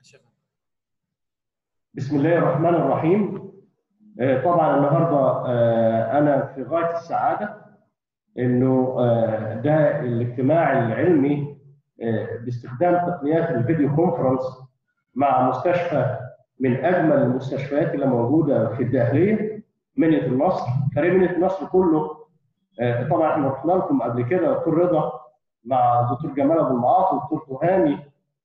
بسم الله الرحمن الرحيم آه، طبعا النهارده آه، انا في غايه السعاده انه آه، ده الاجتماع العلمي آه، باستخدام تقنيات الفيديو كونفرنس مع مستشفى من اجمل المستشفيات اللي موجوده في الداخليه منيه النصر فريق منيه النصر كله آه، طبعا احنا رحنا لكم قبل كده دكتور رضا مع الدكتور جمال ابو المعاطي والدكتور تهامي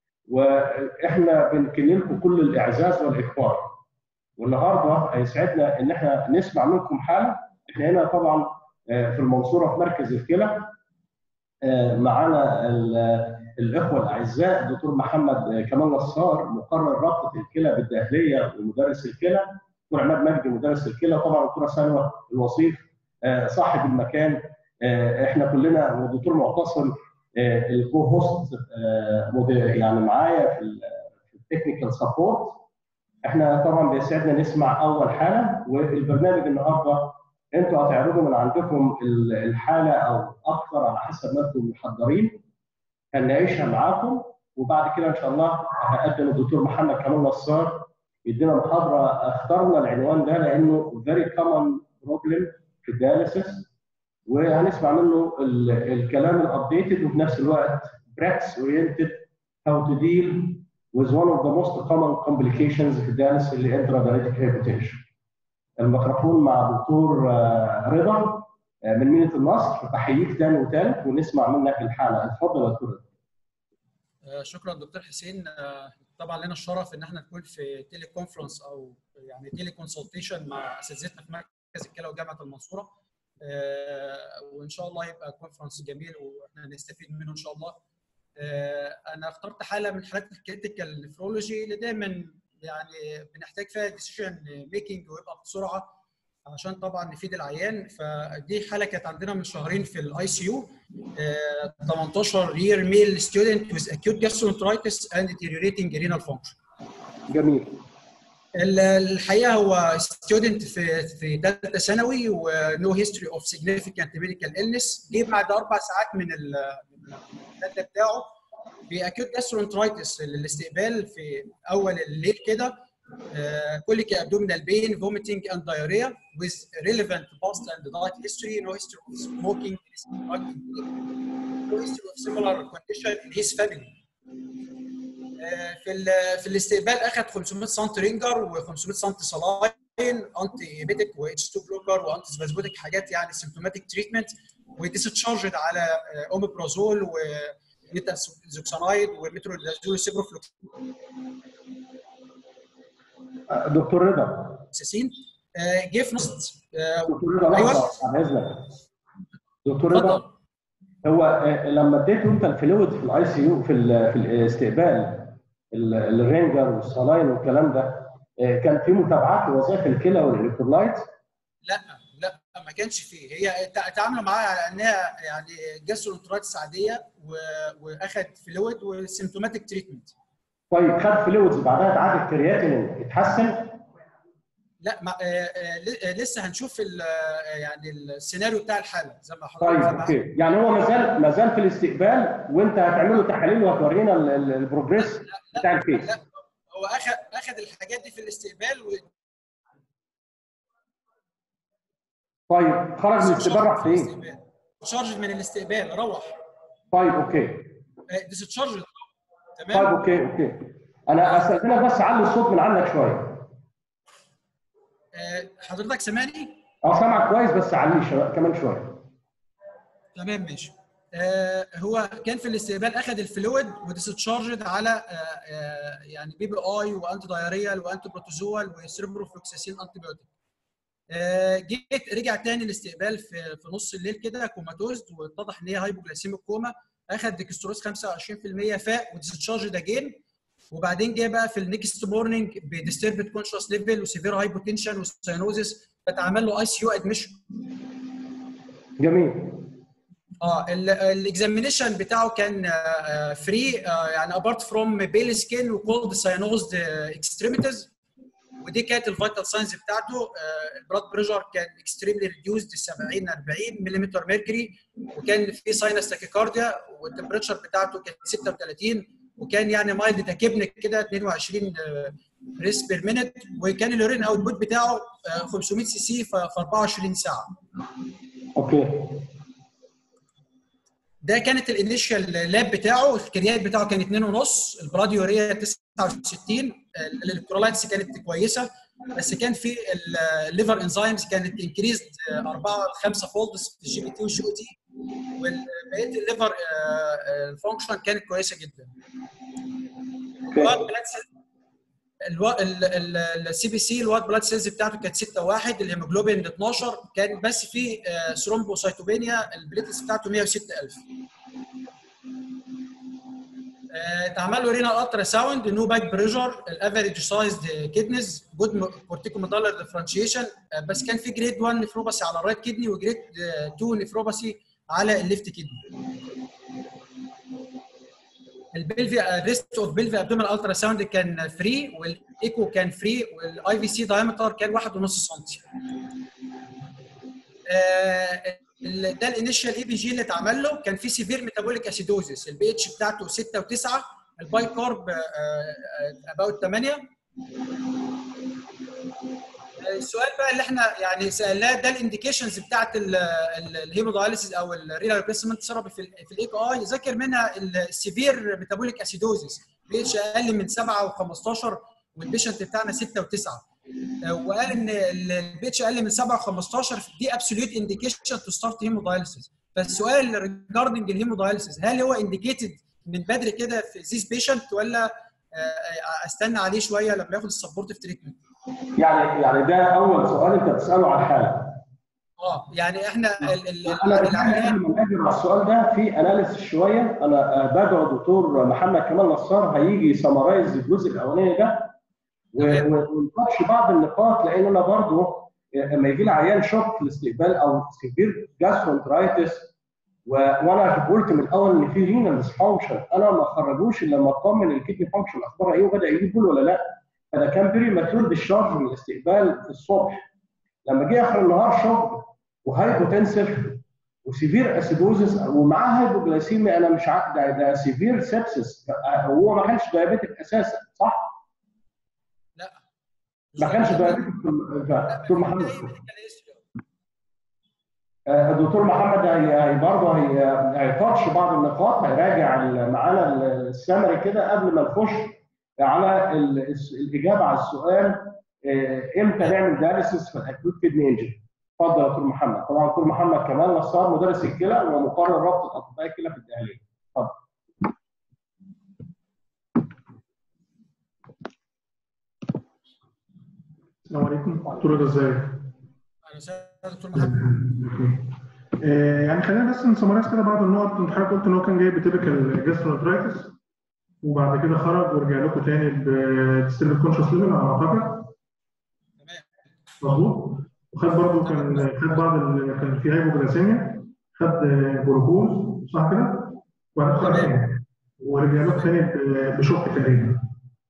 واحنا بنكن لكم كل الاعزاز والاكبار والنهارده هيسعدنا ان احنا نسمع منكم حاله احنا هنا طبعا آه، في المنصوره في مركز الكلى آه، معانا ال- الاخوه الاعزاء الدكتور محمد كمال نصار مقرر رابطه الكلى بالداخليه ومدرس الكلى دكتور عماد مجدي مدرس الكلى طبعا الدكتوره سلوى الوصيف آه، صاحب المكان آه، احنا كلنا والدكتور معتصم آه، الكو هوست آه، مد- يعني معايا في ال- في التكنيكال سبورت احنا طبعا بيسعدنا نسمع اول حاله والبرنامج النهارده انتوا هتعرضوا من عندكم ال- الحاله او اكثر على حسب ما انتم محضرين هنعيشها معاكم وبعد كده ان شاء الله هقدم الدكتور محمد كمال نصار يدينا محاضره اخترنا العنوان ده لانه very common problem في الدياليسيس وهنسمع منه ال- الكلام الابديتد وفي نفس الوقت براكتس اورينتد how to deal with one of the most common complications في الدياليسيس اللي intradialytic hypertension. الميكروفون مع دكتور آه، رضا آه، من مدينه النصر بحييك تاني وتالت ونسمع منك الحاله اتفضل يا دكتور رضا. آه، شكرا دكتور حسين آه، طبعا لنا الشرف ان احنا نكون في تيلي كونفرنس او يعني تيلي كونسلتيشن مع اساتذتنا في مركز الكلى وجامعه المنصوره آه، وان شاء الله يبقى كونفرنس جميل واحنا نستفيد منه ان شاء الله آه، انا اخترت حاله من حالات الكريتيكال نفرولوجي اللي دايما يعني بنحتاج فيها ديسيجن ميكنج ويبقى بسرعه عشان طبعا نفيد العيان فدي حاله كانت عندنا من شهرين في الاي سي يو 18 year male student with acute gastroenteritis and deteriorating renal function. جميل ال- الحقيقه هو ستودنت في في ثالثه ثانوي ونو هيستوري اوف significant medical illness جه بعد اربع ساعات من ال- من الداتا بتاعه باكيوت جاسترونترايتس الاستقبال في اول الليل كده كوليك ابدومينال بين فوميتنج اند diarrhea with relevant past and diet history no history of smoking no history of similar condition in his family آه، في ال- في الاستقبال اخذ 500 سم رينجر و500 سم صلاين انتي ايبيتك و اتش 2 بلوكر وانتي سبازموتيك حاجات يعني سيمتوماتيك تريتمنت وديستشارجد على آه، اوميبرازول وميتازوكسانايد ومترولازول سيبروفلوكساسين آه، دكتور رضا آه، جه في نص آه، دكتور رضا أيوة. لحظه بعد اذنك دكتور رضا اتفضل هو آه، لما اديته انت الفلويد في الاي سي يو في ال- في الاستقبال ال- الرينجر والصلاين والكلام ده آه، كان في متابعات لوظائف الكلى والالكترولايت لا لا ما كانش فيه هي تع- تعاملوا معاها على انها يعني جاسترونترايتس عاديه و- واخد فلويد وسيمتوماتيك تريتمنت طيب خد فلويدز بعدها اتعاد الكرياتين اتحسن لا ما آه، آه، ل- آه، لسه هنشوف ال- آه، يعني السيناريو بتاع الحاله زي ما حضرتك طيب زي ما- اوكي يعني هو ما زال ما زال في الاستقبال وانت هتعمل له تحاليل وهتورينا ال- ال- البروجريس بتاع الكيس لا هو اخذ اخذ الحاجات دي في الاستقبال و طيب خرج من الاستقبال راح فين؟ تشارج من الاستقبال روح طيب اوكي ديسشارج طيب تمام اوكي اوكي انا استاذنك بس علي الصوت من عندك شويه آه، حضرتك سامعني؟ اه سامعك كويس بس عليه شويه كمان شويه تمام ماشي آه هو كان في الاستقبال اخذ الفلويد وديسشارجد على آه آه يعني بي بي اي وانتي دايريال وانتي بروتوزوال وسيربروفلوكساسين انتي بيوتيك آه جيت رجع تاني الاستقبال في في نص الليل كده كوماتوز واتضح ان هي هايبوجلاسيميك كوما اخذ ديكستروز 25% فاق وديسشارجد اجين وبعدين جه بقى في النكست مورنينج بديستربد كونشس ليفل وسيفير هايبوتنشن وساينوزس فتعمل له اي سي يو ادميشن جميل اه الاكزامينيشن بتاعه كان فري يعني ابارت فروم بيل سكين وكولد ساينوزد اكستريميتيز ودي كانت الفيتال ساينز بتاعته البلاد بريشر كان اكستريملي ريديوزد 70 40 ملم ميركوري وكان في ساينس تاكيكارديا والتمبريتشر بتاعته كانت 36 وكان يعني مايلد تاكيبنك كده 22 بريس بير مينت وكان اليورين اوتبوت بتاعه 500 سي سي في 24 ساعه اوكي ده كانت الانيشال لاب بتاعه الكريات بتاعه كان 2.5 البراديوريا 69 الالكترولايتس كانت كويسه بس كان في الليفر انزيمز كانت انكريزد 4 ل 5 فولدز في الجي بي تي والجي او تي وبقيه الليفر الفانكشن كانت كويسه جدا السي بي سي الوات بلاد سيلز بتاعته كانت 6 1 الهيموجلوبين 12 كان بس في ثرومبوسايتوبينيا البليتس بتاعته 106000 اتعمل له رينال الترا ساوند نو باك بريشر الافريج سايزد كيدنيز جود كورتيكوميدالر ديفرنشيشن بس كان في جريد 1 نفروباسي على الرايت كدني وجريد 2 نفروباسي على الليفت كدني البلفي ريست اوف بلفي ابدومين الترا ساوند كان فري والايكو كان فري والاي في سي دايمتر كان 1.5 سم ده الانيشال اي بي جي اللي اتعمل له كان في سيفير ميتابوليك اسيدوزيس البي اتش بتاعته 6 و9 الباي كارب اباوت 8 السؤال بقى اللي احنا يعني سالناه ده الانديكيشنز بتاعت الهيمودايليسيس او الرينال ريبليسمنت ثيرابي في في الاي اي ذاكر منها السيفير ميتابوليك اسيدوزيس بي اتش اقل من 7 و15 والبيشنت بتاعنا 6 و9 وقال ان البي اتش اقل من 7 و15 دي ابسوليوت انديكيشن تو ستارت هيمودايليسيس فالسؤال ريجاردنج الهيمودايليسيس هل هو انديكيتد من بدري كده في زيس بيشنت ولا استنى عليه شويه لما ياخد السبورتيف تريتمنت يعني يعني ده اول سؤال انت بتساله على الحاله اه يعني احنا ال ال انا العيان لما اجي على السؤال ده في اناليسيس شويه انا بدعو دكتور محمد كمال نصار هيجي سمرايز الجزء الاولاني ده ونناقش بعض النقاط لان انا برضه لما يجي لي عيان شوك في الاستقبال او سيفير جاسترونترايتس وانا قلت من الاول ان في رينال ديسفانكشن انا ما خرجوش الا لما اطمن الكدني فانكشن اخبارها ايه وبدا يجيب بول ولا لا فده كان بري ماتيور ديشارج من الاستقبال الصبح لما جه اخر النهار شوك وهايبوتنسف وسيفير اسيدوزس ومعاه هايبوجلايسيميا انا مش عارف ده, ده سيفير سيبسس هو ما كانش دايابيتك اساسا صح؟ لا ما كانش دايابيتك دكتور محمد الدكتور محمد هي برضه هيتاتش بعض النقاط هيراجع معانا السمري كده قبل ما نخش على الاجابه على السؤال امتى نعمل دياليسيس في الاكيوت كدني انجري اتفضل يا دكتور محمد طبعا دكتور محمد كمال نصار مدرس الكلى ومقرر ربط اطباء الكلى في الدقهليه اتفضل السلام عليكم دكتور رضا ازيك؟ اهلا وسهلا دكتور محمد يعني خلينا بس نسمرايز كده بعض النقط انت حضرتك قلت ان هو كان جاي بتيبيكال جاسترونترايتس وبعد كده خرج ورجع لكم تاني بديستريبيوت كونشس ليفل على ما اعتقد تمام مظبوط وخد برضه كان خد بعض ال... كان في هايبوجلاسيميا خد جلوكوز صح كده؟ وبعد خرج تاني ورجع لكم تاني بشوك تقريبا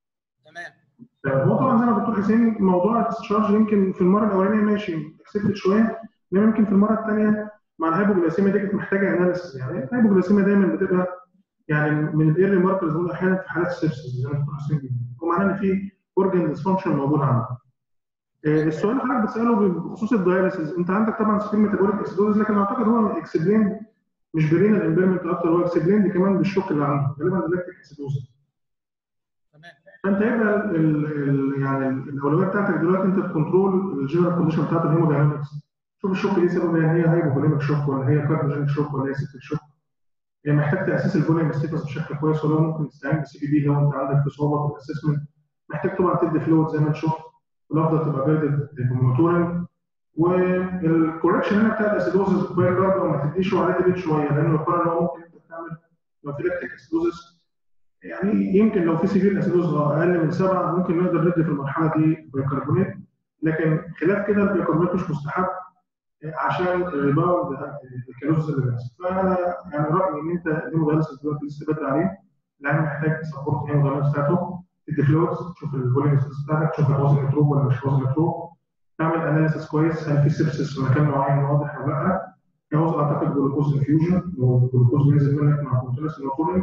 تمام هو طبعا زي ما الدكتور حسين موضوع الديسشارج يمكن في المره الاولانيه ماشي اكسبت شويه انما يمكن في المره الثانيه مع الهايبوجلاسيميا دي كانت محتاجه اناليسيس يعني الهايبوجلاسيميا دايما بتبقى يعني من الايرلي ماركرز دول احيانا في حالات السبسس زي ما الدكتور حسين بيقول ومعناه ان في اورجن ديسفانكشن موجود عنده. السؤال اللي حضرتك بتساله بخصوص الداياليسيس انت عندك طبعا سكين ميتابوليك اسيدوز لكن اعتقد هو اكسبلين مش برينال امبيرمنت اكتر هو اكسبلين كمان بالشوك اللي عنده غالبا ديلكتيك اسيدوز. تمام فانت هيبقى ال ال يعني الاولويه بتاعتك دلوقتي انت تكنترول الجنرال كونديشن بتاعت الهيموداينامكس شوف الشوك دي سبب يعني هي هايبوفوليميك شوك ولا هي كارديوجينيك شوك ولا هي سيستيك شوك هي محتاج تاسيس الفوليوم ستيتس بشكل كويس ولا ممكن تستعين بالسي بي بي لو انت عندك في صعوبه في الاسسمنت محتاج طبعا تدي فلويد زي ما انت شفت والافضل تبقى جايدد بمونيتورنج والكوركشن هنا بتاع الاسيدوزس برضه ما تديش عليه ديبيت شويه لانه يقارن ان هو ممكن انت تعمل لو في لكتيك اسيدوزس يعني يمكن لو في سيفير اسيدوز اقل من سبعه ممكن نقدر ندي في المرحله دي بيكربونات لكن خلاف كده البيكربونات مش مستحب عشان الريباوند الكالوز اللي بيحصل فانا يعني رايي ان انت الهيمودايلسيس دلوقتي لسه بدري عليه العيان محتاج تسبورت الهيمودايلسيس بتاعته تدي فلويدز تشوف الفوليوم بتاعتك تشوف الوزن متروب ولا مش وزن متروب تعمل اناليسيس كويس هل في سيبسس في مكان معين واضح ولا لا جواز اعتقد جلوكوز انفيوجن لو الجلوكوز بينزل منك مع كونتينس الموتورنج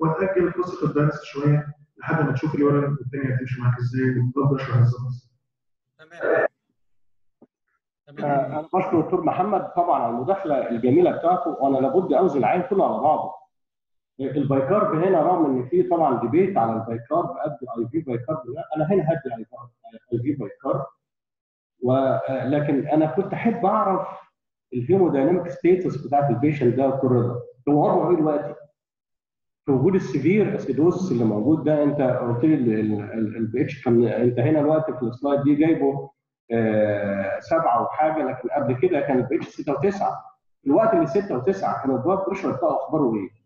وتاجل قصه الدايلس شويه لحد ما تشوف الورم الدنيا هتمشي معاك ازاي والبلد بريشر هيظبط تمام آه، انا بشكر الدكتور محمد طبعا على المداخله الجميله بتاعته وانا لابد اوزن العين كله على بعضه. البايكارب هنا رغم ان في طبعا ديبيت على البايكارب قد اي في بايكارب لا انا هنا هدي اي في بايكارب ولكن انا كنت احب اعرف الهيمودايناميك ستيتس بتاعت البيشنت ده كل ده هو وضعه ايه دلوقتي؟ في وجود السيفير اسيدوسس اللي موجود ده انت قلت لي البي اتش كان انت هنا الوقت في السلايد دي جايبه آه، سبعه وحاجه لكن قبل كده كان البي اتش 6 و9 في الوقت اللي 6 و9 كان البلاد بريشر بتاعه اخباره ايه؟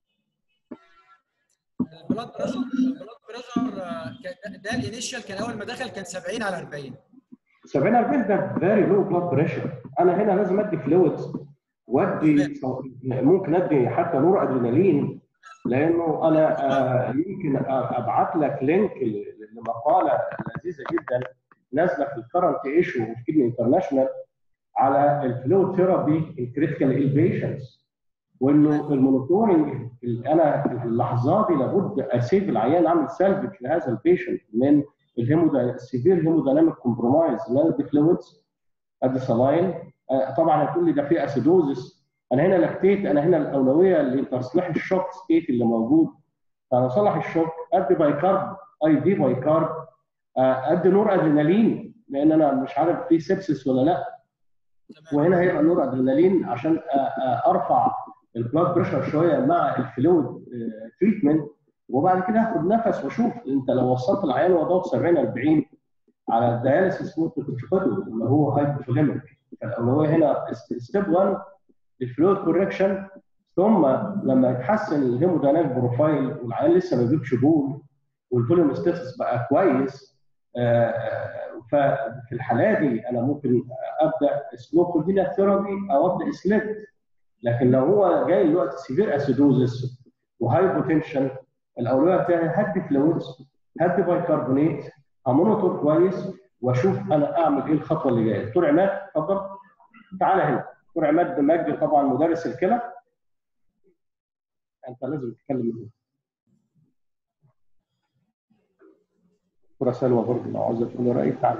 البلاد بريشر البلاد بريشر آه، كان- ده الانيشال كان اول ما دخل كان 70 على 40 70 40 ده فيري لو بلاد بريشر انا هنا لازم ادي فلويدز وادي ممكن ادي حتى نور ادرينالين لانه انا آه، يمكن آه، ابعت لك لينك ل- لمقاله لذيذه جدا نازله في الكرنت ايشو في كيدني انترناشونال على الفلو ثيرابي الكريتيكال البيشنز وانه المونيتورنج اللي انا اللحظات دي لابد اسيب العيان اعمل سالفج لهذا البيشنت من الهيمودا السيفير هيمودايناميك كومبرومايز ان انا ادي فلويدز ادي سلاين آه، طبعا هتقول لي ده في اسيدوزس انا هنا لاكتيت انا هنا الاولويه لتصليح الشوك ستيت اللي موجود فانا اصلح الشوك ادي بايكارب اي دي بايكارب آه، ادي نور ادرينالين لان انا مش عارف في سيبسس ولا لا تمام وهنا هيبقى نور ادرينالين عشان آه، آه، ارفع البلاد بريشر شويه مع الفلويد تريتمنت وبعد كده اخد نفس واشوف انت لو وصلت العيان وضعه 70 40 على الدياليسيس ممكن تشوفه اللي هو هايبوفوليميك فالاولويه هنا ستيب 1 الفلويد كوركشن ثم لما يتحسن الهيمودايناميك بروفايل والعيان لسه ما بيجيبش بول والفوليوم ستاتس بقى كويس آه، آه، ففي الحاله دي انا ممكن ابدا سلو كوردينا ثيرابي او ابدا سليت لكن لو هو جاي دلوقتي سيفير اسيدوزس وهايبوتنشن الاولويه بتاعي هدي فلويدز هدي بايكربونات امونيتور كويس واشوف انا اعمل ايه الخطوه اللي جايه دكتور عماد اتفضل تعالى هنا دكتور عماد مجدي طبعا مدرس الكلى انت لازم تتكلم منه دكتوره سلوى برضه لو عاوزه تقول رايك تعالى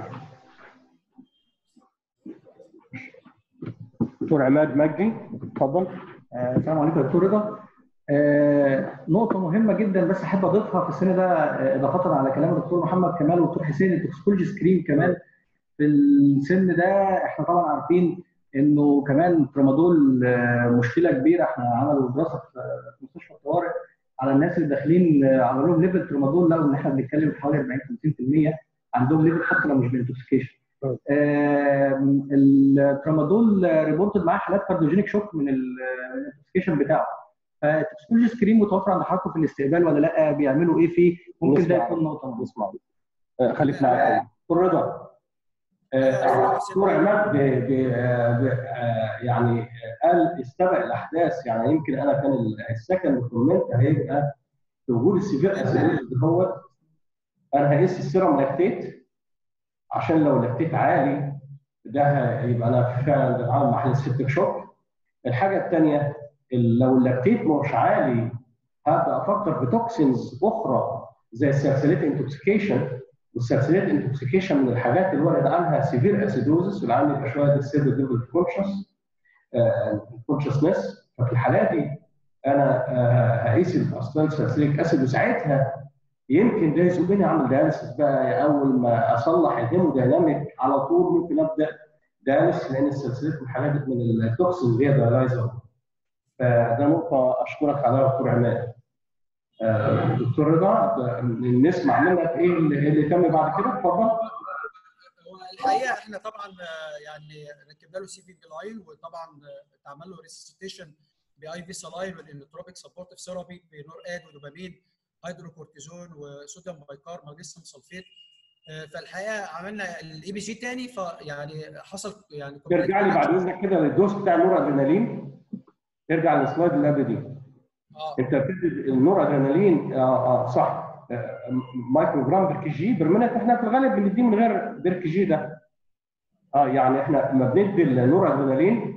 دكتور عماد مجدي اتفضل آه، السلام عليكم يا دكتور رضا آه، نقطة مهمة جدا بس أحب أضيفها في السن ده آه، إضافة على كلام الدكتور محمد كمال والدكتور حسين التوكسيكولوجي سكرين كمان في السن ده إحنا طبعا عارفين إنه كمان ترامادول آه، مشكلة كبيرة إحنا عملوا دراسة في في مستشفى الطوارئ على الناس اللي داخلين آه، عملوا لهم ليفل ترامادول لقوا إن إحنا بنتكلم في حوالي 40 50% عندهم ليفل حتى لو مش بالانتوكسيكيشن آم، الترامادول ريبورتد معاه حالات كارديوجينيك شوك من ال- من الانتوكسيكيشن بتاعه فالتوكسيكولوجي سكرين متوفر عند حضرتكم في الاستقبال ولا لا بيعملوا ايه فيه ممكن ده نسمع. يكون نقطه مهمة. نسمع آه، خليك معايا دكتور رضا آه، دكتور عماد ب- ب- آه، ب- آه، يعني آه، قال استبق الاحداث يعني يمكن انا كان ال- السكند كومنت هيبقى في وجود السيفير اسيدوز هو انا هقيس السيرم لاكتيت عشان لو اللاكتيت عالي ده هيبقى انا فعلا بتعامل مع حاله سيبتك شوك الحاجه الثانيه لو اللاكتيت مش عالي هبدا افكر بتوكسينز اخرى زي السلسلات انتوكسيكيشن والسلسلات انتوكسيكيشن من الحاجات اللي ورد عنها سيفير اسيدوزس والعيان يبقى شويه ديسيبل ليفل كونشس كونشسنس ففي الحالات دي انا آه، هقيس الاصلا سلسليك اسيد وساعتها يمكن ده يزقني اعمل دياليسيس بقى اول ما اصلح الهيمودايناميك على طول ممكن ابدا دياليسيس لان السلسلات من الحاجات من التوكسين اللي هي دايلايزر فده نقطه اشكرك عليها دكتور عماد آه، دكتور رضا نسمع منك ايه اللي, اللي تم بعد كده اتفضل هو الحقيقه احنا طبعا آه، يعني ركبنا له سي في بي لاين وطبعا آه، اتعمل له ريسيتيشن باي في سلاين والانتروبيك سبورتيف ثيرابي بنور اد ودوبامين هيدروكورتيزون وصوديوم بايكار مغنيسيوم سلفيت آه، فالحقيقه عملنا الاي بي جي تاني فيعني حصل يعني ترجع لي بعد اذنك كده للدوز بتاع النور ادرينالين ارجع للسلايد اللي قبل دي اه انت بتدي النور ادرينالين اه, آه صح آه مايكرو جرام بير كي جي برمنت احنا في الغالب بنديه من غير بير كي جي ده اه يعني احنا لما بندي النور ادرينالين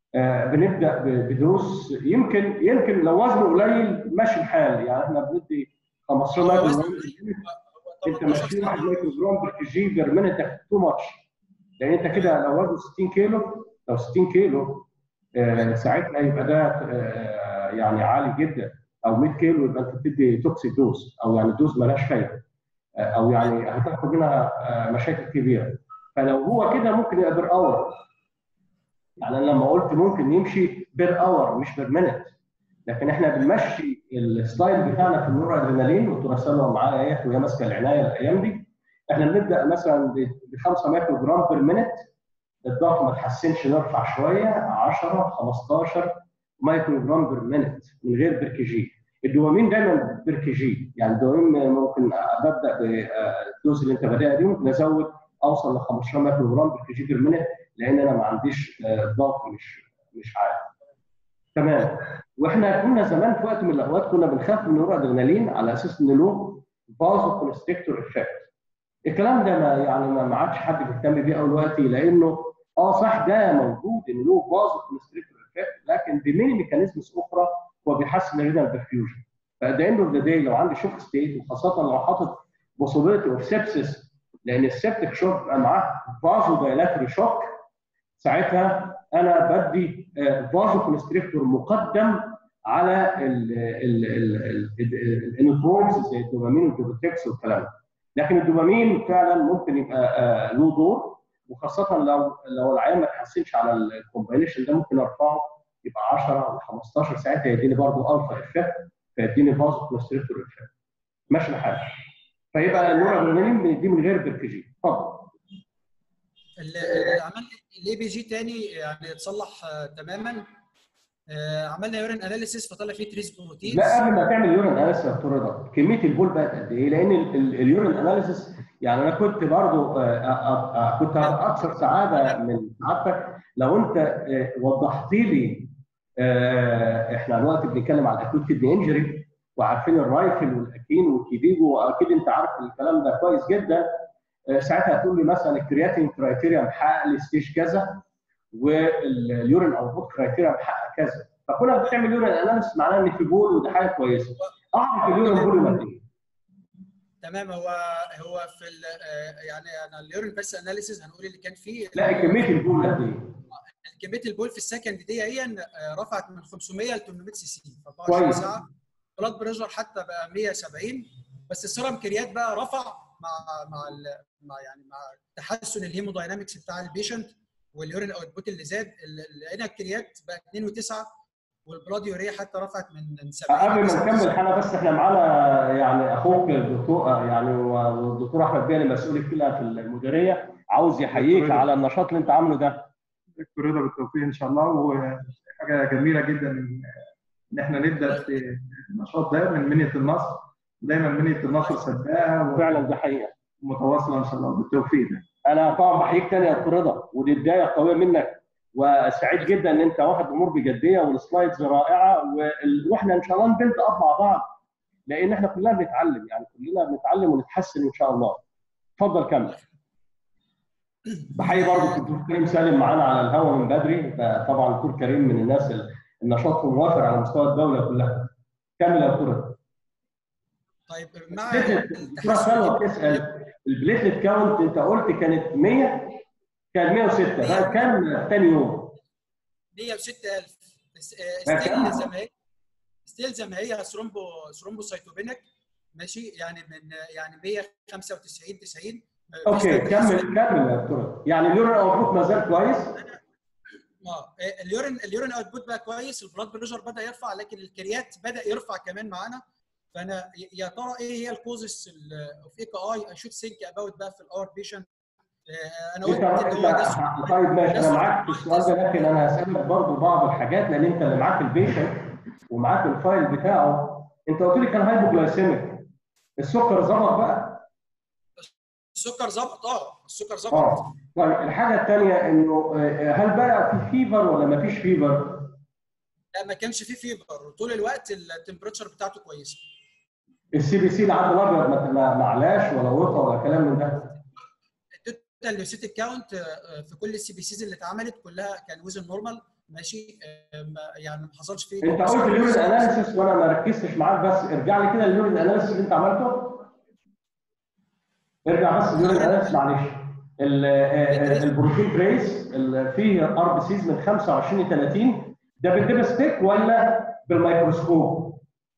آه، بنبدا ب- بدوس يمكن يمكن لو وزنه قليل ماشي الحال يعني احنا بندي 15 هو مايكرو وزنه جرام قليل، هو انت 18 ماشي 1 سنة. مايكرو جرام بر جي بير مينت ده تو ماتش لان انت كده لو وزنه 60 كيلو لو 60 كيلو آه، ساعتها يبقى ده آه، يعني عالي جدا او 100 كيلو يبقى انت بتدي توكسيك دوز او يعني دوز مالهاش فايده آه، او يعني هتاخد منها آه، مشاكل كبيره فلو هو كده ممكن يبقى بير اور يعني انا لما قلت ممكن يمشي بير اور مش بير مينت لكن احنا بنمشي الستايل بتاعنا في النور ادرينالين والدكتوره سلوى معايا اهي وهي ماسكه العنايه الايام دي احنا بنبدا مثلا ب 5 مايكرو جرام بير مينت الضغط ما تحسنش نرفع شويه 10 15 مايكرو جرام بير مينت من غير بير كي جي الدوبامين دايما بير كي جي يعني الدوبامين ممكن ببدا بالدوز اللي انت بادئها دي ممكن ازود اوصل ل 15 مايكرو جرام بير كي جي بير مينت لان انا ما عنديش آه، ضغط مش مش عالي تمام واحنا كنا زمان في وقت من الاوقات كنا بنخاف من النور ادرينالين على اساس ان له فازو كونستريكتور افكت الكلام ده ما يعني ما ما عادش حد بيهتم بيه قوي دلوقتي لانه اه صح ده موجود ان له فازو كونستريكتور افكت لكن بميني ميكانيزمز اخرى هو بيحسن الرينال برفيوجن فات اند اوف ذا داي لو عندي شوك ستيت وخاصه لو حاطط possibility اوف سيبسيس لان السبتك شوك بيبقى معاه فازو دايلاتري شوك ساعتها انا بدي فازو كونستريكتور مقدم على الانوترومز زي الدوبامين والدوبوتكس والكلام ده لكن الدوبامين فعلا ممكن يبقى آه، له دور وخاصه لو لو العيان ما تحسنش على الكومباينيشن ده ممكن ارفعه يبقى 10 او 15 ساعتها يديني برضه الفا افكت فيديني فازو كونستريكتور افكت ماشي الحال فيبقى النور بنديه من غير بركجي اتفضل اللي عمل الاي بي جي تاني يعني اتصلح آه، تماما آه، عملنا يورين اناليسيس فطلع فيه تريس بروتينز لا قبل ما تعمل يورين اناليسيس يا دكتور رضا كميه البول بقت قد ايه؟ لان ال- ال- اليورين اناليسيس يعني انا كنت برضو آه، آه، آه، كنت اكثر سعاده من سعادتك لو انت آه، وضحت لي آه، احنا دلوقتي بنتكلم على الاكوت كدني انجري وعارفين الرايفل والاكين والكيديجو واكيد انت عارف الكلام ده كويس جدا آه، ساعتها هتقول لي مثلا الكرياتين كرايتيريا محقق لي ستيج كذا واليورين اوتبوت كرايتيريا محقق كذا فكنا بتعمل يورين اناليسيس معناه ان في بول وده حاجه كويسه اعرف اليورين بول قد ايه تمام هو هو في ال- آه، يعني انا اليورين بس اناليسيس هنقول اللي كان فيه لا كميه البول قد ايه كميه البول في السكند دقيقيا آه، رفعت من 500 ل 800 سي سي في 24 كويس. ساعه بلاد بريشر حتى بقى 170 بس السيرم كريات بقى رفع مع مع ال- مع يعني مع تحسن الهيموداينامكس بتاع البيشنت واليورين اوتبوت اللي زاد ال- لقينا الكريات بقى 2 و9 والبلاد يوريا حتى رفعت من من 70 قبل ما ل نكمل 99. حاجه بس احنا معانا يعني اخوك الدكتور يعني والدكتور احمد بيه المسؤول الكلى في المديريه عاوز يحييك على النشاط اللي انت عامله ده دكتور رضا بالتوفيق ان شاء الله وحاجه جميله جدا ان إن احنا نبدا في النشاط ده من منيه النصر دايما منيه النصر سباقه فعلا ده حقيقه ومتواصله ان شاء الله بالتوفيق ده انا طبعا بحييك تاني يا دكتور رضا ودي بدايه قويه منك وسعيد جدا ان انت واخد الامور بجديه والسلايدز رائعه وال- واحنا ان شاء الله نبيلد اب مع بعض لان احنا كلنا بنتعلم يعني كلنا بنتعلم ونتحسن ان شاء الله اتفضل كمل بحيي برضه الدكتور كريم سالم معانا على الهوا من بدري ده طبعا الدكتور كريم من الناس اللي النشاط موافر على مستوى الدوله كلها كمل يا دكتور رضا. طيب مع الدكتوره سلوى بتسال البليتلت كاونت انت قلت كانت 100 كان 106 بقى كام ثاني يوم 106000 ده كام؟ ستيل زي ما هي ستيل زي ما هي ثرومبو ثرومبوسايتوبينيك ماشي يعني من يعني 195 90 اوكي كمل كمل يا دكتور يعني اليورين اوتبوت ما زال كويس اه اليورين اليورين اوتبوت بقى كويس البلاد بريشر بدا يرفع لكن الكريات بدا يرفع كمان معانا فانا يا ترى ايه هي الكوزس اوف اي كي اي اي شود ثينك اباوت بقى في الاور بيشنت انا قلت انت ان هو ده انت طيب ماشي انا معاك في السؤال ده لكن انا هسالك برضه بعض الحاجات لان انت اللي معاك البيشنت ومعاك الفايل بتاعه انت قلت لي كان هايبوجلايسيميك السكر ظبط بقى السكر ظبط اه السكر ظبط اه طيب الحاجه الثانيه انه آه، هل بقى في فيفر ولا ما فيش فيفر؟ لا ما كانش فيه فيفر طول الوقت التمبريتشر بتاعته كويسه السي بي سي العدد الابيض ما ما- ما علاش ولا وطى ولا كلام من ده التوتال ليوسيتيك كاونت في كل السي بي سيز اللي اتعملت كلها كان وزن نورمال ماشي آه، ما- يعني ما حصلش فيه انت قلت اليورين اناليسيس وانا ما ركزتش معاك بس ارجع لي كده اليورين اناليسيس اللي انت عملته ارجع بس اليورين اناليسيس معلش ال- آه، البروتين تريس اللي فيه ار بي سيز من 25 ل 30 ده بالديب ستيك ولا بالميكروسكوب؟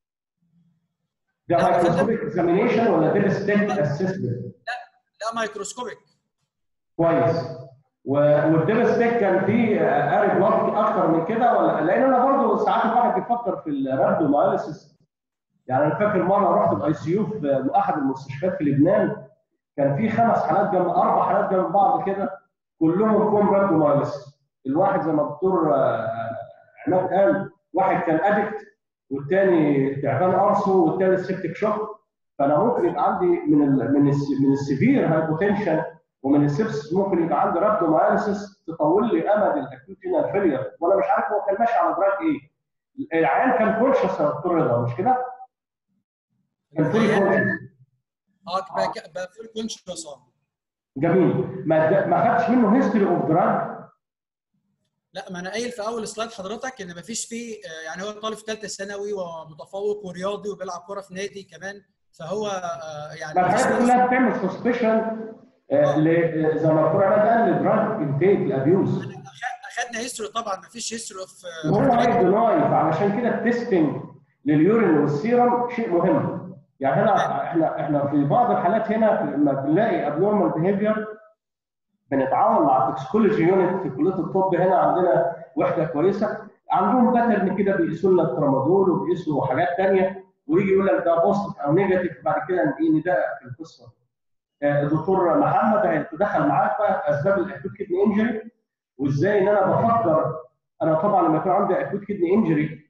ده لا، مايكروسكوبيك اكزامينيشن ولا ديب ستيك اسسمنت؟ لا مايكروسكوبيك كويس و- والديب ستيك كان فيه قارب بلاد اكتر من كده ولا لان انا برضه ساعات الواحد بيفكر في الرابدومايليسيس يعني انا فاكر مره رحت الاي سي يو في احد المستشفيات في لبنان كان في خمس حالات جنب اربع حالات جنب بعض كده كلهم كوم رابدومايليسيس الواحد زي ما الدكتور آه، عماد قال واحد كان ادكت والتاني تعبان ارسو والتاني سيبتك شوك فانا ممكن يبقى عندي من ال من ال من السيفير هايبوتنشن ومن السبس ممكن يبقى عندي رابدومايليسيس تطول لي امد الاكيوت رينال فيلير وانا مش عارف هو كان ماشي على دراج ايه العيان كان كونشس يا دكتور رضا مش كده؟ كان فول كونشس اه بقى بقى فول كونشس اه جميل ما د- ما خدتش منه هيستوري اوف دراج لا ما انا قايل في اول سلايد حضرتك ان ما فيش فيه آه، يعني هو طالب في ثالثه ثانوي ومتفوق ورياضي وبيلعب كوره في نادي كمان فهو آه، يعني ما الحاجات مفيش- كلها بتعمل سسبشن زي ما الدكتور عماد قال لدراج انتيك الابيوز أخ- اخدنا هيستوري طبعا ما فيش هيستوري اوف وهو عايز ديناي فعلشان كده التستنج لليورين والسيرم شيء مهم يعني هنا احنا احنا في بعض الحالات هنا لما بنلاقي ابنورمال بيهيفير بنتعاون مع التوكسيكولوجي يونت في كليه الطب هنا عندنا وحده كويسه عندهم باترن كده بيقيسوا لنا الترامادول وبيقيسوا حاجات ثانيه ويجي يقول لك ده بوزيتيف او نيجاتيف بعد كده ايه ندقق في القصه آه، الدكتور محمد هيتدخل معاك بقى في اسباب الاكوت كدني انجري وازاي ان انا بفكر انا طبعا لما يكون عندي اكوت كدني انجري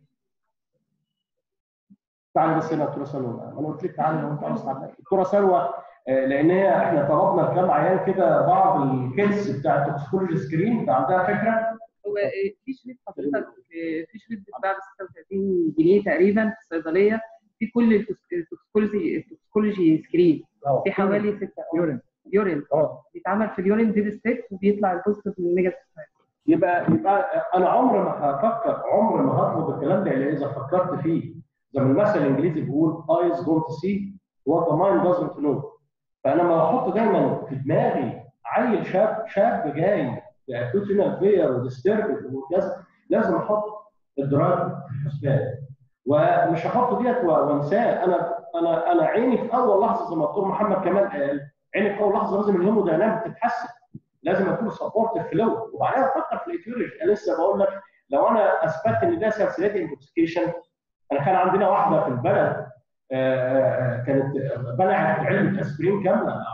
تعالى بس هنا دكتوره سلوى انا قلت لك تعالى لو انت عاوز تعالى دكتوره سلوى آه، لان هي احنا طلبنا لكام عيان كده بعض الكيتس بتاع التوكسيكولوجي سكرين انت عندها فكره؟ هو آه، في شريط حضرتك آه، في شريط بيتباع ب 36 جنيه تقريبا في الصيدليه في كل التوكس- التوكسيكولوجي التوكسيكولوجي سكرين في حوالي ستة يورين يورين اه بيتعمل في اليورين ديب ستيك وبيطلع البوزيتيف والنيجاتيف يبقى يبقى انا عمري ما هفكر عمري ما هطلب الكلام ده الا اذا فكرت فيه زي ما المثل الانجليزي بيقول eyes don't see what the mind doesn't know فانا ما بحط دايما في دماغي عيل شاب شاب جاي باكوتينال فير وديستربد وكذا لازم احط الدراج في الحسبان ومش هحط ديت وانساه انا انا انا عيني في اول لحظه زي ما الدكتور محمد كمال قال عيني في اول لحظه لازم الهيمودايناميك تتحسن لازم اكون سبورت فلو وبعدين افكر في الايتيولوجي انا لسه بقول لك لو انا اثبت ان ده سلسلات انتوكسيكيشن انا كان عندنا واحده في البلد آه، آه، كانت بلعت علبه اسبرين كامله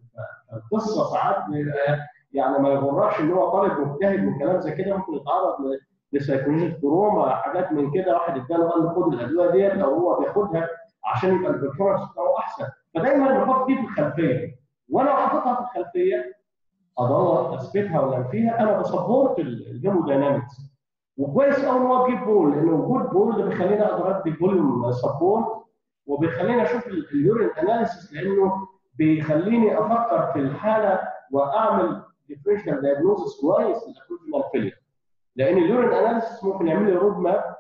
القصه ساعات بيبقى يعني ما يغركش ان هو طالب مجتهد وكلام زي كده ممكن يتعرض ل- لسيكولوجيك تروما حاجات من كده واحد اداله قال له خد الادويه ديت او هو بياخدها عشان يبقى البرفورمانس بتاعه احسن فدايما بحط دي في الخلفيه وانا حاططها في الخلفيه ادور اثبتها ولا انفيها انا بسبورت الهيموداينامكس وكويس قوي ان هو بيجيب بول لان وجود بول ده بيخليني اقدر ادي فوليوم سبورت وبيخليني اشوف ال- اليورين اناليسيس لانه بيخليني افكر في الحاله واعمل ديفرنشال دايجنوزس كويس للاكوزينال فيلير لان اليورين اناليسيس ممكن يعمل لي رود ماب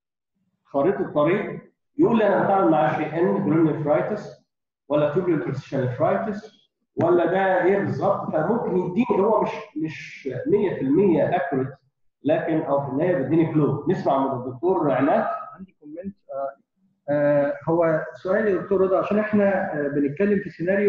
خريطه طريق يقول لي انا بتعامل مع شيء ان جلونيفرايتس ولا تيوبيول كريستيانيفرايتس ولا ده ايه بالظبط فممكن يديني هو مش مش 100% اكوريت لكن او في النهايه بيديني كلو نسمع من الدكتور عماد عندي كومنت آه، آه، هو سؤالي يا دكتور رضا عشان احنا آه، بنتكلم في سيناريو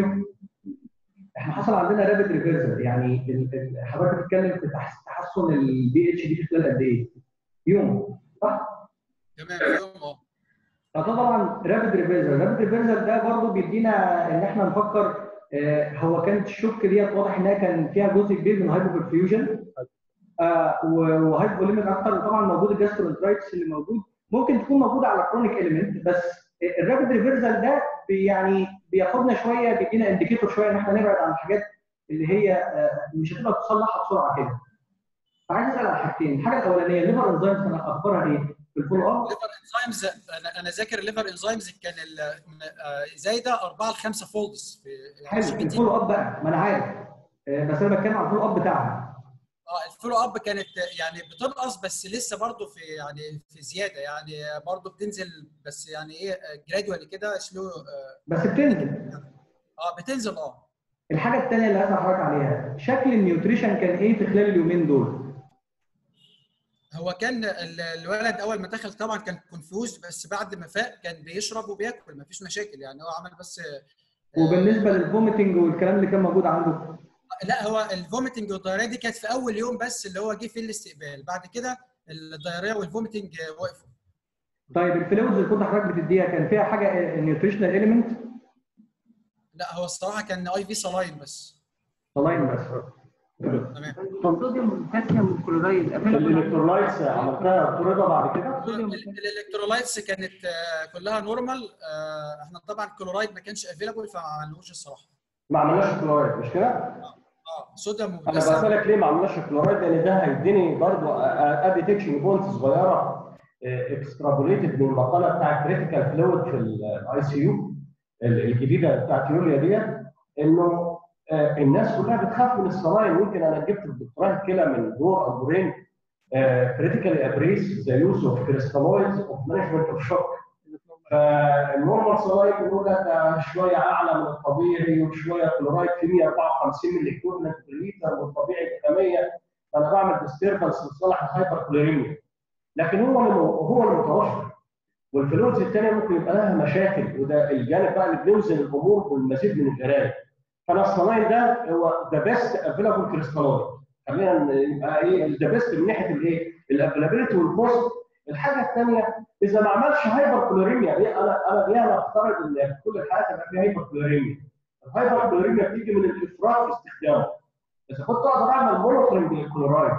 احنا حصل عندنا رابد ريفرسال يعني ال- ال- حضرتك بتتكلم في تحس- تحسن البي اتش دي في خلال قد ايه؟ يوم صح؟ تمام في يوم اه فطبعا رابد ريفرسال رابد ريفرسال ده برضه بيدينا ان احنا نفكر آه، هو كانت الشوك ديت واضح انها كان فيها جزء كبير من هايبوبرفيوجن وهايبوليميك اكتر وطبعا موجود الجاسترونترايتس اللي موجود ممكن تكون موجوده على كرونيك اليمنت بس الرابد ريفرسال ده بي- يعني بياخدنا شويه بيدينا انديكيتور شويه ان احنا نبعد عن الحاجات اللي هي آه، مش هتبقى تصلحها بسرعه كده. فعايز اسال على حاجتين، الحاجه الاولانيه الليفر انزيمز كان اخبارها ايه؟ في الفولو اب الليفر انزيمز انا انا ذاكر الليفر انزيمز كان ال- آه، زايده 4 ل 5 فولدز في حلو يعني الفولو اب بقى ما انا عارف آه، بس انا بتكلم على الفولو اب بتاعها اه فولو اب كانت يعني بتنقص بس لسه برضه في يعني في زياده يعني برضه بتنزل بس يعني ايه جرادوالي كده سلو بس بتنزل اه بتنزل اه الحاجه الثانيه اللي عايز احرك عليها شكل النيوتريشن كان ايه في خلال اليومين دول هو كان ال- الولد اول ما دخل طبعا كان كونفيوز بس بعد ما فاق كان بيشرب وبياكل ما فيش مشاكل يعني هو عمل بس آه، وبالنسبه للفوميتنج والكلام اللي كان موجود عنده لا هو الفوميتنج والدايريا دي كانت في اول يوم بس اللي هو جه في الاستقبال بعد كده الدايريا والفوميتنج وقفوا طيب الفلويدز اللي كنت حضرتك بتديها كان فيها حاجه نيوتريشنال اليمنت لا هو الصراحه كان اي في صلاين بس طالعين بس تمام صوديوم والبوتاسيوم والكلورايد الالكترولايتس عملتها دكتور رضا بعد كده الالكترولايتس كانت آه، كلها نورمال آه، احنا طبعا الكلورايد ما كانش افيلابل فما عملوش الصراحه ما عملناش كلورايد مش كده؟ اه صوديوم انا وبوتاسيوم بسالك ليه ما عملناش كلورايد لان ده هيديني برضه ادي تكشن بوينت صغيره اكسترابوليتد من المقاله بتاعت كريتيكال فلويد في الاي سي يو الجديده بتاعت يوليا ديت انه آه، الناس كلها بتخاف من الصلاين يمكن انا جبت الدكتوراه كده من دور او دورين كريتيكال ابريس ذا يوز اوف كريستالويدز اوف مانجمنت اوف شوك فالنورمال صلاين بنقول لا ده شويه اعلى من الطبيعي وشويه كلورايد في 154 ملي ايكوفلنت بر لتر والطبيعي 800 فانا بعمل ديستربنس لصالح الهايبر كلوريميا لكن هو الم- هو المتوفر والفلويدز الثانيه ممكن يبقى لها مشاكل وده الجانب بقى اللي بيوزن الامور بالمزيد من القرايه فانا الصلاين ده هو ذا بيست افيلابل كريستالويد خلينا يبقى ايه ذا بيست من ناحيه الايه الافيلابيلتي والكوست الحاجه الثانيه اذا ما عملش هايبر كلوريميا ليه انا انا ليه انا افترض ان في كل الحالات هيبقى فيها هايبر كلوريميا الهايبر كلوريميا بتيجي من الافراط في استخدامه اذا كنت اقدر اعمل مونيتورنج للكلورايد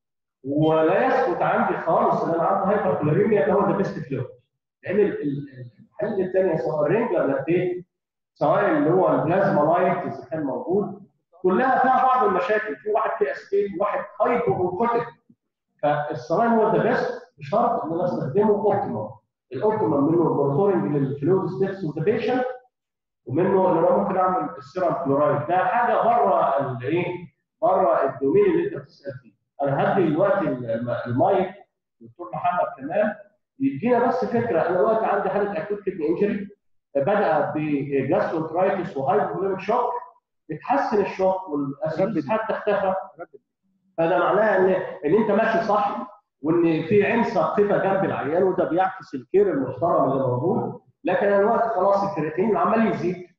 ولا يثبت عندي خالص ان انا عندي هايبر كلوريميا ده هو ذا بيست فلويد لان ال- ال- الحل الثانيه سواء الرينج ولا التيت سواء اللي هو البلازما لايت اذا كان موجود كلها فيها بعض المشاكل في واحد فيه اسيتيت وواحد هايبو اوكوتيك فالصلاين هو ذا بيست بشرط ان انا استخدمه اوبتيمم الاوبتيمم منه المونيتورنج للفلويد ستيبس اوف ذا بيشنت ومنه ان انا ممكن اعمل السيرم كلورايد ده حاجه بره الايه بره الدومين اللي انت بتسال فيه انا هدي دلوقتي الم- المايك دكتور محمد كمال يدينا بس فكره انا دلوقتي عندي حاله اكوت كدني انجري بدا بجاستروترايتس وهايبوفوليميك شوك اتحسن الشوك والاسيدس حتى اختفى فده معناها ان ان انت ماشي صح وان في عين ثاقبه جنب العيان وده بيعكس الكير المحترم اللي موجود لكن انا دلوقتي خلاص الكرياتين عمال يزيد أ-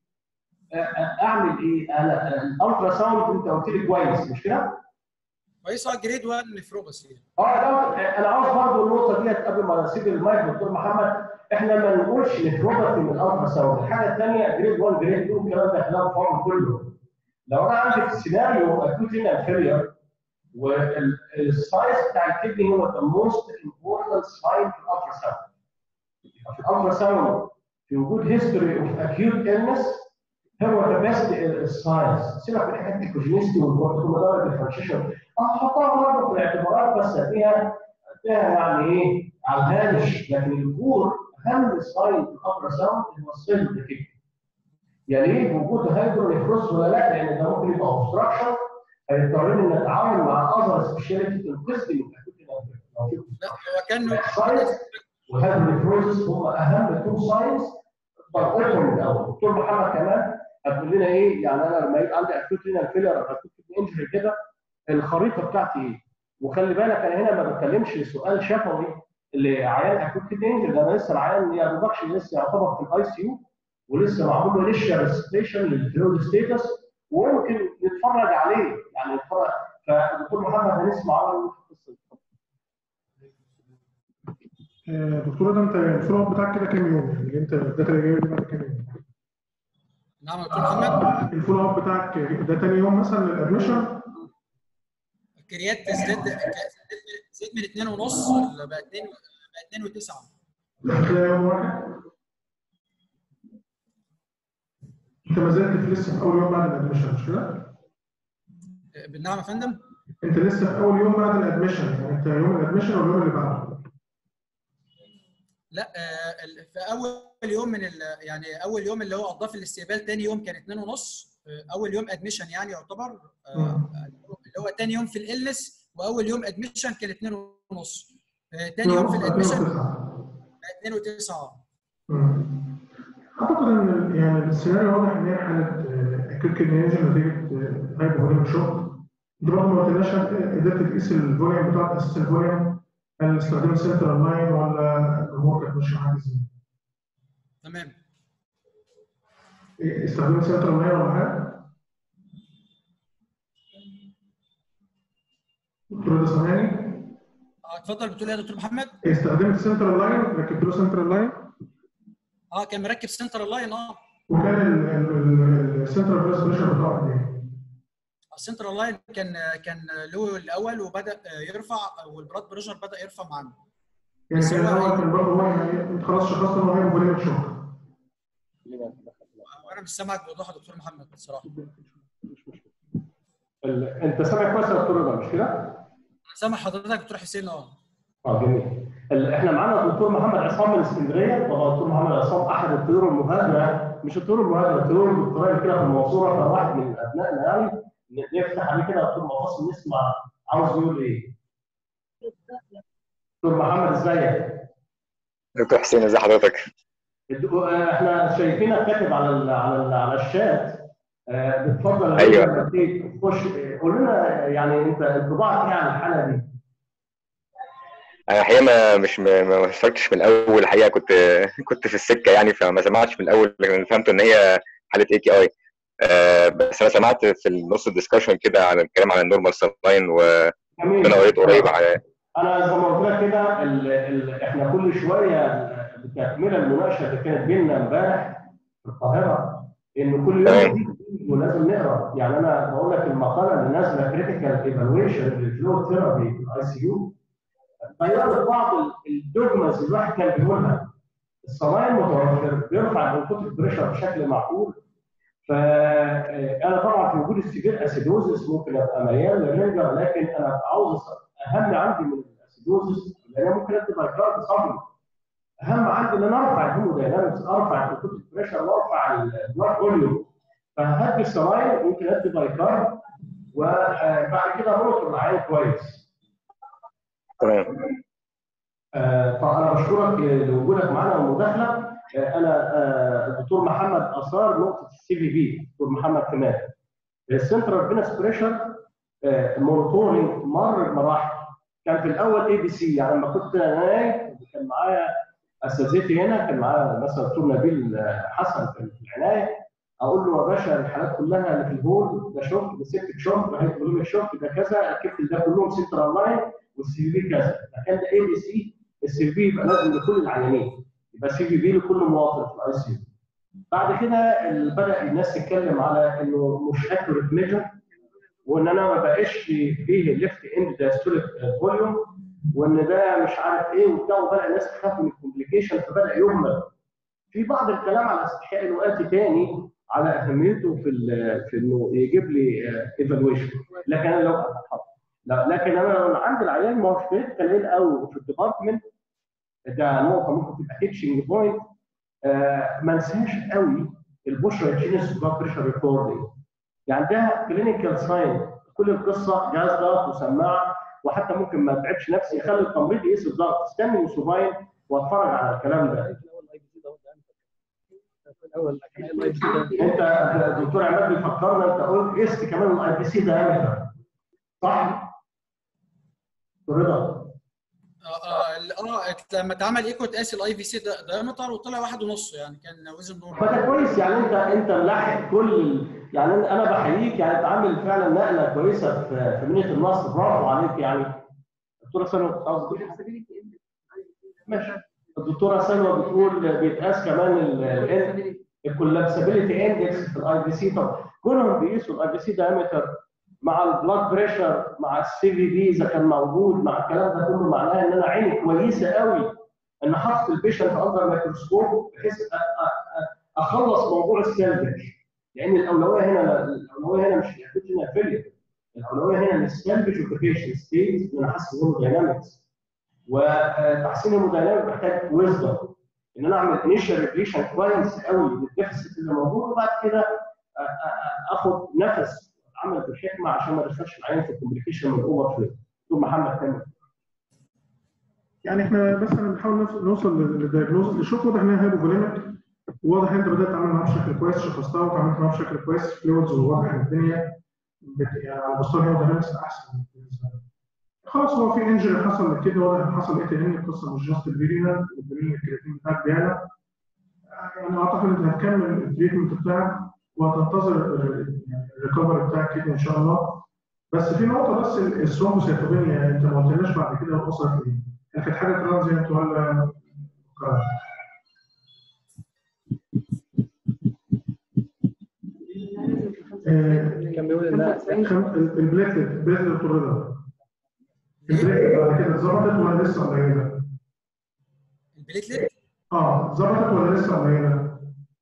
أ- اعمل ايه؟ انا الالترا ساوند انت قلت لي كويس مش كده؟ كويس اه جريد 1 نفروباثي اه لا انا عاوز برضه النقطه ديت قبل ما اسيب المايك دكتور محمد احنا ما نقولش نفروباثي من الالترا ساوند الحاجه الثانيه جريد 1 جريد 2 الكلام ده كلام فاضي كله لو انا عندي في سيناريو اكوت رينال فيلير والسايز بتاع الكدني هو ذا موست امبورتنت ساين في الالترا ساوند في الالترا ساوند في وجود هيستوري اوف اكيوت illness هو ذا بيست ساينس سيبك من حته الكوجينيستي والكورتيكومودال ديفرنشيشن احطها برضه في الاعتبارات بس اديها اديها يعني ايه على الهامش لكن الكور اهم ساين في الالترا ساوند هو السيل كده يعني ايه وجود هيدرونيفروس ولا لا لان ده ممكن يبقى اوبستراكشن هيضطرني نتعامل مع اذر سبيشاليتي تنقذني من الاكوت لا هو كان الساينس والهيدرونيفروس هم اهم تو ساينس طرقتهم الاول دكتور محمد كمان هتقول لنا ايه يعني انا لما يبقى عندي اكوت رينال فيلر او اكوت انجري كده الخريطه بتاعتي ايه؟ وخلي بالك انا هنا ما بتكلمش سؤال شفوي اللي عيان اكوت انجري ده انا لسه العيان يا دوبكش لسه يعتبر في الاي سي يو ولسه معمول له ليشيا ريستريشن للفلويد ستيتس وممكن نتفرج عليه يعني نتفرج فدكتور محمد هنسمع عنه في القصه دي. آه، دكتور ده انت الفولو اب بتاعك كده كام يوم؟ يعني انت الداتا اللي جايه دي بعد كام يوم؟ نعم يا دكتور محمد الفولو اب بتاعك ده تاني يوم مثلا للادمشن الكريات زاد زاد من 2 ونص بقى 2 بقى 2 و9 هتلاقي يوم واحد انت ما زلت في لسه في اول يوم بعد الادمشن مش كده؟ بالنعم يا فندم انت لسه في اول يوم بعد الادمشن يعني انت يوم الادمشن واليوم اللي بعده لا آه، ال- في اول يوم من ال- يعني اول يوم اللي هو قضاه في الاستقبال تاني يوم كان 2 ونص آه، اول يوم ادميشن يعني يعتبر آه، مم. اللي هو تاني يوم في الالنس واول يوم ادميشن كان 2 ونص تاني يوم في الادميشن 2 و9 اعتقد ان يعني السيناريو واضح ان هي حاله اكيد كيدنيزم نتيجه هايبوفوليم شوك انت برضه ما قلتلناش قدرت تقيس الفوليوم بتاعك اساس الفوليوم هل استخدمت سنترال لاين ولا الامور كانت ماشيه معاك ازاي؟ تمام استخدمت سنترال لاين ولا حاجه؟ دكتور ده سامعني؟ اه اتفضل بتقول ايه يا دكتور محمد؟ استخدمت سنترال لاين ركبت له سنترال لاين اه كان مركب سنترال لاين اه وكان السنترال بريس بريشر بتاعه قد ايه؟ السنترال لاين كان كان له الاول وبدا يرفع والبلاد بريشر بدا يرفع معانا يعني بس كان هو- الاول كان برضه هو يعني انت خلاص شخصت ان هو هايبوفوليميك شوك وانا مش سامعك بوضوح يا دكتور محمد بصراحه ال- انت سامع كويس يا دكتور رضا مش كده؟ انا سامع حضرتك يا دكتور حسين اه اه جميل ال- احنا معانا الدكتور محمد عصام من اسكندريه طبعا الدكتور محمد عصام احد الطيور المهاجره مش الطيور المهاجره الطيور الدكتوراه كده في المنصوره فواحد من ابنائنا يعني ن- نفتح عليه كده دكتور مفاصل نسمع عاوز يقول ايه دكتور محمد ازيك؟ دكتور حسين ازي حضرتك؟ الد- آه، احنا شايفينك كاتب على ال على ال على الشات آه، بتفضل أيوة. لما تيجي تخش آه، قول لنا يعني انت انطباعك ايه عن الحاله دي؟ انا الحقيقه ما مش ما ما اشتركتش من الاول الحقيقه كنت كنت في السكه يعني فما سمعتش من الاول لكن فهمت ان هي حاله اي كي اي بس انا سمعت في النص الدسكشن كده عن الكلام عن النورمال لاين جميل وانا قريت قريب على انا زي ما قلت لك كده ال- ال- احنا كل شويه بتكمله المناقشه اللي كانت بيننا امبارح في القاهره ان كل يوم تمام. جديد ولازم نقرا يعني انا بقول لك المقاله اللي نازله كريتيكال ايفالويشن للفلو ثيرابي في الاي سي يو غيرت بعض ال- الدوجماز اللي الواحد كان بيقولها الصنايع متوفر بيرفع الانفوت بريشر بشكل معقول فانا طبعا في وجود السيفير اسيدوزس ممكن ابقى ميال للرنجر لكن انا عاوز أص- اهم عندي من الاسيدوزس لان أنا ممكن ادي بايكارد صبري اهم عندي ان انا ارفع الهيموداينامكس ارفع الانفوت بريشر وارفع البلاد فوليوم فهدي الصنايع ممكن ادي بايكارد وبعد كده مونيتور العين كويس تمام آه، فانا بشكرك لوجودك معنا والمداخله آه، انا آه، الدكتور محمد اثار نقطه السي في بي دكتور محمد كمال السنترال فينس بريشر مونيتورنج مر بمراحل كان في الاول اي بي سي يعني لما كنت انا نايم كان معايا اساتذتي هنا كان معايا مثلا دكتور نبيل آه، حسن كان في العنايه اقول له يا باشا الحالات كلها اللي في الهول ده شوك ده سيبتك شوك ده هيدروميك شوك ده كذا الكبت ده كلهم سنترال لاين والسي في كذا فكان ده اي بي سي السي في يبقى لازم لكل العيانين يبقى سي في بي لكل مواطن في الاي سي يو بعد كده ال- بدا الناس تتكلم على انه مش اكيوريت ميجر وان انا ما بقاش فيه ليفت اند دايستوليك فوليوم وان ده مش عارف ايه وبتاع وبدا الناس تخاف من الكومبليكيشن فبدا يهمل في بعض الكلام على استحياء الوقت تاني على اهميته في ال- في انه يجيب لي ايفالويشن لكن انا لو لا لكن انا لو عندي العيان ما هوش كريتيكال قليل قوي في الديبارتمنت ده نقطه ممكن تبقى تيتشنج بوينت ما انساش قوي البوشرا جينيس بلاد بريشر ريكوردنج يعني ده كلينيكال ساين كل القصه جهاز ضغط وسماعه وحتى ممكن ما اتعبش نفسي يخلي التمريض يقيس الضغط استني وسوباين واتفرج على الكلام ده انت دكتور عماد بيفكرنا انت قلت قست كمان الاي بي سي ده صح؟ دكتور رضا اه اه ال- اه لما اتعمل ايكو اتقاس الاي في سي دايمتر وطلع واحد ونص يعني كان وزن نور فده كويس يعني انت انت ملاحق كل ال... يعني انا بحييك يعني انت عامل فعلا نقله كويسه في في مدينه النصر برافو عليك يعني دكتوره سلوى كنت عاوز تقول ماشي الدكتوره سلوى بتقول بيتقاس كمان ال الكولابسابيلتي اندكس في الاي بي سي طب كلهم بيقيسوا الاي بي سي دايمتر مع البلاد بريشر مع السي في بي اذا كان موجود مع الكلام ده كله معناه ان انا عيني كويسه قوي ان حاطط البيشنت اندر ميكروسكوب بحيث أ- أ- أ- اخلص موضوع السلبك لان الاولويه هنا الاولويه هنا مش هنا فيلير الاولويه هنا السلبج اوكيبيشن ستيت ان انا احسن هيموداينامكس وتحسين الهيموداينامكس محتاج ويزدم ان انا اعمل انيشال ريجليشن كويس قوي للديفيسيت اللي موجود وبعد كده أ- أ- اخد نفس عمل بالحكمه عشان ما ادخلش العين في كومبليكيشن من الاوفر فلو دكتور محمد تامر يعني احنا بس بنحاول نوص- نوصل للدياجنوز الشوك واضح انها هايبوفوليميك واضح ان انت بدات تعمل معاها بشكل كويس شخصتها وتعاملت معاها بشكل كويس فلويدز وواضح ان الدنيا بت... يعني على مستوى الهيموداينامكس احسن بالنسبه لها. خلاص هو في انجري حصل للكدني واضح ان حصل اي تي ان القصه مش جاست الفيرينال والدليل الكرياتين بتاعك بيعلى يعني اعتقد انت هتكمل التريتمنت بتاعك وهتنتظر الريكفري بتاع الكدني ان شاء الله بس في نقطه بس الثرومبوسيتوبينيا انت ما قلتلناش بعد كده وصلت ايه؟ هل كانت حاجه ترانزيانت ولا كرنت؟ كان بيقول انها البليتلت البليتلت الرضا البليتلت بعد كده اتظبطت ولا لسه قليله؟ البليتلت اه اتظبطت ولا لسه قليله؟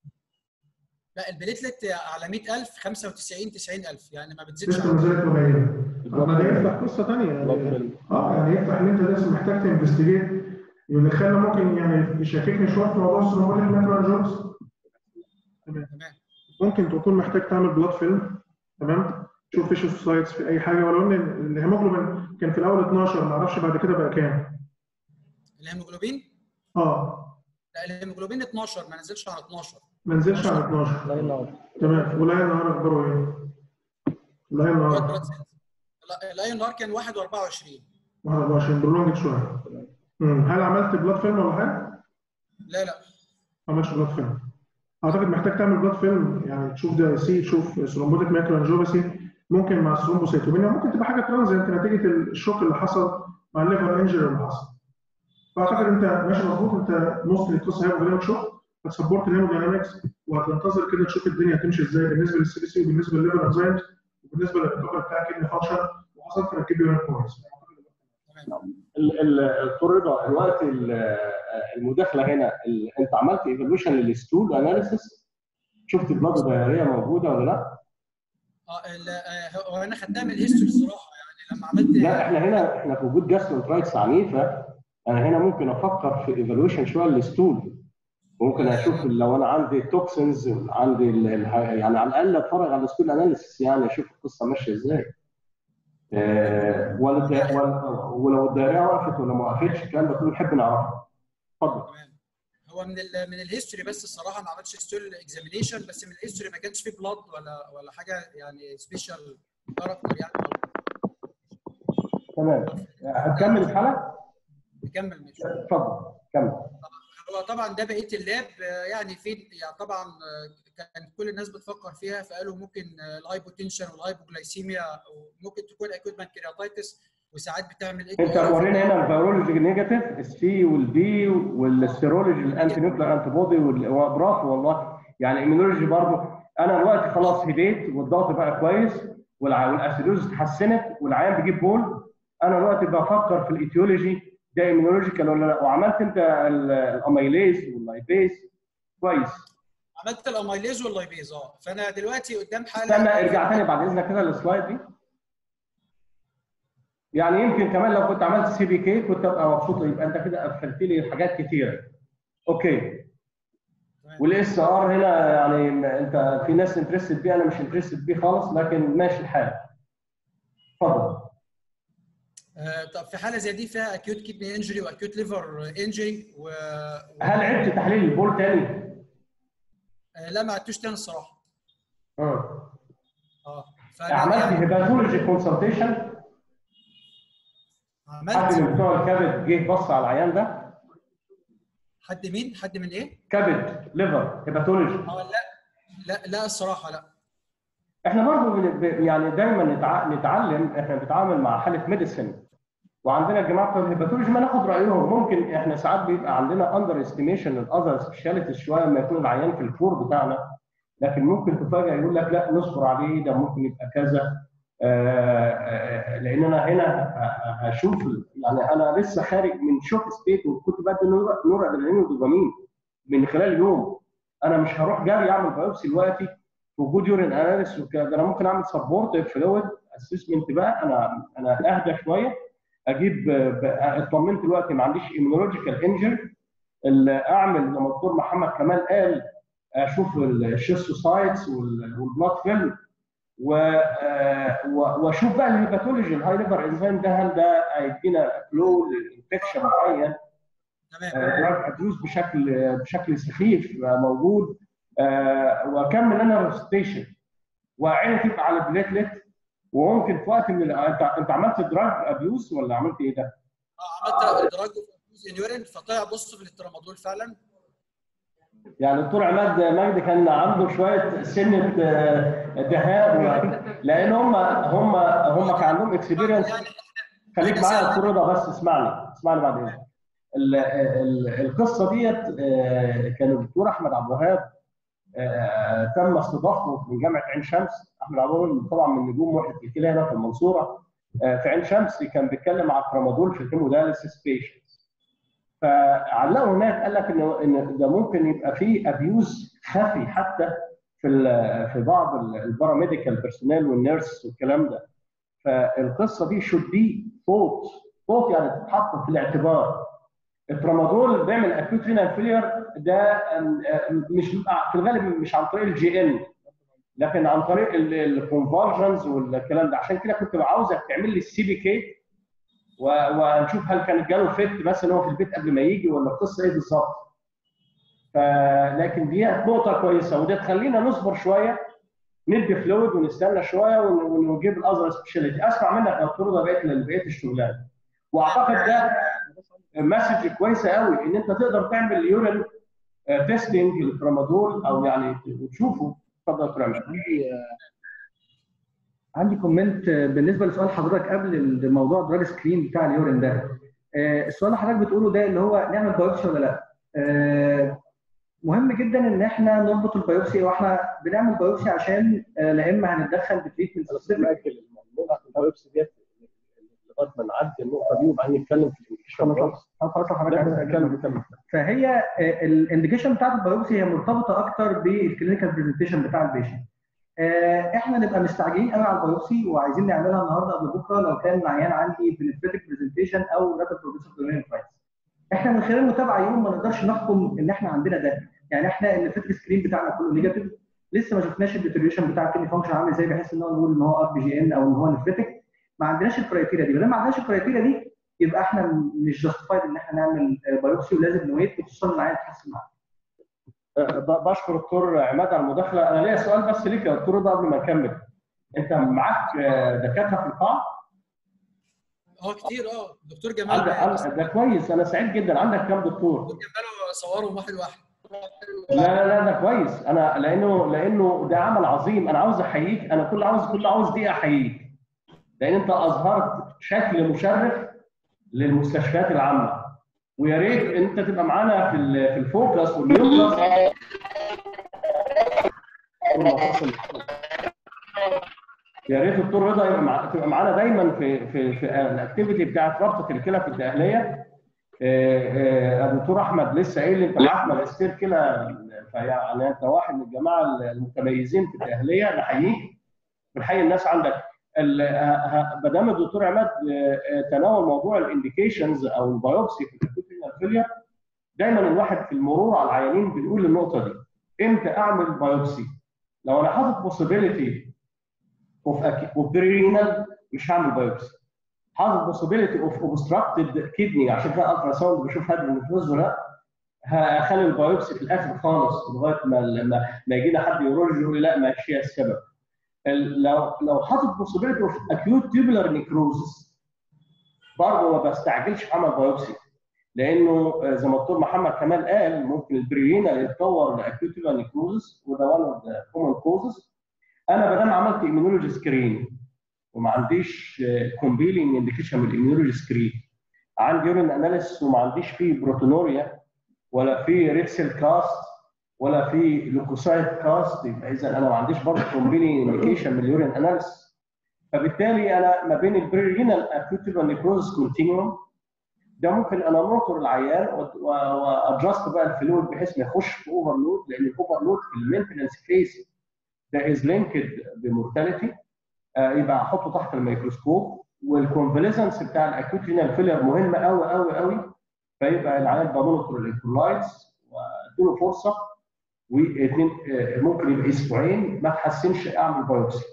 لا البليتلت على 100000 95 90000 يعني ما بتزيدش لسه عن ما زالت قليله طب ما ده يفتح قصه ثانيه يعني اه يعني يفتح ان انت لسه محتاج تنفستيجيت يدخلنا ممكن يعني يشككني شويه في موضوع السنوبوليك ماكرو جونز تمام ممكن تكون محتاج تعمل بلاد فيلم تمام تشوف فيش سايتس في اي حاجه ولو ان الهيموجلوبين كان في الاول 12 ما اعرفش بعد كده بقى كام الهيموجلوبين اه لا الهيموجلوبين 12 ما نزلش عن 12 ما نزلش على 12 الله ينور تمام ولاية النهار اخباره ايه؟ ولاية النهار لا الاي ان ار كان 1 و24 21 برولونج شويه مم. هل عملت بلاد فيلم ولا حاجه؟ لا لا ما عملتش بلاد فيلم اعتقد محتاج تعمل بلاد فيلم يعني تشوف دي اي سي تشوف ثرومبوتيك ماكرو انجيوباسي ممكن مع الثرومبوسيتومينيا ممكن تبقى حاجه ترانزيانت نتيجه الشوك اللي حصل مع الليفر انجري اللي حصل فاعتقد انت ماشي مظبوط انت موستلي القصه هي بلاد شوك هتسبورت الهيموداينامكس وهتنتظر كده تشوف الدنيا هتمشي ازاي بالنسبه للسي بي سي وبالنسبه للليفر انزايمز وبالنسبه للريكفري بتاع كدني فانكشن وحصلت تركيب يورين كويس ال- ال- الدكتور رضا الوقت ال- المداخله هنا ال- انت عملت ايفالويشن للستول اناليسيس شفت البلاد دايريه موجوده ولا لا؟ اه ال- آه، هو انا خدتها من الهيستوري الصراحه يعني لما عملت لا احنا هنا احنا في وجود جاسترونترايتس عنيفه انا هنا ممكن افكر في ايفالويشن شويه للستول ممكن اشوف لو انا عندي توكسنز عندي ال- ال- يعني على الاقل اتفرج على الستول اناليسيس يعني اشوف القصه ماشيه ازاي آه، ولا الدا- ولا- ولو الدائريه وقفت ولا ما وقفتش الكلام ده كله نحب نعرفه اتفضل تمام هو من ال من الهيستوري بس الصراحه ما عملتش ستول اكزامينيشن بس من الهيستوري ما كانش فيه بلاد ولا ولا حاجه يعني سبيشال كاركتر يعني تمام هتكمل الحلقه؟ نكمل ماشي اتفضل كمل هو طبعا ده بقيه اللاب آه، يعني في يعني طبعا آه، كان كل الناس بتفكر فيها فقالوا ممكن آه، الهايبوتنشن والهايبوجلايسيميا ممكن تكون اكيوت بانكرياتايتس وساعات بتعمل ايه انت ورينا هنا الفيرولوجي نيجاتيف السي والبي والسيرولوجي الانتي نيوكلير انتي بودي برافو والله يعني الايميونولوجي برضه انا دلوقتي خلاص هديت والضغط بقى كويس والع- والاسيدوز اتحسنت والعيان بيجيب بول انا دلوقتي بفكر في الايتيولوجي ده ايميونولوجيكال ولا لا وعملت انت ال- الاميليز واللايبيز كويس عملت الاميليز واللايبيز اه فانا دلوقتي قدام حاله استنى ارجع تاني بعد اذنك كده للسلايد دي يعني يمكن كمان لو كنت عملت سي بي كي كنت ابقى مبسوط يبقى انت كده قفلت لي حاجات كتيره اوكي والاس ار هنا يعني م- انت في ناس انترستد بيه انا مش انترستد بيه خالص لكن ماشي الحال اتفضل آه، طب في حاله زي دي فيها اكيوت كيدني انجري واكيوت ليفر انجري و... و... هل عدت تحليل البول تاني؟ آه، لا ما عدتوش تاني الصراحه اه اه فأنا عملت يعني هيباتولوجي كونسلتيشن حد عملت من بتوع الكبد جه بص على العيان ده حد مين حد من ايه كبد ليفر هيباتولوجي اه لا لا لا الصراحه لا احنا برضه بن- ب- يعني دايما نتع... نتعلم احنا بنتعامل مع حاله ميديسن وعندنا الجماعه بتوع الهيباتولوجي ما ناخد رايهم ممكن احنا ساعات بيبقى عندنا اندر استيميشن للاذر سبيشاليتيز شويه لما يكون العيان في الكور بتاعنا لكن ممكن تفاجئ يقول لك لا نصبر عليه ده ممكن يبقى كذا آه، آه، لان انا هنا ه- ه- هشوف يعني انا لسه خارج من شوك ستيت وكنت بدي نور نور ادرينالين ودوبامين من خلال يوم انا مش هروح جري اعمل بايوبسي دلوقتي في وجود يورين اناليس وكده ده انا ممكن اعمل سبورت فلويد اسسمنت بقى انا انا اهدى شويه اجيب ب- اطمنت دلوقتي ما عنديش ايمونولوجيكال انجر اعمل زي ما الدكتور محمد كمال قال اشوف الشيستوسايتس والبلاد فيلم و آه، و- واشوف بقى الهيباتولوجي الهاي ليفر انزيم ده هل ده هيدينا فلو لانفكشن معين تمام دراج ابيوز بشكل بشكل سخيف آه، موجود آه، واكمل انا روستيشن وعيني تبقى على البليتلت وممكن في وقت من ال- انت انت عملت دراج ابيوز ولا عملت ايه ده؟ اه عملت ادراج في يورين فطلع بص في الترامادول فعلا يعني الدكتور عماد مجدي كان عنده شويه سنه آه، دهاء و- لان هم هم هم كان عندهم اكسبيرينس يعني خليك معايا يا دكتور رضا بس اسمعني اسمعني بعدين ال- ال- القصه ديت آه، كان الدكتور احمد عبد الوهاب آه، تم استضافته من جامعه عين شمس احمد عبد الوهاب طبعا من نجوم وحده الكلى هنا في المنصوره آه، في عين شمس كان بيتكلم على الترامادول في الهيموداليسيس بيشنتس فعلقوا هناك قال لك ان ان ده ممكن يبقى فيه ابيوز خفي حتى في ال- في بعض الباراميديكال بيرسونيل والنيرس والكلام ده فالقصه دي should be thought thought يعني تتحط في الاعتبار الترامادول بيعمل اكيوت رينال فيلير ده أم، أم، مش في الغالب مش عن طريق الجي ان لكن عن طريق الكونفرجنز والكلام ده عشان كده كنت عاوزك تعمل لي السي بي كي ونشوف هل كان جاله فيت مثلا هو في البيت قبل ما يجي ولا القصه ايه بالظبط فلكن دي نقطه كويسه ودي تخلينا نصبر شويه ندي فلويد ونستنى شويه ون- ونجيب الاذر سبيشاليتي اسمع منك يا دكتور ده بقيه بقيه الشغلانه واعتقد ده مسج كويسه قوي ان انت تقدر تعمل يورين تيستنج للترامادول او يعني وتشوفه اتفضل يا دكتور عماد. عندي عندي كومنت بالنسبه لسؤال حضرتك قبل الموضوع دراج سكرين بتاع اليورين ده آه، السؤال اللي حضرتك بتقوله ده اللي هو نعمل بايوبسي ولا لا آه، مهم جدا ان احنا نربط البايوبسي واحنا بنعمل بايوبسي عشان آه، لا اما هنتدخل بتريتمنت انا كنت مأجل الموضوع البايوبسي ديت لغايه ما نعدي النقطه دي وبعدين نتكلم في الانفكشن خلاص خلاص حضرتك لا عايز كمل كمل فهي الانديكيشن بتاعت البايوبسي هي مرتبطه اكتر بالكلينيكال برزنتيشن بتاع البيشنت احنا نبقى مستعجلين قوي على البايوبسي وعايزين نعملها النهارده قبل بكره لو كان العيان عندي بنفريتك برزنتيشن او رابid بروجريسيف دورين احنا من خلال المتابعه يوم ما نقدرش نحكم ان احنا عندنا ده يعني احنا النفريتك سكرين بتاعنا كله نيجاتيف لسه ما شفناش الديتريوشن بتاع الكدني فانكشن عامل ازاي بحيث ان هو نقول ان هو ار بي جي ان او ان هو نفريتك ما عندناش الكرايتيريا دي ما دام ما عندناش الكرايتيريا دي يبقى احنا مش جاستيفايد ان احنا نعمل بايوبسي ولازم نويت خصوصا ان العيان يتحسن معانا أه، ب- بشكر الدكتور عماد على المداخله انا ليا سؤال بس ليك يا دكتور رضا قبل ما نكمل انت معاك أه، دكاتره في القاعه اه كتير اه دكتور جمال عندك عندك- ده كويس انا سعيد جدا عندك كام دكتور دكتور جمال صورهم واحد واحد لا لا لا ده كويس انا لانه لانه ده عمل عظيم انا عاوز احييك انا كل عاوز كل عاوز دقيقه احييك لان انت اظهرت شكل مشرف للمستشفيات العامه ويا ريت انت تبقى معانا في ال- في الفوكس والنيوكلاس يا ريت الدكتور رضا يبقى مع... تبقى معانا دايما في في في الاكتيفيتي بتاعت رابطه الكلى في الدقهليه آه، آه، الدكتور احمد لسه قايل لي انت معاك ماجستير كلى فيعني انت واحد من الجماعه المتميزين في الدقهليه نحييك بنحيي الناس عندك ال- ه- ه- ما دام الدكتور عماد آه، آه، تناول موضوع الانديكيشنز او البيوبسي في الاكوت فيلير دايما الواحد في المرور على العيانين بنقول النقطه دي امتى اعمل بايوبسي؟ لو انا حاطط possibility اوف اوف برينال مش هعمل بايوبسي حاطط possibility اوف obstructed كدني عشان كده الترا ساوند بشوف هذا النفوذ ولا لا هخلي البايوبسي في الاخر خالص لغايه ما ما, ما يجي لنا حد يورولوجي يقول لي لا ما هي السبب ال- لو لو حاطط possibility اوف acute tubular necrosis برضه ما بستعجلش في عمل بايوبسي لانه آه، زي ما الدكتور محمد كمال قال ممكن البرينا يتطور لاكيوت tubular necrosis وده one of the common causes انا ما دام عملت immunology سكرين وما عنديش كومبيلينج انديكيشن من الاميونولوجي سكرين عندي يورين اناليس وما عنديش فيه بروتونوريا ولا في ريد سيل كاست ولا في لوكوسايت كاست يبقى اذا انا ما عنديش برضه كومبيلينج انديكيشن من اليورين اناليس فبالتالي انا ما بين البريرينال اكيوتيفال نيكروز كونتينيوم ده ممكن انا نوتر العيان وادجست بقى الفلويد بحيث ما يخش في اوفرلود لان الاوفرلود في المينتنس فيس ده از لينكد بمورتاليتي يبقى احطه تحت الميكروسكوب والكونفاليسنس بتاع الاكوت رينال فيلر مهم قوي قوي قوي فيبقى العيان بمونيتور الالكترولايتس واديله فرصه واثنين ممكن يبقى اسبوعين ما تحسنش اعمل بايوبسي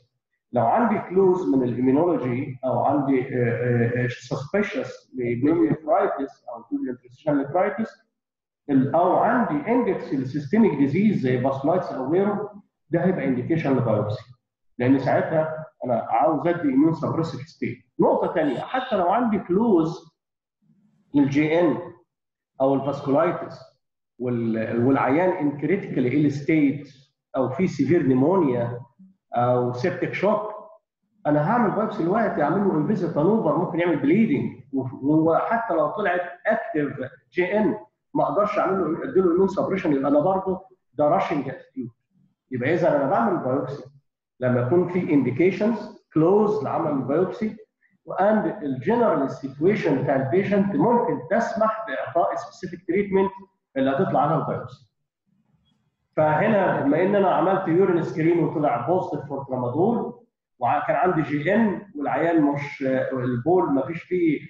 لو عندي كلوز من الاميونولوجي او عندي سسبشس لجلوميوفرايتس او نيوتريشن او عندي اندكس للسيستميك ديزيز زي فاسكولايتس او غيره ده هيبقى انديكيشن لبايوبسي لان ساعتها انا عاوز ادي اميون سبريسيف ستيت نقطه ثانيه حتى لو عندي كلوز للجي ان او الفاسكولايتس والعيان ان كريتيكال ايل ستيت او في سيفير نيمونيا او سيبتيك شوك انا هعمل بايبسي دلوقتي اعمل له انفيزيت تانوفر ممكن يعمل بليدنج وحتى لو طلعت اكتف جي ان ما اقدرش اعمل له اديله اميون سبريشن يبقى انا برضه ده راشنج اتيتيود يبقى اذا انا بعمل بايوبسي لما يكون في انديكيشنز كلوز لعمل البايوبسي واند الجنرال سيتويشن بتاع البيشنت ممكن تسمح باعطاء سبيسيفيك تريتمنت اللي هتطلع عنها البايوبسي. فهنا بما ان انا عملت يورين سكرين وطلع بوزيتيف فور ترامادول وكان عندي جي ان والعيان مش البول ما فيش فيه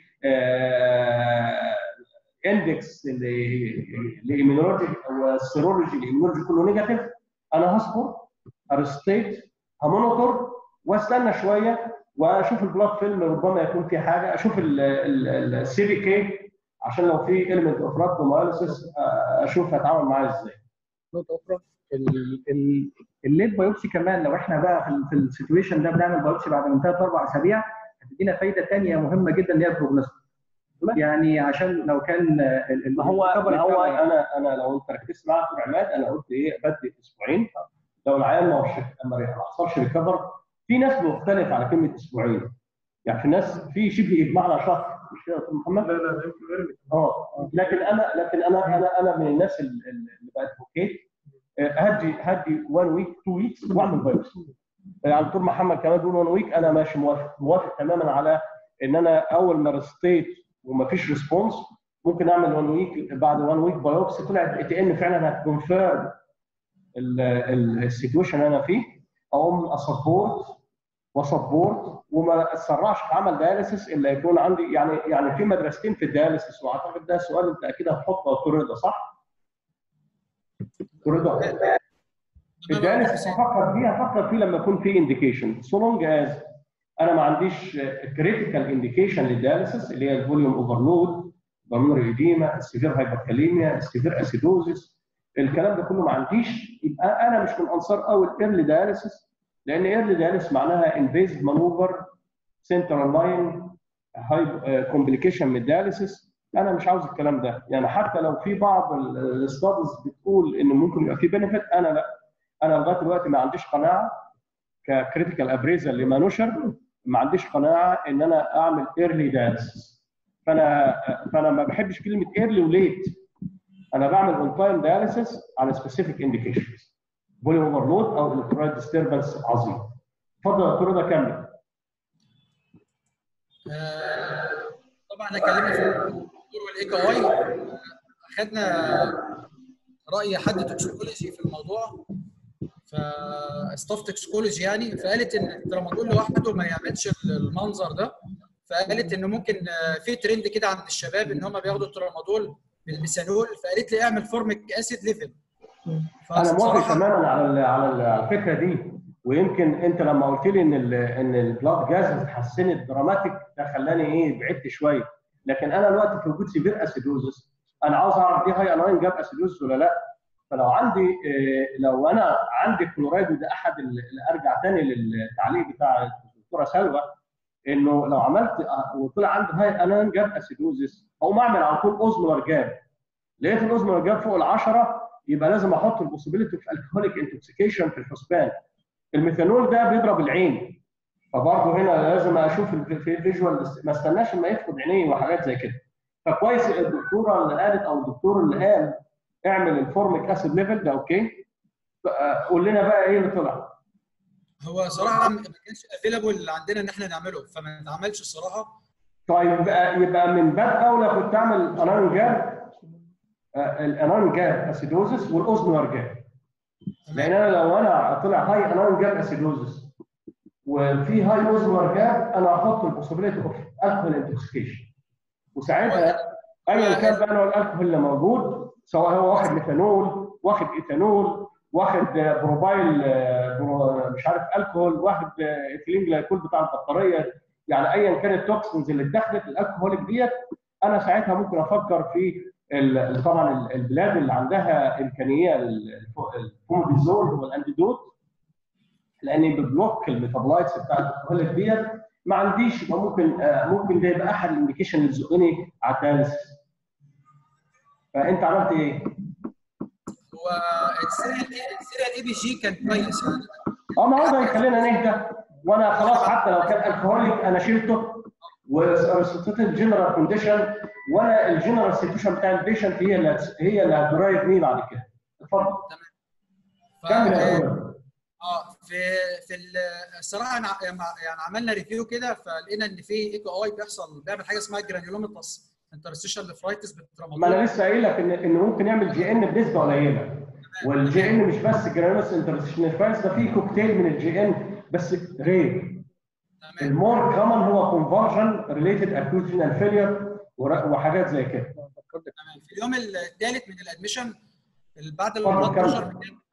اندكس لايميونولوجي او السيرولوجي الايميونولوجي كله نيجاتيف انا هصبر ارستيت همونيتور واستنى شويه واشوف البلاد فيلم ربما يكون في حاجه اشوف السي بي كي عشان لو في ايلمنت اوف رابتومايلسيس اشوف هتعامل معاه ازاي. نقطه اخرى الليد بايوبسي كمان لو احنا بقى في السيتويشن ده بنعمل بايوبسي بعد من ثلاث اربع اسابيع هتدينا فايده ثانيه مهمه جدا اللي هي البروجنوستيك. يعني عشان لو كان ما هو ما هو انا انا لو انت ركزت معايا في عماد انا قلت ايه بدي اسبوعين لو العيان ما ما حصلش ريكفر في ناس مختلف على كلمه اسبوعين يعني في ناس في شبه اجماع على شهر مش كده يا محمد؟ لا لا اه لكن انا لكن انا انا انا من الناس اللي بادفوكيت هدي هدي 1 ويك 2 ويكس واعمل بايوبسي يعني دكتور محمد كمان بيقول 1 ويك انا ماشي موافق موافق تماما على ان انا اول ما رستيت ومفيش ريسبونس ممكن اعمل 1 ويك بعد 1 ويك بايوبسي طلعت اي تي ان فعلا هتكونفيرم السيتويشن انا فيه اقوم اسبورت وسبورت وما اسرعش في عمل دياليسيس الا يكون عندي يعني يعني في مدرستين في الدياليسيس واعتقد ده سؤال انت اكيد هتحطه دكتور رضا صح؟ دكتور رضا في الدياليسيس افكر فيه افكر فيه لما يكون في انديكيشن سو لونج از انا ما عنديش كريتيكال انديكيشن للدياليسيس اللي هي الفوليوم اوفرلود بالمونري ايديما السيفير هايبركاليميا السيفير اسيدوزيس الكلام ده كله ما عنديش يبقى انا مش من انصار قوي الايرلي دياليسيس لان ايرلي دياليسيس معناها انفيزد مانوفر سنترال لاين هاي كومبليكيشن من الدياليسيس انا مش عاوز الكلام ده يعني حتى لو في بعض الاستادز بتقول ان ممكن يبقى في بنفيت انا لا انا لغايه دلوقتي ما عنديش قناعه ككريتيكال ابريزل لما نشر ما عنديش قناعه ان انا اعمل ايرلي دياليسيس فانا فانا ما بحبش كلمه ايرلي وليت انا بعمل اون تايم دياليسيس على سبيسيفيك انديكيشنز فوليوم اوفرلود او الكترولايت ديستربنس عظيم اتفضل يا دكتور رضا كمل طبعا احنا اتكلمنا في الدكتور والاي كي اي اخذنا راي حد توكسيكولوجي في الموضوع فستاف توكسيكولوجي يعني فقالت ان الترامادول لوحده ما يعملش المنظر ده فقالت ان ممكن في ترند كده عند الشباب ان هم بياخدوا الترامادول بالميثانول فقالت لي اعمل فورميك اسيد ليفل انا موافق تماما على على الفكره دي ويمكن انت لما قلت لي ان ال ان البلاد جاز اتحسنت دراماتيك ده خلاني ايه بعدت شويه لكن انا دلوقتي في وجود سيفير اسيدوزس انا عاوز اعرف دي هاي اناين جاب اسيدوزس ولا لا فلو عندي لو انا عندي كلورايد وده احد اللي ارجع تاني للتعليق بتاع الدكتوره سلوى انه لو عملت وطلع عندي هاي اناين جاب اسيدوزس اقوم اعمل على طول اوزمولار جاب لقيت الاوزمولار جاب فوق ال 10 يبقى لازم احط البوسيبيليتي في الكهوليك انتوكسيكيشن في الحسبان الميثانول ده بيضرب العين فبرضه هنا لازم اشوف في فيجوال ما استناش لما يفقد عينيه وحاجات زي كده فكويس الدكتوره اللي قالت او الدكتور اللي قال اعمل الفورميك اسيد ليفل ده اوكي قول لنا بقى ايه اللي طلع هو صراحه ما كانش افيلابل عندنا ان احنا نعمله فما اتعملش الصراحه طيب يبقى يبقى من باب اولى كنت اعمل انان جاب الانان جاب اسيدوزس والاوزمولار جاب لان انا لو انا طلع هاي انان جاب اسيدوزس وفي هاي اوزمولار جاب انا هحط البوسيبيليتي اوف الكحول انتوكسيكيشن وساعتها ايا كان بقى نوع الالكحول اللي موجود سواء هو واخد ميثانول واخد ايثانول واخد بروبايل برو- مش عارف الكحول واخد ايثيلين جلايكول بتاع البطاريه يعني ايا كانت التوكسنز اللي اتدخلت الالكحوليك ديت انا ساعتها ممكن افكر في ال- طبعا ال- البلاد اللي عندها امكانيه الف- الفوموبيزول هو الانتيدوت لاني ببلوك الميتابولايتس بتاعت الالكحوليك ديت ما عنديش يبقى ممكن آه، ممكن ده يبقى احد الانديكيشن اللي تزقني على الدياليسيس فانت عملت ايه؟ هو السيريال السيريال اي بي جي كان كويس يعني اه ما هو ده يخلينا نهدى وانا خلاص حتى لو كان الكحوليك انا شلته وريسبتيت جنرال كونديشن وانا الجنرال سيتويشن بتاع البيشنت هي اللي هتس- هي اللي هتدرايف مي بعد كده اتفضل ف- كمل يا آه، أخويا. اه في في ال- الصراحه أنا ع- يعني عملنا ريفيو كده فلقينا ان في اي كي اي بيحصل بيعمل حاجه اسمها جرانيولوميتاس انترستيشال نفرايتس ما انا بالترامادول لسه قايل لك ان ان ممكن يعمل جي ان بنسبه قليله والجي ان مش بس جرانوس انترستيشن فايز ده في كوكتيل من الجي ان بس غير تمام المور كومن هو كونفرجن ريليتد اكوت رينال فيلير وحاجات زي كده تمام في اليوم الثالث من الادميشن بعد اتفضل، البلاد كمل. بريشر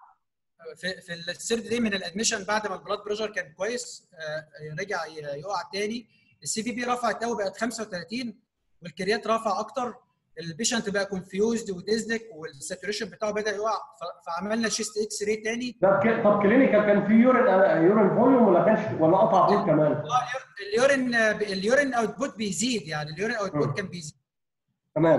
في في الثيرد دي من الادميشن بعد ما البلاد بريشر كان كويس آه، رجع ي- يقع تاني السي في بي رفعت قوي بقت 35 والكريات رفع اكتر البيشنت بقى كونفيوزد وديزنك والساتوريشن بتاعه بدا يقع ف- فعملنا شيست اكس راي تاني ده ك- طب كلينيكال كان في يورين يورين فوليوم ولا كانش ولا قطع بول كمان؟ اه اليورين اليورين اوتبوت بيزيد يعني اليورين م. اوتبوت كان بيزيد تمام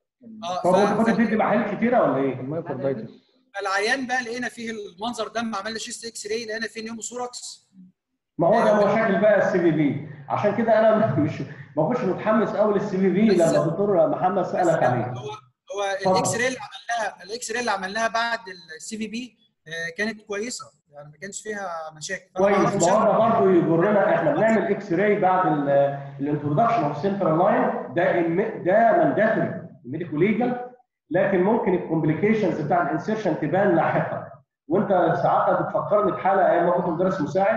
اه طب انت ف- كنت بتدي محاليل كتيره ولا ايه؟ المايوكاردايتس فالعيان بقى لقينا فيه المنظر ده لما عملنا شيست اكس راي لقينا فيه نيوموثوركس ما هو ده مشاكل بقى السي في في عشان كده انا مش ما كنتش متحمس قوي للسي في في بس- لما الدكتور محمد سالك عليه هو هو اتفضل. الاكس راي اللي عملناها الاكس راي اللي عملناها بعد السي في بي كانت كويسه يعني ما كانش فيها مشاكل فأنا ما كويس أعرفش ما هو ده برضه يجرنا احنا بنعمل اكس راي بعد الانترودكشن اوف سنترال لاين ده الم- ده مانداتوري ميديكو ليجل لكن ممكن الكومبليكيشنز بتاع الانسيرشن تبان لاحقا وانت ساعات بتفكرني بحاله ايام ما كنت مدرس مساعد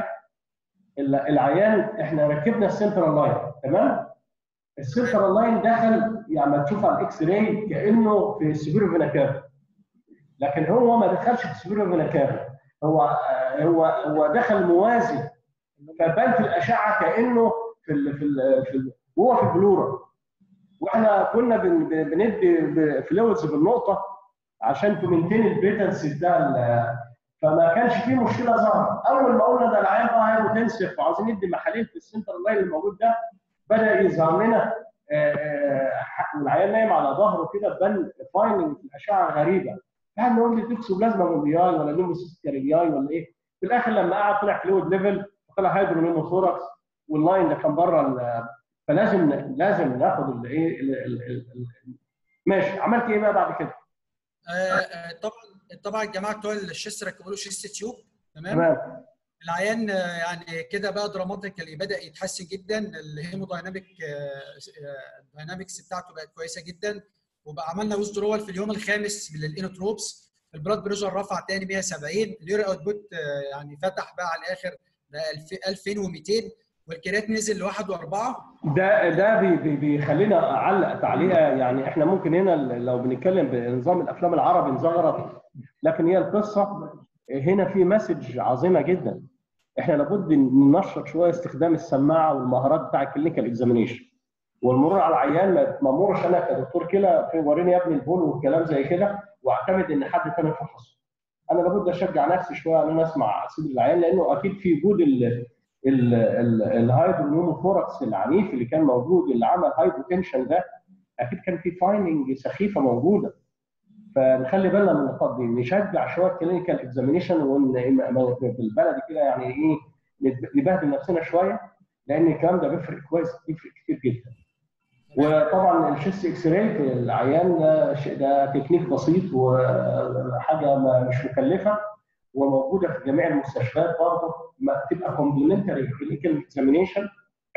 ال- العيان احنا ركبنا السنترال لاين تمام السنترال لاين دخل يعني ما تشوف على الاكس راي كانه في السبيرو فينا كافا لكن هو ما دخلش في السبيرو فينا كافا هو آه، هو هو دخل موازي فبان في الاشعه كانه في ال في ال في ال هو في البلورا واحنا كنا بن- بن- بندي فلويدز بالنقطه عشان تمنتين البيتنس بتاع ال- فما كانش فيه مشكله ظهرت اول ما قلنا ده العيان بقى هيبوتنسف وعايزين ندي محاليل في السنتر لاين الموجود ده بدا يظهر لنا آه، آه، والعيان نايم على ظهره كده بان فايننج في الاشعه غريبه هل نقول لي توكسوبلازما موبياي ولا نوموسيس كارياي ولا ايه؟ في الاخر لما قعد طلع فلويد ليفل طلع هيدرونيموثوركس واللاين ده كان بره ال- فلازم لازم ناخد الايه ال- ال- ال- ال- ماشي عملت ايه بقى بعد كده؟ آه، آه، طبعا طبعا الجماعه بتوع الشيست ركبوا له شيست تيوب تمام تمام العيان آه، يعني كده بقى دراماتيكالي بدا يتحسن جدا الهيمودايناميك الداينامكس بتاعته بقت كويسه جدا وبقى عملنا ويزدرول في اليوم الخامس من الانوتروبس البلاد بريشر رفع تاني 170 اليوري اوتبوت يعني فتح بقى على الاخر بقى 2200 والكريات نزل لواحد واربعه ده ده بي بي بيخلينا اعلق تعليقه يعني احنا ممكن هنا لو بنتكلم بنظام الافلام العربي نزغرط لكن هي القصه هنا في مسج عظيمه جدا احنا لابد ننشط شويه استخدام السماعه والمهارات بتاع الكلينيكال اكزامينيشن والمرور على العيان ما ما امرش انا كدكتور كلى في وريني يا ابني البول والكلام زي كده واعتمد ان حد تاني يفحصه انا لابد اشجع نفسي شويه ان انا اسمع صدر العيان لانه اكيد في وجود ال ال- ال- الهايدرونيموثوركس العنيف اللي كان موجود اللي عمل هايبوتنشن ده اكيد كان في فايندنج سخيفه موجوده فنخلي بالنا من النقاط دي نشجع شويه كلينيكال اكزامينيشن بالبلدي كده يعني ايه نت- نبهدل نفسنا شويه لان الكلام ده بيفرق كويس بيفرق كتير جدا وطبعا الشيست اكس راي في العيان ده شيء- ده تكنيك بسيط وحاجه ما- مش مكلفه وموجوده في جميع المستشفيات برضه ما تبقى كومبلمنتري كلينيكال اكزامينيشن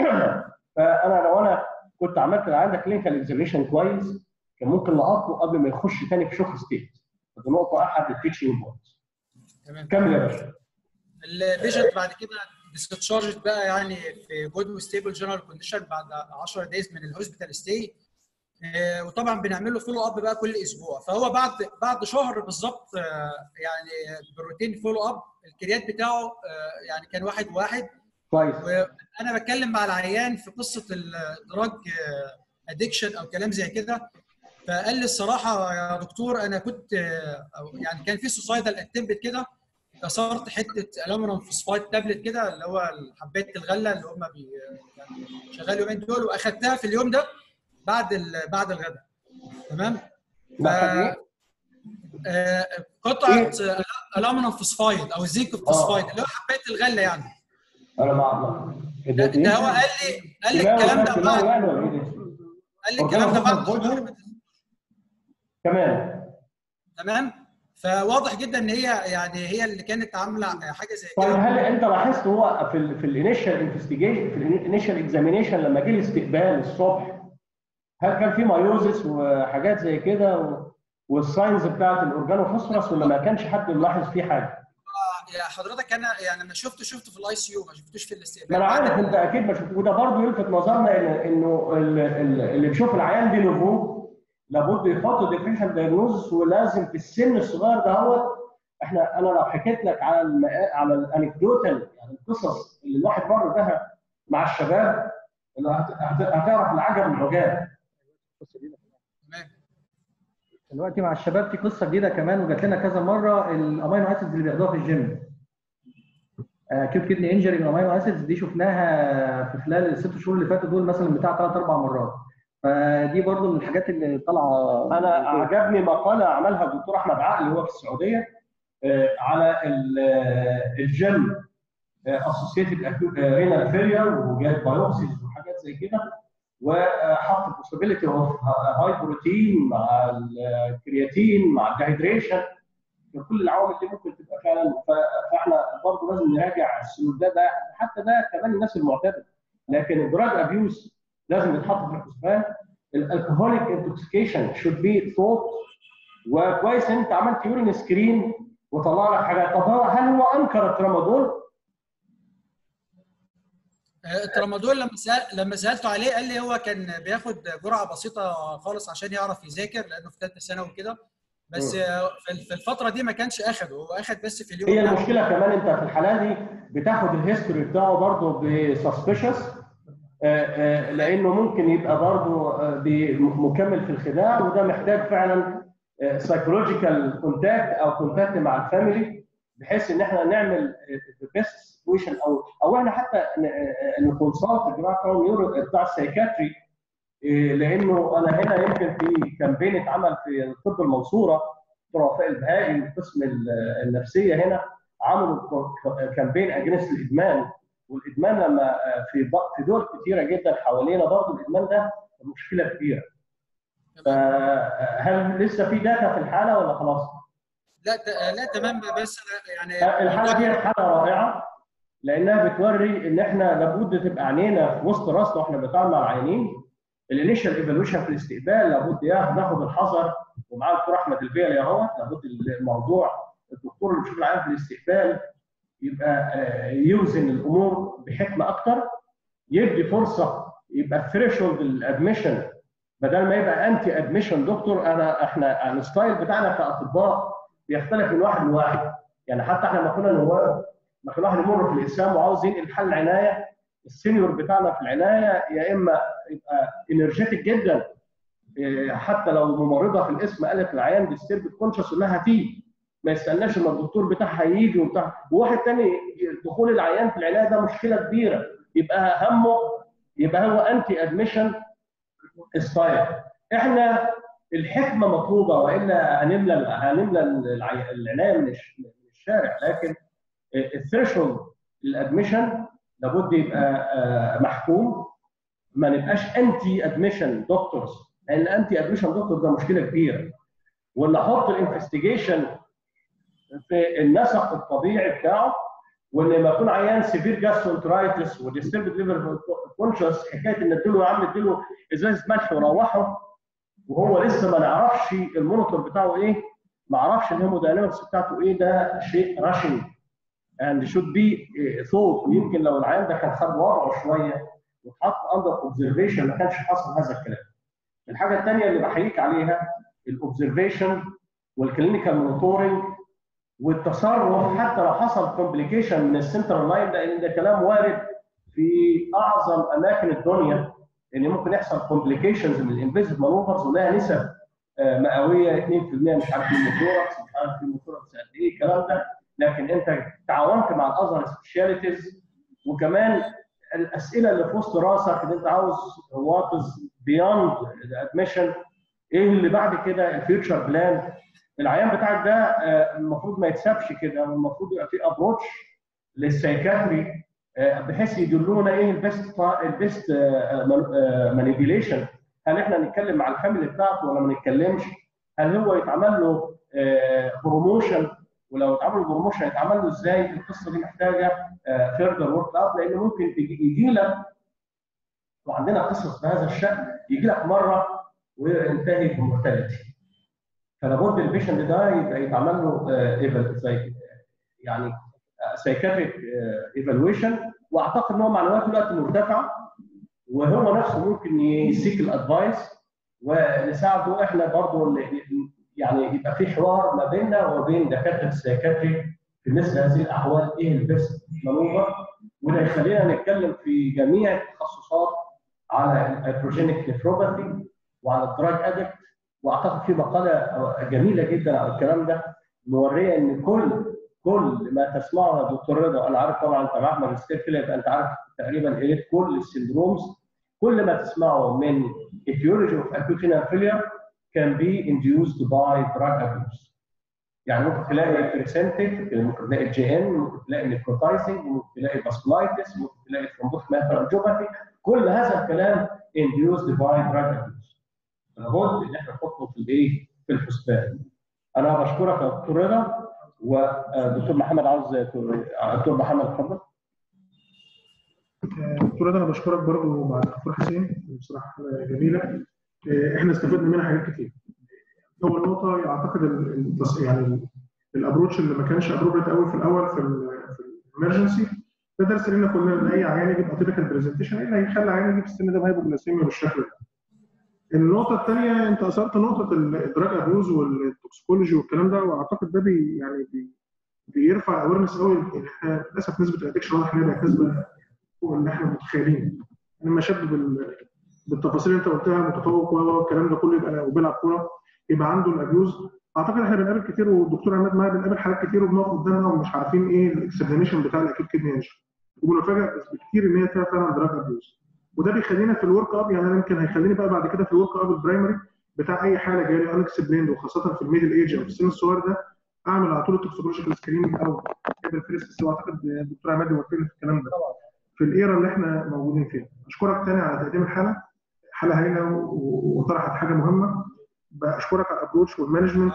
فانا لو انا كنت عملت العيان ده كلينيكال اكزامينيشن كويس كان ممكن لقطه قبل ما يخش تاني في شوك ستيت دي نقطه احد التيتشنج بوينتس تمام كمل يا باشا البيشنت بعد كده ديسشارجت بقى يعني في جود وستيبل جنرال كونديشن بعد 10 دايز من الهوسبيتال ستي آه، وطبعا بنعمل له فولو اب بقى كل اسبوع فهو بعد بعد شهر بالظبط آه، يعني بالروتين فولو اب الكريات بتاعه آه، يعني كان واحد واحد كويس وانا بتكلم مع العيان في قصه الدراج ادكشن او كلام زي كده فقال لي الصراحه يا دكتور انا كنت آه، أو يعني كان في سوسايدال اتمبت كده كسرت حته الومنيوم فوسفايد تابلت كده اللي هو حبايه الغله اللي هم بي يعني شغال اليومين دول واخدتها في اليوم ده بعد ال- بعد الغداء تمام ف ده خد إيه؟ آه، قطعه الومنيوم فوسفايد او الزنك فوسفايد آه. اللي هو حبايه الغله يعني انا ما اعرف ده, ده هو قال لي قال لي الكلام ده بعد يعني ولا ايه ده؟ قال لي الكلام ده بعد أورجانو شهر فوسفايد كمان تمام فواضح جدا ان هي يعني هي اللي كانت عامله حاجه زي طيب كده هل انت لاحظت هو في ال في الانيشال انفستيجيشن في الانيشال اكزامينيشن لما جه الاستقبال الصبح هل كان في مايوزس وحاجات زي كده و- والساينز بتاعت الاورجانوفوسفورس ولا ما كانش حد ملاحظ فيه حاجه؟ آه، يا حضرتك انا يعني انا شفته شفته في الاي سي يو ما شفتوش في الاستقبال ما انا عارف انت اكيد ما شفت وده برضه يلفت نظرنا إن- انه ال- ال- اللي بيشوف العيان دي نبوه لابد يحط ديفرنشال دايجنوزس ولازم في السن الصغير ده هو احنا انا لو حكيت لك على المقا... على الانكدوتال يعني القصص اللي الواحد مر بها مع الشباب إنه هت- هت- هتعرف العجب من العجاب تمام دلوقتي مع الشباب في قصه جديده كمان وجات لنا كذا مره الامينو اسيدز اللي بياخدوها في الجيم اكيوت كدني انجري من الامينو اسيدز دي شفناها في خلال الست شهور اللي فاتوا دول مثلا بتاع ثلاث اربع مرات فدي برضو من الحاجات اللي طالعه انا اعجبني مقاله عملها الدكتور احمد عقل اللي هو في السعوديه آه، على ال- آه، الجيم اسوسيتد رينال فيلير وجاب بايوبسيز وحاجات زي كده وحط possibility اوف هاي بروتين مع الكرياتين مع الدهيدريشن كل العوامل دي ممكن تبقى فعلا ف- فاحنا برضه لازم نراجع السلوك ده ده حتى ده كمان الناس المعتاده لكن الدراج ابيوز لازم يتحط في الحسبان الالكهوليك انتوكسيكيشن شود بي ثوت وكويس ان انت عملت يورين سكرين وطلع لك حاجات طب هو- هل هو انكر الترامادول؟ آه، الترامادول لما سأل لما سالته عليه قال لي هو كان بياخد جرعه بسيطه خالص عشان يعرف يذاكر لانه في ثالثه ثانوي كده بس آه، في في الفتره دي ما كانش اخده هو اخد بس في اليوم هي ده. المشكله كمان انت في الحاله دي بتاخد الهيستوري بتاعه برضه بسسبشس لانه ممكن يبقى برضه آه، بي- مكمل في الخداع وده محتاج فعلا سايكولوجيكال كونتاكت او كونتاكت مع الفاميلي بحيث ان احنا نعمل بيست سيتويشن او او احنا حتى نكونسلت الجماعه بتوع النيورو بتاع السايكاتري إيه، لانه انا هنا يمكن في كامبين اتعمل في الطب المنصوره دكتور وفاء البهائي قسم ال- النفسيه هنا عملوا ك- كامبين اجنست الادمان والادمان لما آه، في ب- في دول كتيره جدا حوالينا برضه الادمان ده مشكله كبيره. فهل لسه في داتا في الحاله ولا خلاص؟ لا ت- لا تمام بس أنا يعني الحاله دي حاله رائعه لانها بتوري ان احنا لابد تبقى عينينا في وسط راسنا واحنا بنتعامل مع العيانين الانيشال ايفالويشن في الاستقبال لابد ياخد ناخد الحذر ومعاه الدكتور احمد الفيلي اهو لابد الموضوع الدكتور اللي بيشوف العيان في الاستقبال يبقى آه، يوزن الامور بحكمه اكتر يدي فرصه يبقى الثريشولد الادميشن بدل ما يبقى انتي ادميشن دكتور انا احنا الستايل بتاعنا كاطباء بيختلف من واحد لواحد يعني حتى احنا لما كنا نواب لما كان واحد يمر في الاسلام وعاوز ينقل حل عنايه السينيور بتاعنا في العنايه يا اما يبقى انرجيتك جدا إيه، حتى لو ممرضه في الاسم قالت العيان ديسترب كونشس انها هتيجي ما يستناش اما الدكتور بتاعها يجي وبتاع وواحد تاني دخول العيان في العنايه ده مشكله كبيره يبقى همه يبقى هو انتي ادميشن ستايل احنا الحكمه مطلوبه والا هنملى هنملى الع- العنايه من الش- من الشارع لكن الثريشولد للادميشن لابد يبقى آه، محكوم ما نبقاش انتي ادميشن دكتورز لان انتي ادميشن دكتور ده مشكله كبيره وان احط الانفستيجيشن في النسق الطبيعي بتاعه وان لما يكون عيان سيفير جاسترونترايتس وديستربد ليفر كونشس حكايه ان اديله يا عم اديله ازازه ملح وروحه وهو لسه ما نعرفش المونيتور بتاعه ايه ما اعرفش الهيموداينامكس بتاعته ايه ده شيء راشنج and should be thought ويمكن لو العيان ده كان خد وضعه شويه واتحط اندر اوبزرفيشن ما كانش حصل هذا الكلام الحاجه الثانيه اللي بحييك عليها الاوبزرفيشن والكلينيكال مونيتورنج والتصرف حتى لو حصل كومبليكيشن من السنترال لاين لان ده كلام وارد في اعظم اماكن الدنيا ان ممكن يحصل كومبليكيشنز من الانفيزيف مانوفرز ولها نسب مئويه 2% مش عارف الموتوركس مش عارف الموتوركس قد ايه الكلام ده لكن انت تعاونت مع الاذر سبيشاليتيز وكمان الاسئله اللي في وسط راسك ان انت عاوز وات از بيوند ادميشن ايه اللي بعد كده الفيوتشر بلان العيان بتاعك ده المفروض ما يتسابش كده المفروض يبقى في ابروتش للسايكاتري بحيث يدلونا ايه البيست البيست مانيبيوليشن هل احنا نتكلم مع الفاميلي بتاعته ولا ما نتكلمش؟ هل هو يتعمل له بروموشن ولو اتعمل بروموشن هيتعمل له ازاي؟ القصه دي محتاجه فيردر ورك اب لان ممكن يجي لك وعندنا قصص بهذا الشان يجي لك مره وينتهي بمورتاليتي فلابد البيشنت ده يبقى يتعمل له زي يعني سايكاتريك ايفالويشن واعتقد ان هو معنوياته دلوقتي مرتفعه وهو نفسه ممكن يسيك الادفايس ونساعده احنا برضه يعني يبقى في حوار ما بيننا وبين دكاتره السايكاتري في مثل هذه الاحوال ايه البيست مانوفر وده يخلينا نتكلم في جميع التخصصات على البروجينيك نيفروباثي وعلى الدراج ادكت واعتقد في مقاله جميله جدا على الكلام ده موريه ان كل كل ما تسمعه يا دكتور رضا انا عارف طبعا انت معاك ماجستير كده يبقى انت عارف تقريبا قريت كل السندرومز كل ما تسمعه من etiology of acute renal failure can be induced by drug abuse. يعني ممكن تلاقي بريسنتد ممكن تلاقي جي ان ممكن تلاقي نيكروتايزنج ممكن تلاقي باسكولايتس ممكن تلاقي ثرومبوتيك مايكروانجيوباثي كل هذا الكلام induced by drug abuse. لابد ان احنا نحطه في الايه؟ في الحسبان. انا بشكرك يا دكتور رضا ودكتور محمد عاوز دكتور محمد اتفضل. دكتور رضا انا بشكرك برضه مع الدكتور حسين بصراحه حلقه جميله احنا استفدنا منها حاجات كتير. اول نقطه اعتقد يعني الابروتش اللي ما كانش ابروبريت قوي في الاول في في الامرجنسي ده درس لنا كلنا ان اي عيان يجيب اتيبيكال برزنتيشن ايه اللي هيخلي عيان يجيب السن ده بهايبوجلاسيميا بالشكل ده. النقطه الثانيه انت اثرت نقطه الدراج ابيوز والتوكسيكولوجي والكلام ده واعتقد ده بي يعني بي بيرفع اويرنس قوي ان احنا للاسف نسبه الادكشن واضح ان هي بقت نسبه فوق اللي احنا متخيلين لما شاب بال... بالتفاصيل اللي انت قلتها متفوق والكلام ده كله يبقى وبيلعب كوره يبقى عنده الابيوز اعتقد احنا بنقابل كتير والدكتور عماد معايا بنقابل حالات كتير وبنقف قدامها ومش عارفين ايه الاكسبلانيشن بتاع الاكيد كدني انجن وبنفاجئ بكتير ان هي فيها فعلا دراج ابيوز وده بيخلينا في الورك اب يعني انا يمكن هيخليني بقى بعد كده في الورك اب البرايمري بتاع اي حاله جايه لي انكسبليند وخاصه في الميدل ايج او في السن الصغير ده اعمل على طول التوكسيكولوجيكال سكريننج او قبل فيرست اعتقد الدكتور عماد وركلنا في الكلام ده في الايرا اللي احنا موجودين فيها اشكرك تاني على تقديم الحلقه حلقه هايله وطرحت حاجه مهمه بشكرك على الابروتش والمانجمنت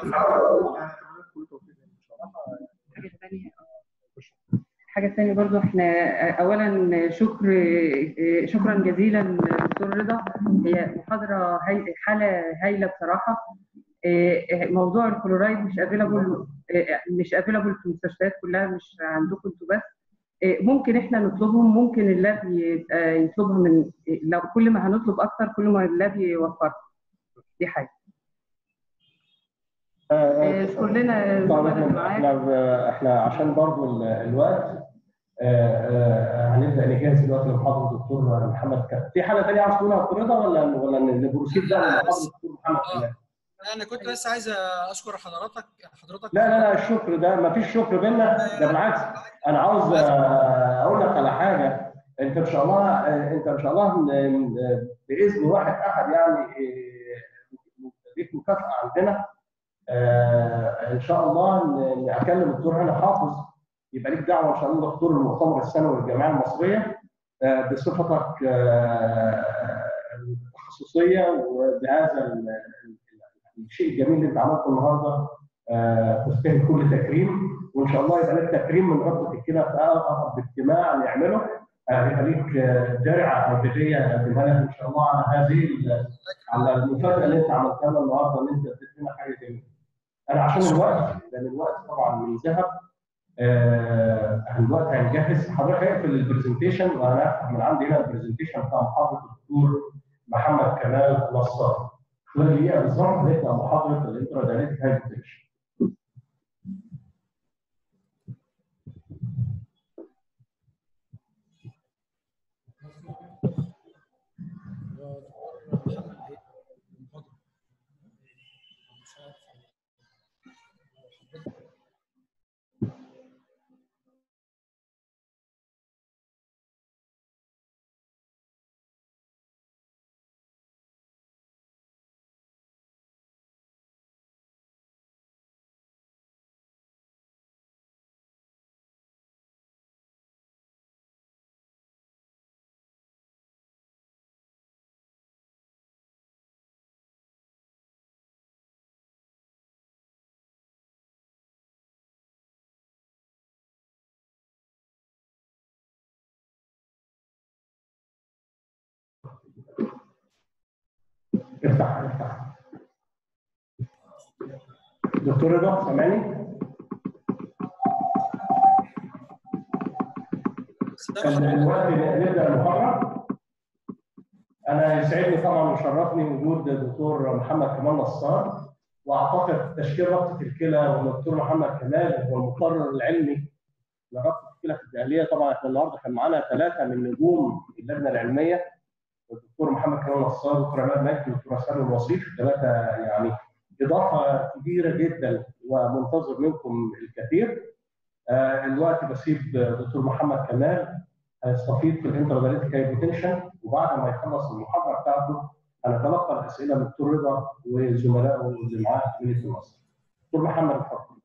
حاجه ثانيه برضو احنا اولا شكر شكرا جزيلا دكتور رضا هي محاضره هاي حاله هايله بصراحه موضوع الكلورايد مش افيلابل مش افيلابل في المستشفيات كلها مش عندكم انتوا بس ممكن احنا نطلبهم ممكن اللاب يطلبها من لو كل ما هنطلب اكتر كل ما اللاب يوفرها دي حاجه اذكر لنا طبعا احنا احنا عشان برضو الوقت هنبدا نجهز دلوقتي لمحاضره الدكتور محمد كامل في حاجه ثانيه عاوز تقولها دكتور رضا ولا ولا نبروسيد بقى لمحاضره الدكتور محمد كامل انا كنت بس عايز اشكر حضرتك حضرتك لا لا لا الشكر ده ما فيش شكر بينا ده بالعكس انا عاوز اقول لك على حاجه انت ان شاء الله انت ان شاء الله باذن واحد احد يعني ليك مكافاه عندنا ان شاء الله اكلم الدكتور هاني حافظ يبقى ليك دعوه ان شاء الله دكتور المؤتمر السنوي للجامعه المصريه بصفتك التخصصيه وبهذا الشيء الجميل اللي انت عملته النهارده تستاهل كل تكريم وان شاء الله يبقى لك تكريم من ربطه كده في اقرب اجتماع نعمله يبقى ليك درع هديه اقدمها لك ان شاء الله على هذه على المفاجاه اللي انت عملتها لنا النهارده ان انت اديت لنا حاجه جميله. انا عشان الوقت لان الوقت طبعا من ذهب آه الوقت هنجهز حضرتك هيقفل البرزنتيشن وانا هفتح من عندي هنا البرزنتيشن بتاع محاضره الدكتور محمد كمال نصار 12 دقيقه بالظبط هنبدا محاضره الانترادايناميك هايبوتنشن افتح افتح دكتور رضا سامعني؟ دلوقتي نبدا المحاضره انا يسعدني طبعا ويشرفني وجود الدكتور محمد كمال نصار واعتقد تشكيل رابطه الكلى والدكتور محمد كمال هو المقرر العلمي لرابطه الكلى في الدقهليه طبعا احنا النهارده كان معانا ثلاثه من نجوم اللجنه العلميه الدكتور محمد كمال نصار والدكتور عماد مجدي والدكتور سامي الوصيف ثلاثه يعني اضافه كبيره جدا ومنتظر منكم الكثير آه الوقت بسيب دكتور محمد كمال هيستفيد في الانترادايليتيك هايبوتنشن وبعد ما يخلص المحاضره بتاعته هنتلقى الاسئله من الدكتور رضا وزملائه اللي معاه في مدينه مصر. دكتور محمد اتفضل.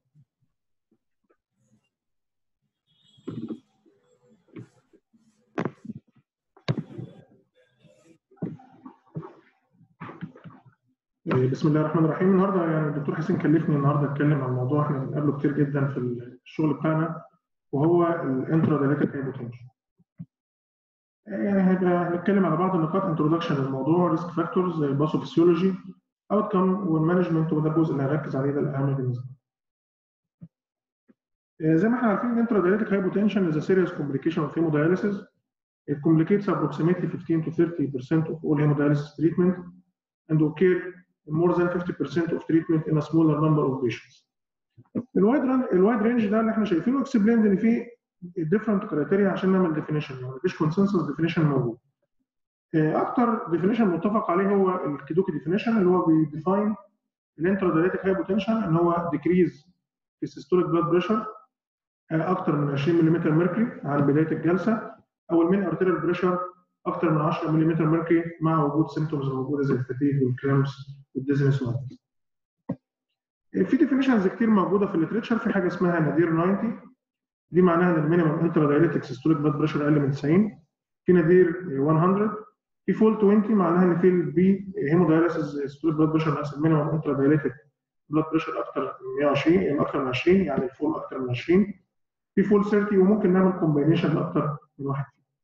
بسم الله الرحمن الرحيم النهارده يعني الدكتور حسين كلفني النهارده اتكلم عن موضوع احنا بنقابله كتير جدا في الشغل بتاعنا وهو الانترادايليتيك هايبوتنشن. يعني هيبقى هنتكلم على بعض النقاط انتروداكشن للموضوع ريسك فاكتورز زي الباثوفيسيولوجي اوت كم والمانجمنت وده الجزء اللي هنركز عليه ده الاهم بالنسبه لي. زي ما احنا عارفين الانترادايليتيك هايبوتنشن از سيريس كومبليكيشن اوف هيموداياليسيس It complicates approximately 15 to 30% of all hemodialysis treatment and occur in more than 50% of treatment in a smaller number of patients. الوايد الوايد رينج ده اللي احنا شايفينه اكسبليند ان في different كرايتيريا عشان نعمل ديفينيشن يعني مفيش كونسنسس ديفينيشن موجود. اكتر ديفينيشن متفق عليه هو الكيدوكي ديفينيشن اللي هو بيديفاين الانترادايليتيك هايبوتنشن ان هو ديكريز في السيستوليك بلاد بريشر اكتر من 20 ملم ميركوري عن بدايه الجلسه او المين ارتيريال بريشر اكتر من 10 ملم ميركوري مع وجود سيمتومز موجوده زي الفتيج والكرامس والديزنس والديز. في ديفينيشنز كتير موجوده في الليترشر في حاجه اسمها نادير 90 دي معناها ان المينيمم انترادايليتيك سيستوليك بلاد بريشر اقل من 90 في نادير 100 في فول 20 معناها ان في البي هيمودايليسيس سيستوليك بلاد بريشر ناقص المينيمم انترادايليتيك بلاد بريشر اكتر من 120 يعني اكتر من 20 يعني الفول اكتر من 20 في فول 30 وممكن نعمل كومبينيشن لاكتر من واحد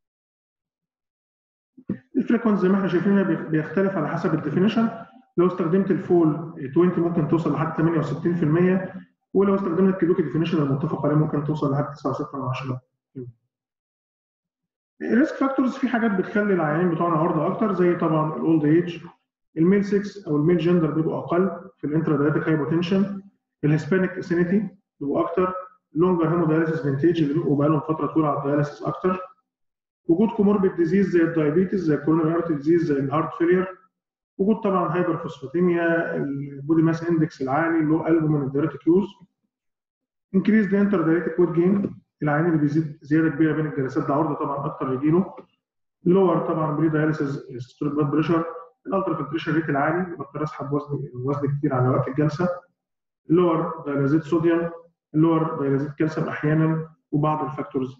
الفريكونس زي ما احنا شايفين بيختلف على حسب الديفينيشن لو استخدمت الفول 20 ممكن توصل لحد 68% ولو استخدمنا الكيلوكي ديفينيشن المتفق عليه ممكن توصل لحد 9.6 الريسك فاكتورز في حاجات بتخلي العيانين بتوعنا عرضه اكتر زي طبعا الاولد ايج الميل 6 او الميل جندر بيبقوا اقل في الانترادايتيك هايبوتنشن الهسبانيك اسينيتي بيبقوا اكتر لونجر هيمودايليسيس فينتيج اللي بيبقوا بقى لهم فتره طويله على الدايليسيس اكتر وجود كوموربيد ديزيز زي الدايابيتس زي الكوروناري ارتي ديزيز زي الهارت فيلير وجود طبعا هايبر فوسفاتيميا البودي ماس اندكس العالي اللي هو البومين الدايريتيك يوز انكريز ذا انتر دايريتيك ويت جين العيان اللي بيزيد زياده كبيره بين الجلسات ده عرضه طبعا اكتر يجي له لور طبعا بري دايليسيس سيستوليك بلاد بريشر الالترا فلتريشن ريت العالي بضطر اسحب وزن وزن كتير على وقت الجلسه اللور دايلازيت صوديوم اللور دايلازيت كالسيوم احيانا وبعض الفاكتورز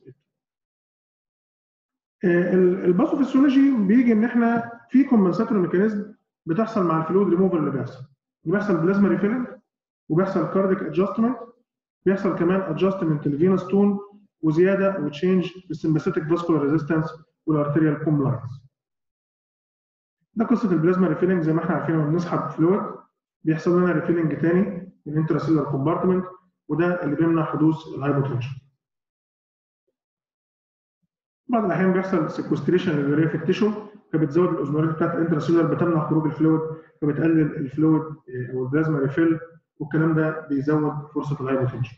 الباثوفيسيولوجي بيجي ان احنا في كومبنساتوري ميكانيزم بتحصل مع الفلويد ريموفر اللي بيحصل بيحصل بلازما ريفيلنج وبيحصل كارديك ادجستمنت بيحصل كمان ادجستمنت للفينس تون وزياده وتشينج في السمباثيتك فاسكولار ريزيستنس والارتيريال كومبلاينس ده قصه البلازما ريفيلنج زي ما احنا عارفين لما بنسحب فلويد بيحصل لنا ريفيلنج تاني من الانتراسيلر كومبارتمنت وده اللي بيمنع حدوث الهايبوتنشن بعض الاحيان بيحصل سيكوستريشن للريا في التيشو فبتزود الاوزمولاريتي بتاعت الانتراسيلولر بتمنع خروج الفلويد فبتقلل الفلويد او البلازما ريفيل والكلام ده بيزود فرصه الهايبوتنشن.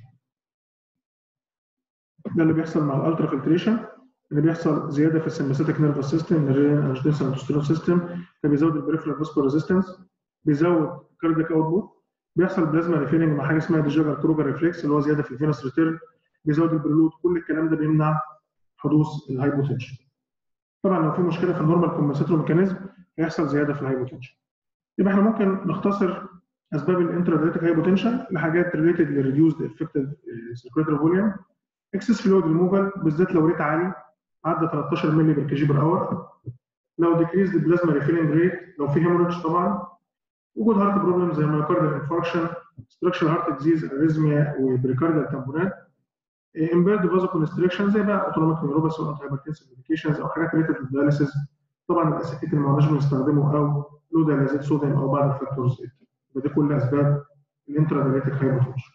ده اللي بيحصل مع الالترا فلتريشن اللي بيحصل زياده في السمباثيك نيرفس سيستم الرين انجيوتنسين اندوستيرون سيستم فبيزود البريفرال فاسكو ريزيستنس بيزود كاردياك اوتبوت بيحصل بلازما ريفيلنج مع حاجه اسمها ديجاجر كروجر ريفلكس اللي هو زياده في الفينوس ريتيرن بيزود البرلود كل الكلام ده بيمنع حدوث الهايبوتنشن. طبعا لو في مشكله في النورمال كومبنساتور ميكانيزم هيحصل زياده في الهايبوتنشن. يبقى احنا ممكن نختصر اسباب الانتراديتك هايبوتنشن لحاجات ريليتد للريديوسد افكتد سيركوليتري فوليوم اكسس فلويد ريموفال بالذات لو ريت عالي عدى 13 مللي بر كي جي بر اور لو ديكريز البلازما ريفيلنج ريت لو في هيموريدج طبعا وجود هارت بروبلم زي مايوكاردال انفاركشن ستراكشر هارت ديزيز اريزميا وبريكاردال تامبونات امبيرد فازو كونستريكشن زي بقى اوتونوميك نيوروباثي او هايبرتنسيف ميديكيشنز او حاجات ريتد للدياليسيس طبعا الاسيتيك اللي ما قلناش بنستخدمه او لو دياليزيت صوديوم او بعض الفاكتورز دي كل اسباب الانترادياليتيك هايبوتنشن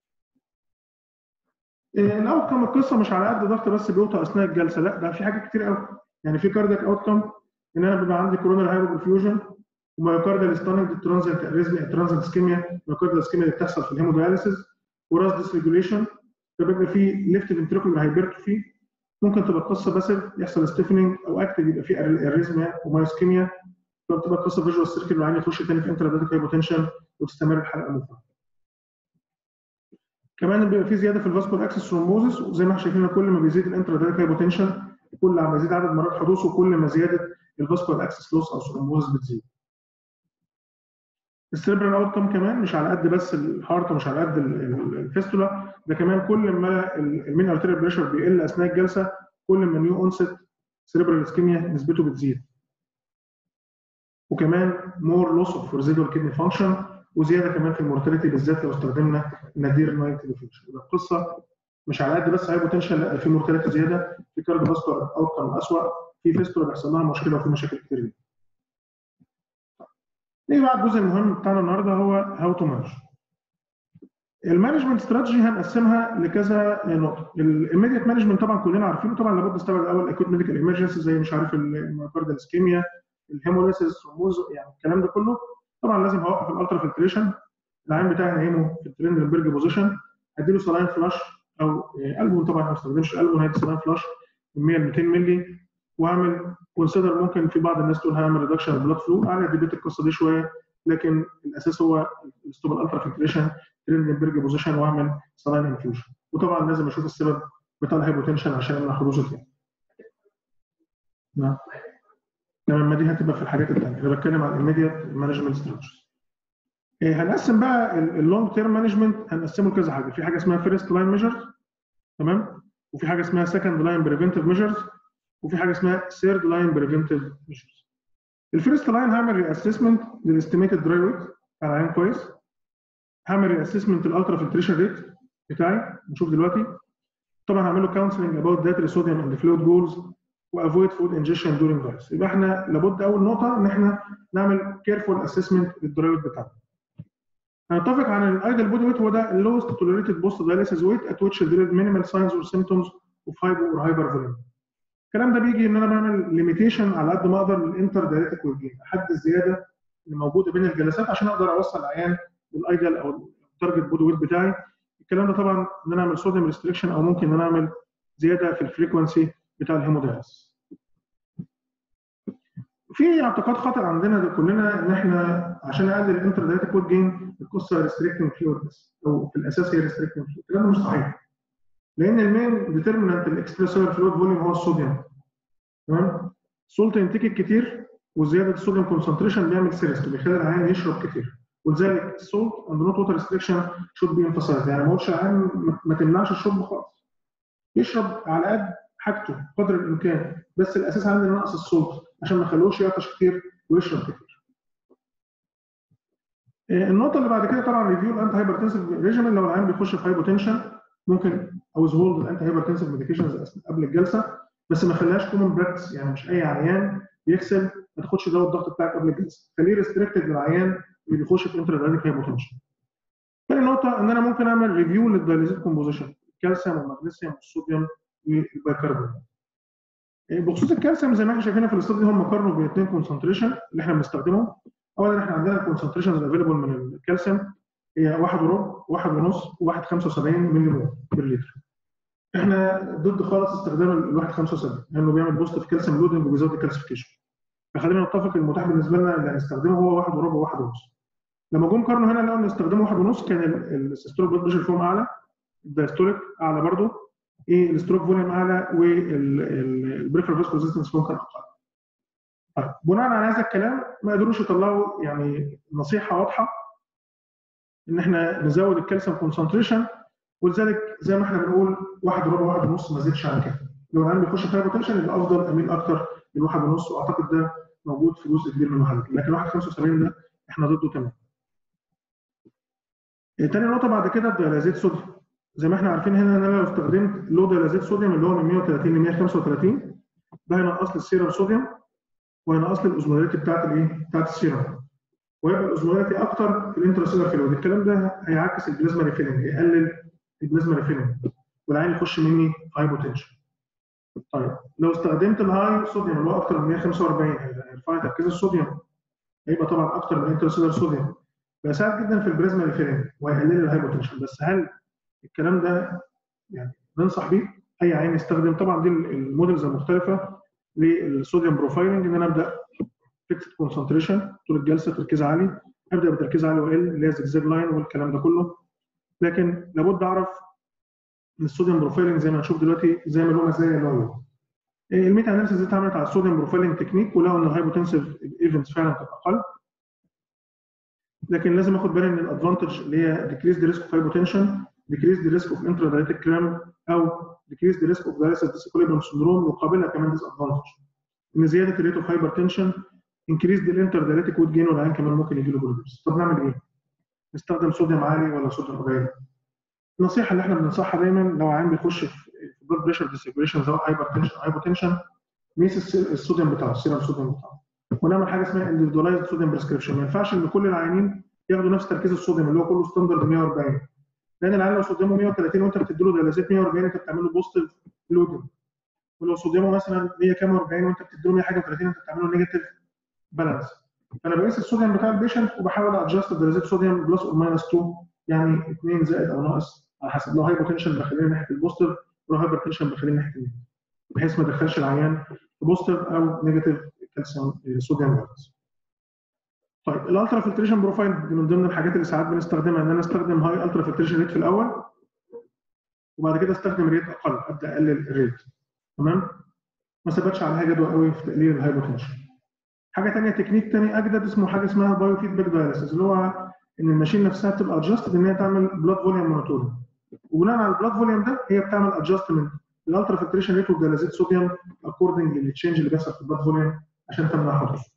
الاوت كم القصه مش على قد ضغط بس بيوطى اثناء الجلسه لا ده في حاجات كتير قوي يعني في كاردياك اوت كم ان انا بيبقى عندي كورونال هايبوبرفيوجن ومايوكاردال ستاننج ترانزيت اريزميا ترانزيت اسكيميا مايوكاردال اسكيميا اللي بتحصل في الهيمودياليسيس وراس ديسريجوليشن فبيبقى في ليفت فنتريكولار هايبرتروفي ممكن تبقى القصه باسل يحصل ستيفننج او اكتف يبقى في اريزميا ومايوسكيميا فبتبقى القصه فيجوال سيركل وعين يخش تاني في انتراديتك هايبوتنشن وتستمر الحلقه مفرغه. كمان بيبقى في زياده في الفاسكول اكسس ثرومبوزس وزي ما احنا شايفين كل ما بيزيد الانتراديتك هايبوتنشن كل ما يزيد عدد مرات حدوثه كل ما زياده الفاسكول اكسس لوس او ثرومبوزس بتزيد. السيربرال اوت كم كمان مش على قد بس الهارت ومش على قد الفيستولا ده كمان كل ما المين ارتيريال بريشر بيقل اثناء الجلسه كل ما نيو اونست سيربرال اسكيميا نسبته بتزيد. وكمان مور لوس اوف ريزيدوال كدني فانكشن وزياده كمان في المورتاليتي بالذات لو استخدمنا نادير نايت ديفيوجن يبقى القصه مش على قد بس هايبوتنشن لا في مورتاليتي زياده في كارديو فاسكولار اوت كم اسوء في فيستولا بيحصل لها مشكله وفي مشاكل كتير جدا. نيجي بقى الجزء المهم بتاعنا النهارده هو هاو تو مانج. المانجمنت استراتيجي هنقسمها لكذا نقطه. الايميديت مانجمنت طبعا كلنا عارفينه طبعا لابد نستبعد الاول اكوت ميديكال ايمرجنسي زي مش عارف المايوكاردال اسكيميا الهيموليسيس ثرومبوز يعني الكلام ده كله طبعا لازم هوقف الالترا فلتريشن العين بتاعي هيمو في الترندلبرج بوزيشن هديله سلاين فلاش او البوم طبعا ما بستخدمش الالبوم هدي سلاين فلاش من 100 ل 200 مللي واعمل كونسيدر ممكن في بعض الناس تقول هعمل ريدكشن بلاد فلو على ديبيت القصه دي شويه لكن الاساس هو ستوب الالترا فلتريشن ترندلبرج بوزيشن واعمل سلاين انفيوجن وطبعا لازم اشوف السبب بتاع الهايبوتنشن عشان امنع حدوثه تاني. نعم لما دي هتبقى في الحاجات الثانيه انا بتكلم عن الميديا مانجمنت ستراكشرز هنقسم بقى اللونج تيرم مانجمنت هنقسمه لكذا حاجه في حاجه اسمها فيرست لاين ميجرز تمام وفي حاجه اسمها سكند لاين بريفنتيف ميجرز وفي حاجه اسمها ثيرد لاين بريفنتيف ميجرز الفيرست لاين هعمل ري اسسمنت للاستيميتد دراي ويت على عين كويس هعمل ري اسسمنت للالترا فلتريشن ريت بتاعي نشوف دلوقتي طبعا هعمل له كونسلنج اباوت داتا صوديوم اند فلويد جولز وافويد فود انجكشن دورينج دايس يبقى احنا لابد اول نقطه ان احنا نعمل كيرفول اسسمنت للدرايفت بتاعنا هنتفق عن الايدل بودي ويت هو ده اللوست توليريتد بوست دايليسيس ويت ات ويتش there is minimal signs or symptoms of hypo or hypervolemia الكلام ده بيجي ان انا بعمل ليميتيشن على قد ما اقدر للانتر دايريتك ويت حد الزياده اللي موجوده بين الجلسات عشان اقدر اوصل العيان للايدل او التارجت بودي ويت بتاعي الكلام ده طبعا ان انا اعمل صوديوم ريستريكشن او ممكن ان انا اعمل زياده في الفريكونسي بتاع الهيمودايلس في اعتقاد خاطئ عندنا ده كلنا ان احنا عشان اقلل الانتردايتك ويت جين القصه ريستريكتنج فلويد بس او في الاساس هي ريستريكتنج فلويد الكلام ده مش صحيح لان المين ديترمينانت الاكسبريسور فلويد فوليوم هو الصوديوم تمام السولت انتيك الكتير وزياده الصوديوم كونسنتريشن بيعمل سيرست وبيخلي العيان يشرب كتير ولذلك السولت اند نوت ووتر ريستريكشن شود بي امفاسايز يعني ما اقولش العيان ما تمنعش الشرب خالص يشرب على قد حاجته قدر الامكان بس الاساس عندنا نقص السولت عشان ما نخلوش يعطش كتير ويشرب كتير. النقطة اللي بعد كده طبعا ريفيو الانتي هايبرتنسيف ريجيمن لو العيان بيخش في هايبوتنشن ممكن اوز هولد الانتي هايبرتنسيف ميديكيشنز قبل الجلسة بس ما خليهاش كومن براكتس يعني مش اي عيان بيغسل ما تاخدش دواء الضغط بتاعك قبل الجلسة خليه ريستريكتد للعيان اللي بيخش في انترادينيك هايبوتنشن. تاني نقطة ان انا ممكن اعمل ريفيو للدايليزيت كومبوزيشن الكالسيوم والمغنيسيوم والصوديوم والبيكربونات. بخصوص الكالسيوم زي ما احنا شايفين في الاستاد دي هم قارنوا بين اثنين كونسنتريشن اللي احنا بنستخدمهم اولا احنا عندنا الكونسنتريشنز الافيلبل من الكالسيوم هي 1 وربع 1 ونص و1 75 مللي مول بير لتر احنا ضد خالص استخدام ال 1 75 لانه بيعمل بوست في كالسيوم لودنج وبيزود الكالسيفيكيشن فخلينا نتفق المتاح بالنسبه لنا اللي هنستخدمه هو 1 وربع و1 ونص لما جم قارنوا هنا لقوا ان استخدموا 1 ونص كان السيستوليك بلاد بريشر فيهم اعلى الدايستوليك اعلى برضه ايه الستروك فوليوم اعلى والبريفر فاسكو ريزيستنس فيهم كان اقل. طيب بناء على هذا الكلام ما قدروش يطلعوا يعني نصيحه واضحه ان احنا نزود الكالسيوم كونسنتريشن ولذلك زي ما احنا بنقول واحد وربع واحد ونص ما زادش عن كده. لو العيان بيخش في هايبوتنشن يبقى افضل اميل اكتر من واحد ونص واعتقد ده موجود في جزء كبير من الحالات لكن 1.75 ده احنا ضده تمام. تاني نقطه بعد كده الديالازيت صوديوم. زي ما احنا عارفين هنا ان انا لو استخدمت لو ديالازيت صوديوم اللي هو من 130 ل 135 ده هينقص لي السيرم صوديوم وهينقص لي الاوزمولاريتي بتاعت الايه؟ بتاعت السيرم. ويبقى الاوزمولاريتي اكتر في الانتراسيلر فلويد الكلام ده هيعكس البلازما ريفيلنج هيقلل البلازما ريفيلنج والعين يخش مني في هايبوتنشن. طيب لو استخدمت الهاي صوديوم اللي هو اكتر من 145 هيرفع تركيز الصوديوم هيبقى طبعا اكتر من الانتراسيلر صوديوم بيساعد جدا في البلازما ريفيلنج وهيقلل الهايبوتنشن بس هل الكلام ده يعني ننصح بيه اي عين يستخدم طبعا دي المودلز المختلفه للصوديوم بروفايلنج ان انا ابدا فيكسد كونسنتريشن طول الجلسه تركيز عالي ابدا بتركيز عالي واقل اللي هي زجزاج لاين والكلام ده كله لكن لابد اعرف ان الصوديوم بروفايلنج زي ما هنشوف دلوقتي زي ما له مزايا له عيوب. الميتا اناليسيس دي اتعملت على الصوديوم بروفايلنج تكنيك ولقوا ان الهايبوتنسيف ايفنتس فعلا كانت اقل لكن لازم اخد بالي ان الادفانتج اللي هي decrease the risk of hypotension decrease the risk of intradiabetic cramp او decrease the risk of dialysis disequilibrium syndrome يقابلها كمان disadvantage ان زياده الريت اوف hypertension increase the interdiabetic weight gain والعيان كمان ممكن يجي له بوليبس طب نعمل ايه؟ نستخدم صوديوم عالي ولا صوديوم قليل؟ النصيحه اللي احنا بننصحها دايما لو عيان بيخش في بلاد بريشر ديسيكوليشن سواء هايبرتنشن او هايبوتنشن نقيس الصوديوم بتاعه السيرم صوديوم بتاعه ونعمل حاجه اسمها individualized صوديوم بريسكريبشن ما ينفعش ان كل العيانين ياخدوا نفس تركيز الصوديوم اللي هو كله ستاندرد 140 لان العيان لو صوديومه 130 وانت بتديله ديالازيت 140 انت بتعمل له بوزيتيف لودنج ولو صوديومه مثلا 100 كام 40 وانت بتديله 100 حاجه 30 انت بتعمل له نيجاتيف بالانس فانا بقيس الصوديوم بتاع البيشنت وبحاول ادجست الديالازيت صوديوم بلس اور ماينس 2 يعني 2 زائد او ناقص على حسب لو هايبوتنشن بخليه ناحيه البوزيتيف ولو هايبرتنشن بخليه ناحيه النيجاتيف بحيث ما ادخلش العيان في بوزيتيف او نيجاتيف كالسيوم صوديوم بالانس طيب الالترا فلتريشن بروفايل من ضمن الحاجات اللي ساعات بنستخدمها ان انا استخدم هاي الترا فلتريشن ريت في الاول وبعد كده استخدم ريت اقل ابدا اقلل الريت تمام ما ثبتش عليها جدوى قوي في تقليل الهايبوتنشن حاجه ثانيه تكنيك ثاني اجدد اسمه حاجه اسمها بايو فيدباك دايليسيس اللي هو ان الماشين نفسها بتبقى ادجستد ان هي تعمل بلاد فوليوم مونيتورنج وبناء على البلاد فوليوم ده هي بتعمل ادجستمنت للالترا فلتريشن ريت والجلازيت صوديوم اكوردنج للتشينج اللي بيحصل في البلاد فوليوم عشان تمنع حدوثه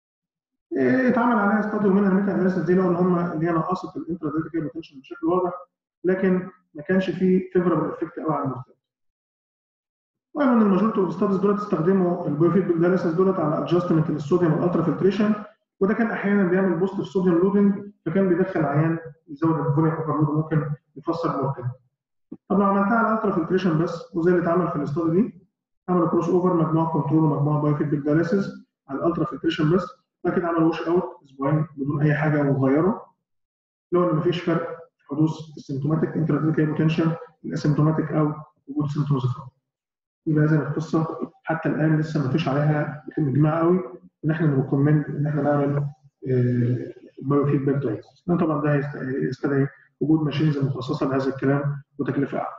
اتعمل عليها استاديو منها الميتا اناليسيس دي لقوا ان هم اللي هي نقصت الانتراديتيك هايبوتنشن بشكل واضح لكن ما كانش فيه فيفربل افكت قوي على المرتبط. وقالوا ان الماجورتي اوف ستاديز دولت استخدموا البايوفيد دايليسيس دولت على ادجستمنت للصوديوم والالترا فلتريشن وده كان احيانا بيعمل بوست في صوديوم لودنج فكان بيدخل عيان يزود الفوليوم اوفرلود وممكن يفسر مرتبط. طب لو عملتها على الالترا فلتريشن بس وزي اللي اتعمل في الاستادي دي عملوا كروس اوفر مجموعه كنترول ومجموعه بايوفيد دايليسيس على الالترا فلتريشن بس بعد كده عملوا وش اوت اسبوعين بدون اي حاجه وغيروا لو ان مفيش فرق في حدوث السيمتوماتيك انتراديك هايبوتنشن الاسيمتوماتيك او وجود سيمتومز يبقى زي القصه حتى الان لسه مفيش عليها اجماع قوي ان احنا نريكومند ان احنا نعمل بايو فيدباك دايليسيس طبعا ده يستدعي وجود ماشينز مخصصه لهذا الكلام وتكلفه اعلى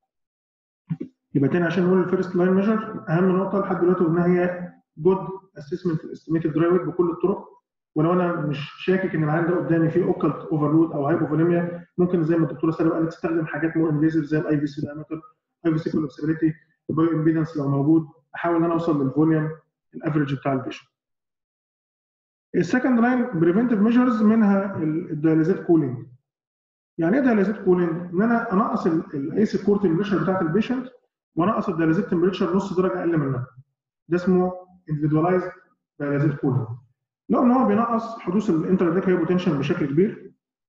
يبقى تاني عشان نقول الفيرست لاين ميجر اهم نقطه لحد دلوقتي قلنا هي جود اسسمنت الاستيميتد دراي ويت بكل الطرق ولو انا مش شاكك ان العيان ده قدامي فيه اوكلت اوفرلود او هايبوفوليميا ممكن زي ما الدكتوره ساره قالت تستخدم حاجات مور انفيزيف زي الاي في سي دايمتر اي في سي كولابسبيليتي البايو امبيدنس لو موجود احاول ان انا اوصل للفوليوم الافريج بتاع البيشنت. السكند لاين بريفنتيف ميجرز منها الدياليزيت كولينج. يعني ايه دياليزيت كولينج؟ ان انا انقص الايس الكور تمبريتشر بتاعت البيشنت وانقص الدياليزيت تمبريتشر نص درجه اقل منها. ده اسمه individualized dialysis cooling لو ان هو بينقص حدوث الانتراديك هايبوتنشن بشكل كبير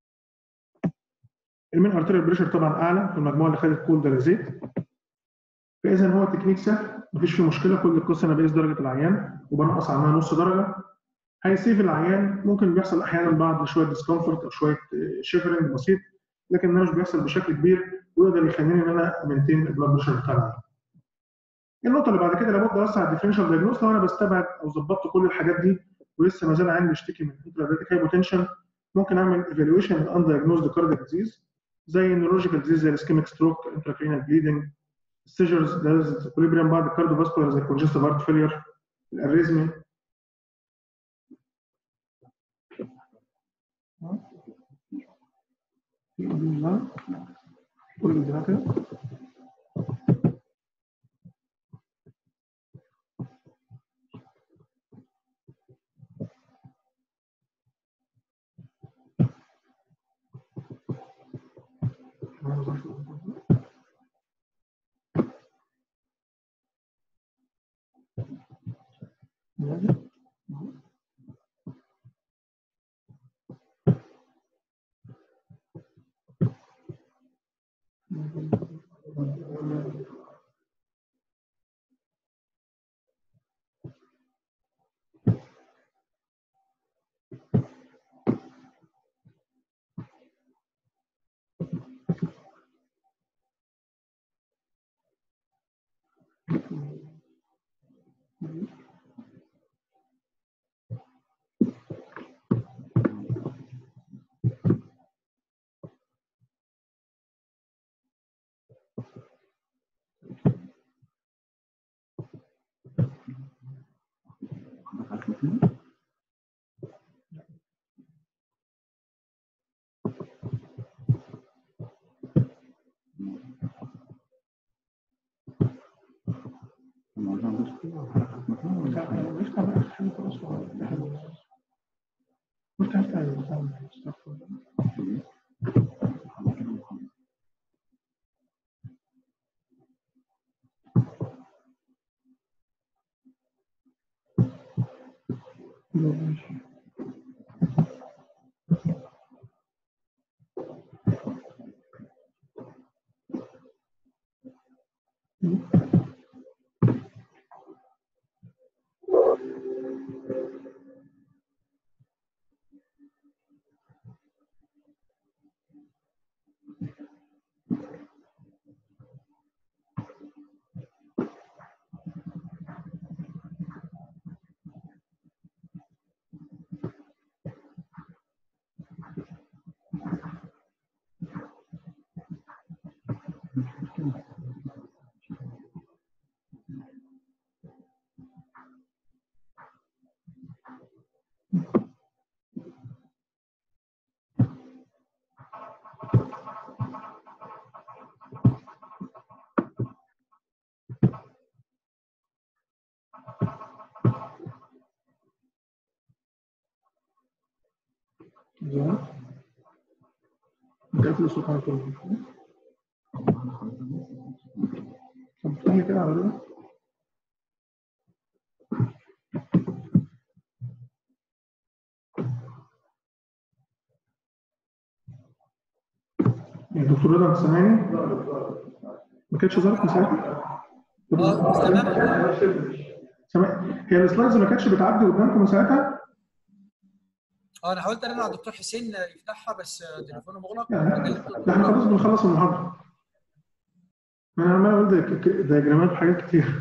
المين ارتيريال بريشر طبعا اعلى في المجموعه اللي خدت كول دياليزيت فاذا هو تكنيك سهل مفيش فيه مشكله كل القصه انا بقيس درجه العيان وبنقص عنها نص درجه هيسيف العيان ممكن بيحصل احيانا بعد شويه ديسكمفورت او شويه شيفرنج بسيط لكن ده مش بيحصل بشكل كبير ويقدر يخليني ان انا امنتين البلاد بريشر بتاع العيان. النقطه اللي بعد كده لابد اوسع الديفرنشال دايجنوز لو انا بستبعد او ظبطت كل الحاجات دي ولسه ما زال عندي بيشتكي من انتراديتيك هايبوتنشن ممكن اعمل ايفالويشن من اندايجنوزد كاردياك ديزيز زي النيورولوجيكال ديزيز زي الاسكيميك ستروك انتراكرينال بليدنج السيجرز ده اكوليبريم بعد الكارديوفاسكولار زي الكونجستيف هارت فيلير الاريزمي نقفل الصوت على طول طب افتح لي كده على ده يا دكتور رضا انت سامعني؟ ما كانتش ظهرت من ساعتها؟ اه تمام سامع هي السلايدز ما كانتش بتعدي قدامكم من ساعتها؟ اه انا حاولت ارن على الدكتور حسين يفتحها بس تليفونه مغلق يعني ده احنا خلاص بنخلص المحاضرة انا عمال اقول دي- دياجرامات وحاجات كتير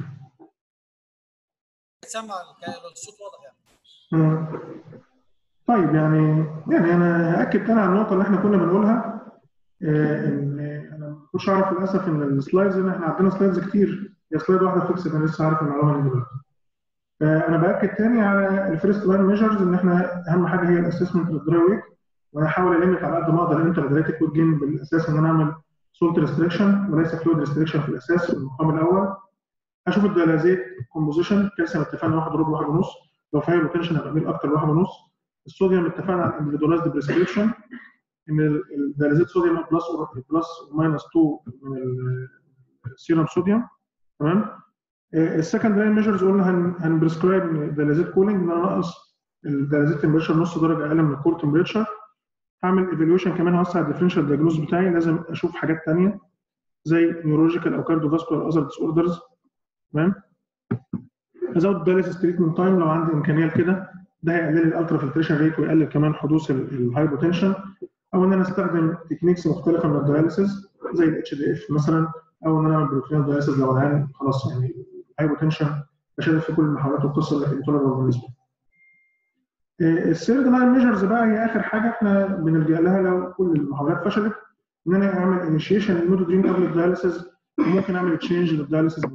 سمع الصوت واضح يعني آه. طيب يعني يعني انا هاكد تاني على النقطه اللي احنا كنا بنقولها آه، ان انا ما كنتش اعرف للاسف ان السلايدز ان احنا عندنا سلايدز كتير هي سلايد واحده فيكس انا لسه عارف المعلومه دي دلوقتي فانا باكد تاني على الفيرست لاين ميجرز ان احنا اهم حاجه هي الاسسمنت للدراي ويك وانا هحاول اليمت على قد ما اقدر الانترجريتك ويك جين بالاساس ان انا اعمل سولت ريستريكشن وليس فلويد ريستريكشن في الاساس في المقام الاول اشوف الدلازيت كومبوزيشن كالسيوم اتفقنا واحد وربع واحد ونص لو في بوتنشن هبقى اميل اكتر لواحد ونص الصوديوم اتفقنا على الاندفيدولايزد بريسكريبشن ان الدلازيت صوديوم بلس بلس ماينس 2 من السيرم صوديوم تمام السكند لاين ميجرز قلنا هن هنبريسكرايب دلازيت كولينج ان انا ناقص الدلازيت تمبريتشر نص درجه اقل من الكور تمبريتشر هعمل ايفالويشن كمان هوسع الديفرنشال دياجنوز بتاعي لازم اشوف حاجات ثانيه زي نيورولوجيكال او كارديوفاسكولار اذر ديس اوردرز تمام ازود الدايليسيس تريتمنت تايم لو عندي امكانيه لكده ده هيقلل الالترا فلتريشن ريت ويقلل كمان حدوث الهايبوتنشن او ان انا استخدم تكنيكس مختلفه من الدايليسيس زي الاتش دي اف مثلا او ان انا اعمل بروتين دايليسيس لو العيان خلاص يعني هايبوتنشن بشدد في كل المحاولات والقصه اللي كانت بالنسبه السيرد لاين ميجرز بقى هي اخر حاجه احنا بنلجا لها لو كل المحاولات فشلت ان انا اعمل انيشيشن للميدودرين قبل الدايليسيس وممكن اعمل تشينج للدايليسيس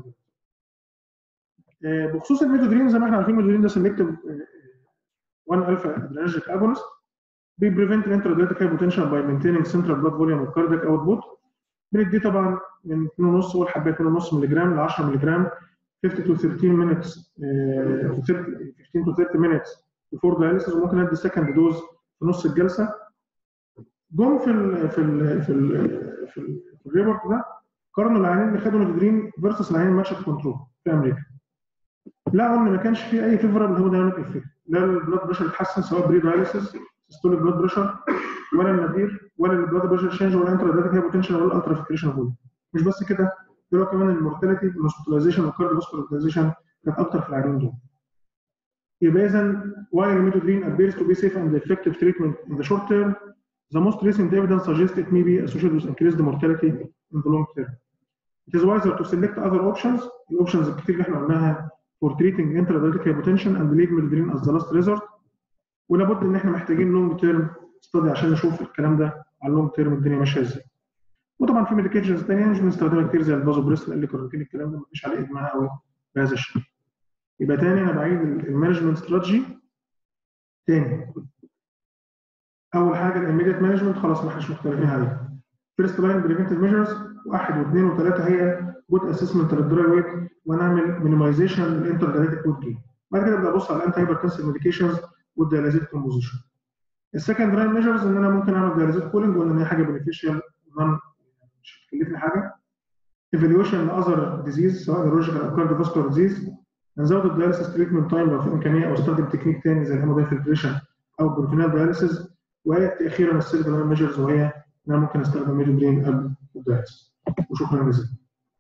بخصوص الميدودرين زي ما احنا عارفين الميدودرين ده سيلكتيف 1 الفا ادرينرجيك اجونست بيبريفنت الانتراديتيك هايبوتنشن باي مينتيننج سنترال بلاد فوليوم والكاردياك اوتبوت بندي طبعا من 2.5 اول حبايه 2.5 مللي جرام ل 10 مللي جرام 50 to 13 minutes uh, 15 to 30 minutes before dialysis وممكن ادي سكند دوز في نص الجلسه جم في ال في ال في ال في, ال في الريبورت ده قارنوا العيانين اللي خدوا ميدودرين فيرسس العيانين ماتش كنترول في امريكا لقوا ان ما كانش في اي فيفربل هيمودايناميك افكت لا البلاد بريشر اتحسن سواء بري دايليسيس سيستوليك بلاد بريشر ولا النادير ولا البلاد بريشر تشينج ولا انترا هايبوتنشن ولا الالترا فيكريشن فوليوم مش بس كده دول كمان المورتاليتي والهوسبيتاليزيشن والكارديو هوسبيتاليزيشن كانت اكتر في العيانين دول يبقى اذا while imidodrine appears to be safe and effective treatment in the short term the most recent evidence suggests it may be associated with increased mortality in the long term it is wiser to select other options الاوبشنز الكتير اللي احنا قلناها for treating intradiabetic hypotension and leave midodrine as the last resort ولابد ان احنا محتاجين لونج تيرم ستادي عشان نشوف الكلام ده على اللونج تيرم الدنيا ماشيه ازاي وطبعا في ميديكيشنز ثانيه مش بنستخدمها كتير زي الفازوبريس اللي كارنتين الكلام ده مفيش عليه ادمان قوي بهذا الشكل يبقى تاني انا بعيد المانجمنت استراتيجي تاني اول حاجه الاميديت مانجمنت خلاص ما احناش مختلفين عليها فيرست لاين بريفنتيف ميجرز واحد واثنين وثلاثه هي جود اسسمنت للدراي ويت ونعمل مينيمايزيشن للانتردايتيك ويت جين بعد كده ابدا ابص على الانتي هايبرتنسيف ميديكيشنز والدياليزيت كومبوزيشن السكند لاين ميجرز ان انا ممكن اعمل دياليزيت كولينج وان هي حاجه بنفيشال مش هتكلفني حاجه ايفالويشن لاذر ديزيز سواء نيورولوجيكال او كارديوفاسكولار ديزيز نزود الدياليسيس تريتمنت تايم لو في امكانيه او استخدم تكنيك ثاني زي الهيموداي فلتريشن او بروتينال دياليسيس وياتي اخيرا السيرد لاين ميجرز وهي ان انا ممكن استخدم ميدوبرين قبل الدياليسيس وشكرا جزيلا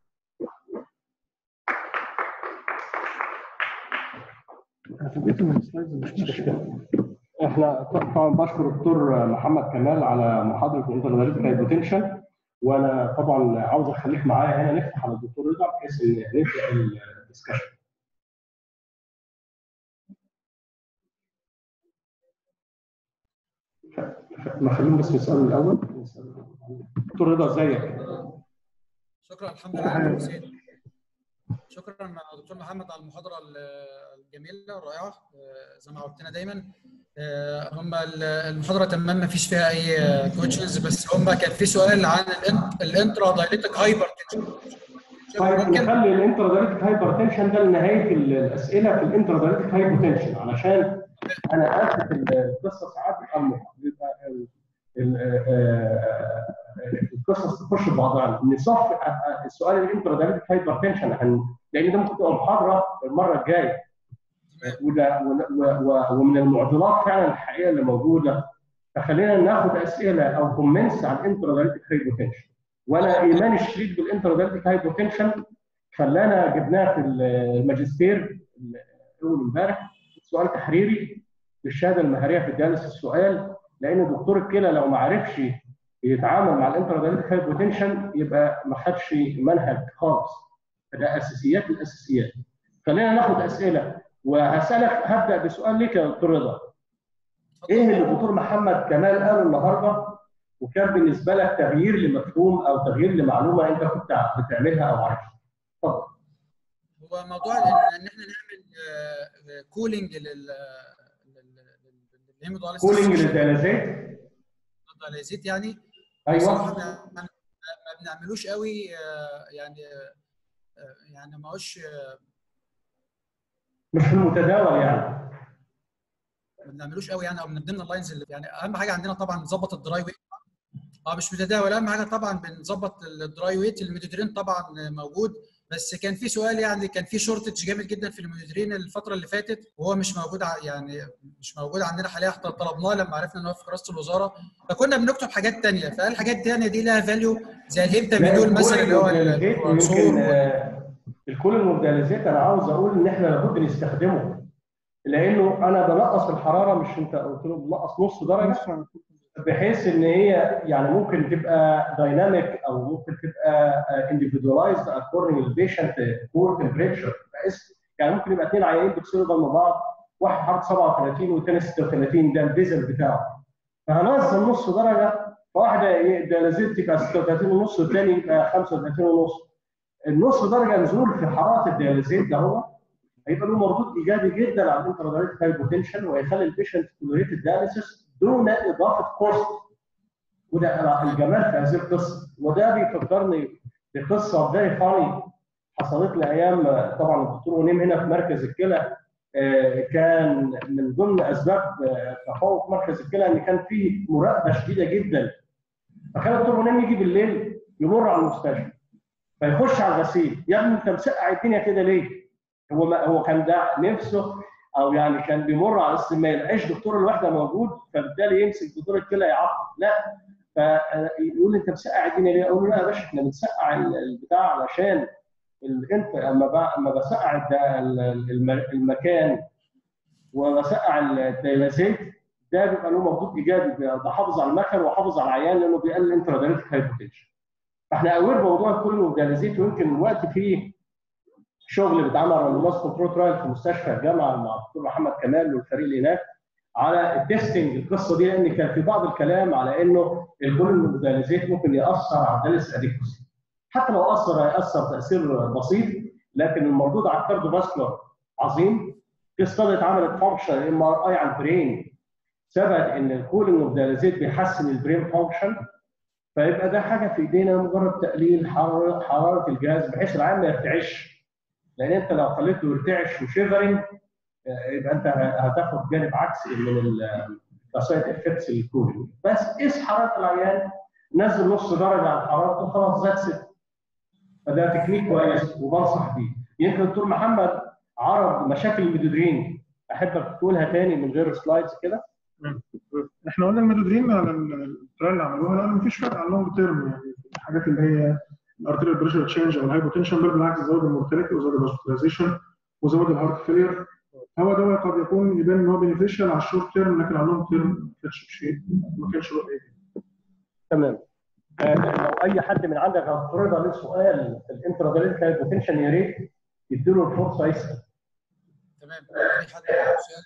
احنا طبعا بشكر الدكتور محمد كمال على محاضره الانترناليتيك هايبوتنشن وانا طبعا عاوز اخليك معايا هنا نفتح على الدكتور رضا بحيث ان نبدا الدسكشن ما خليهم بس يسالوا الاول دكتور رضا ازيك؟ شكرا الحمد لله حسين شكرا دكتور محمد على المحاضره الجميله الرائعه زي ما عودتنا دايما هم المحاضره تمام ما فيش فيها اي كوتشنز بس هم كان في سؤال عن الانترا دايليتك هايبر تنشن طيب نخلي الانترا دايليتك هايبر تنشن ده لنهايه الاسئله في الانترا دايليتك هايبوتنشن علشان انا اسف القصه ساعات بيبقى القصص تخش في بعضها نصف السؤال الانترا دايليتك هايبر تنشن لان ده ممكن تبقى محاضره المره الجايه وده ومن المعضلات فعلا الحقيقه اللي موجوده فخلينا ناخد اسئله او كومنتس عن الانترادايتك هايبوتنشن وانا ايماني الشديد بالانترادايتك هايبوتنشن خلانا جبناها في الماجستير اول امبارح سؤال تحريري للشهاده المهاريه في الدياليسيس السؤال لان دكتور الكلى لو ما عرفش يتعامل مع الانترادايتك هايبوتنشن يبقى ما خدش منهج خالص ده اساسيات الاساسيات خلينا ناخد اسئله وهسالك هبدا بسؤال ليك يا دكتور رضا ايه اللي الدكتور محمد كمال قاله النهارده وكان بالنسبه لك تغيير لمفهوم او تغيير لمعلومه انت كنت بتعملها او عارفها اتفضل هو موضوع ان احنا نعمل كولينج لل للهيموداليسيس كولينج للدياليزيت الدياليزيت يعني ايوه بصراحه ما بنعملوش قوي يعني يعني ما هوش مش متداول يعني ما بنعملوش قوي يعني او من ضمن اللاينز اللي يعني اهم حاجه عندنا طبعا نظبط الدراي ويت اه مش متداول اهم حاجه طبعا بنظبط الدراي ويت الميدودرين طبعا موجود بس كان في سؤال يعني كان في شورتج جامد جدا في الميدودرين الفتره اللي فاتت وهو مش موجود يعني مش موجود عندنا حاليا احنا طلبناه لما عرفنا ان هو في كراسه الوزاره فكنا بنكتب حاجات ثانيه فالحاجات الثانيه دي لها فاليو زي الهيبتامينول مثلا اللي هو يمكن الكولين والدياليزيت انا عاوز اقول ان احنا لابد نستخدمه لانه انا بنقص الحراره مش انت قلت له بنقص نص درجه بحيث ان هي يعني ممكن تبقى دايناميك او ممكن تبقى انديفيدواليزد اكوردنج للبيشنت كور تمبريتشر بحيث يعني ممكن يبقى اثنين عيانين بيغسلوا جنب بعض واحد حاطط 37 والثاني 36 ده البيزل بتاعه فهنزل نص درجه فواحده دياليزيت تبقى 36 ونص والثاني يبقى 35 ونص النص درجه نزول في حراره الدياليزيت ده هو هيبقى له مردود ايجابي جدا على الانترادايركت هايبوتنشن وهيخلي البيشنت توليريت الدياليسيس دون اضافه كوست وده الجمال في هذه القصه وده بيفكرني بقصه فيري فاني حصلت لي ايام طبعا الدكتور ونيم هنا في مركز الكلى كان من ضمن اسباب تفوق مركز الكلى ان كان في مراقبه شديده جدا فكان الدكتور ونيم يجي بالليل يمر على المستشفى فيخش على الغسيل يا ابني انت مسقع الدنيا كده ليه؟ هو ما هو كان ده نفسه او يعني كان بيمر على اسم ما يلاقيش دكتور الوحده موجود فبالتالي يمسك دكتور الكلى يعاقب لا فيقول انت مسقع الدنيا ليه؟ اقول له لا يا باشا احنا بنسقع البتاع علشان انت اما اما بسقع المكان وبسقع الديالازيت ده بيبقى له مردود ايجابي بحافظ على المكن وحافظ على العيان لانه بيقلل الانتراديريتك هايبوتنشن. فاحنا اوير موضوع الكولين والديالازيت ويمكن الوقت فيه شغل بيتعمل على الماس كنترول ترايل في مستشفى الجامعه مع الدكتور محمد كمال والفريق اللي هناك على التستنج القصه دي لان كان في بعض الكلام على انه الكولين والديالازيت ممكن ياثر على الدالس اديكوسي. حتى لو اثر هياثر تاثير بسيط لكن المردود على الكارديوفاسكولار عظيم في استادي اتعملت فانكشن ام ار اي على البرين ثبت ان الكولينج اوف دياليزيت بيحسن البرين فانكشن فيبقى ده حاجه في ايدينا مجرد تقليل حراره حراره الجهاز بحيث العيان ما يرتعش لان انت لو خليته يرتعش وشيفرنج يبقى انت هتاخد جانب عكسي من السايد افكتس الكولينج بس قيس حراره العيان نزل نص درجه عن حرارته خلاص زاد ست فده تكنيك كويس وبنصح بيه يمكن الدكتور محمد عرض مشاكل الميدودرين احبك تقولها تاني من غير سلايدز كده احنا قلنا الميدودرين على الترايل اللي عملوها لان مفيش فرق على اللونج تيرم يعني الحاجات اللي هي الارتيريال بريشر تشينج او الهايبوتنشن بل بالعكس زود المورتاليتي وزود الهوسبيتاليزيشن وزود الهارت فيلير هو ده قد يكون يبان ان هو بينيفيشال على الشورت تيرم لكن على اللونج تيرم ما كانش شيء ما كانش له اي تمام آه لو اي حد من عندك هتفرض عليه سؤال في الانتراديريك هايبوتنشن يا ريت يديله الفرصه يسال تمام في حد عنده سؤال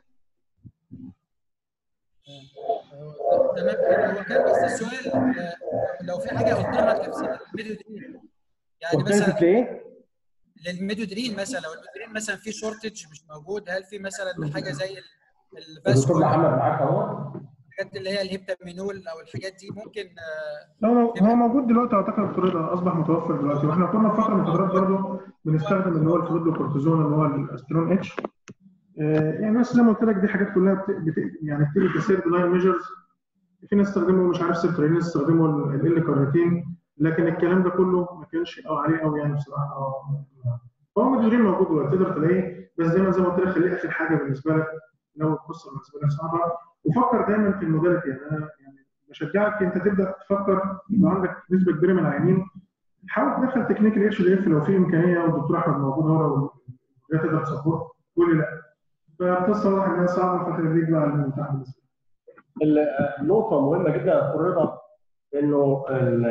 تمام هو كان بس السؤال لو في حاجه الترناتيفز للميدودرين يعني مثلا ايه؟ للميدودرين مثلا لو الميدودرين مثلا في شورتج مش موجود هل في مثلا حاجه زي الدكتور محمد معاك اهو الحاجات اللي هي الهيبتامينول او الحاجات دي ممكن لا هو موجود دلوقتي اعتقد الفلويد اصبح متوفر دلوقتي واحنا كنا في فتره من الفترات برضه بنستخدم اللي هو الفلويد كورتيزون اللي هو الاسترون اتش يعني بس زي ما قلت لك دي حاجات كلها بت... بت... يعني بتيجي كسيرد لاين ميجرز في ناس استخدموا مش عارف سيرترين استخدموا ال كارنيتين لكن الكلام ده كله ما كانش او عليه قوي يعني بصراحه هو مديرين موجود دلوقتي تقدر تلاقيه بس دايما زي ما قلت لك خليه اخر حاجه بالنسبه لك لو القصه بالنسبه لك صعبه وفكر دايما في الموداليتي يعني انا يعني بشجعك انت تبدا تفكر لو عندك نسبه كبيره من العيانين حاول تدخل تكنيك الاتش دي اف لو في امكانيه والدكتور احمد موجود هو لو تقدر تسبورت قول لي لا فالقصه واضحه انها صعبه فتخليك بقى المتاح بالنسبه النقطه مهمه جدا يا رضا انه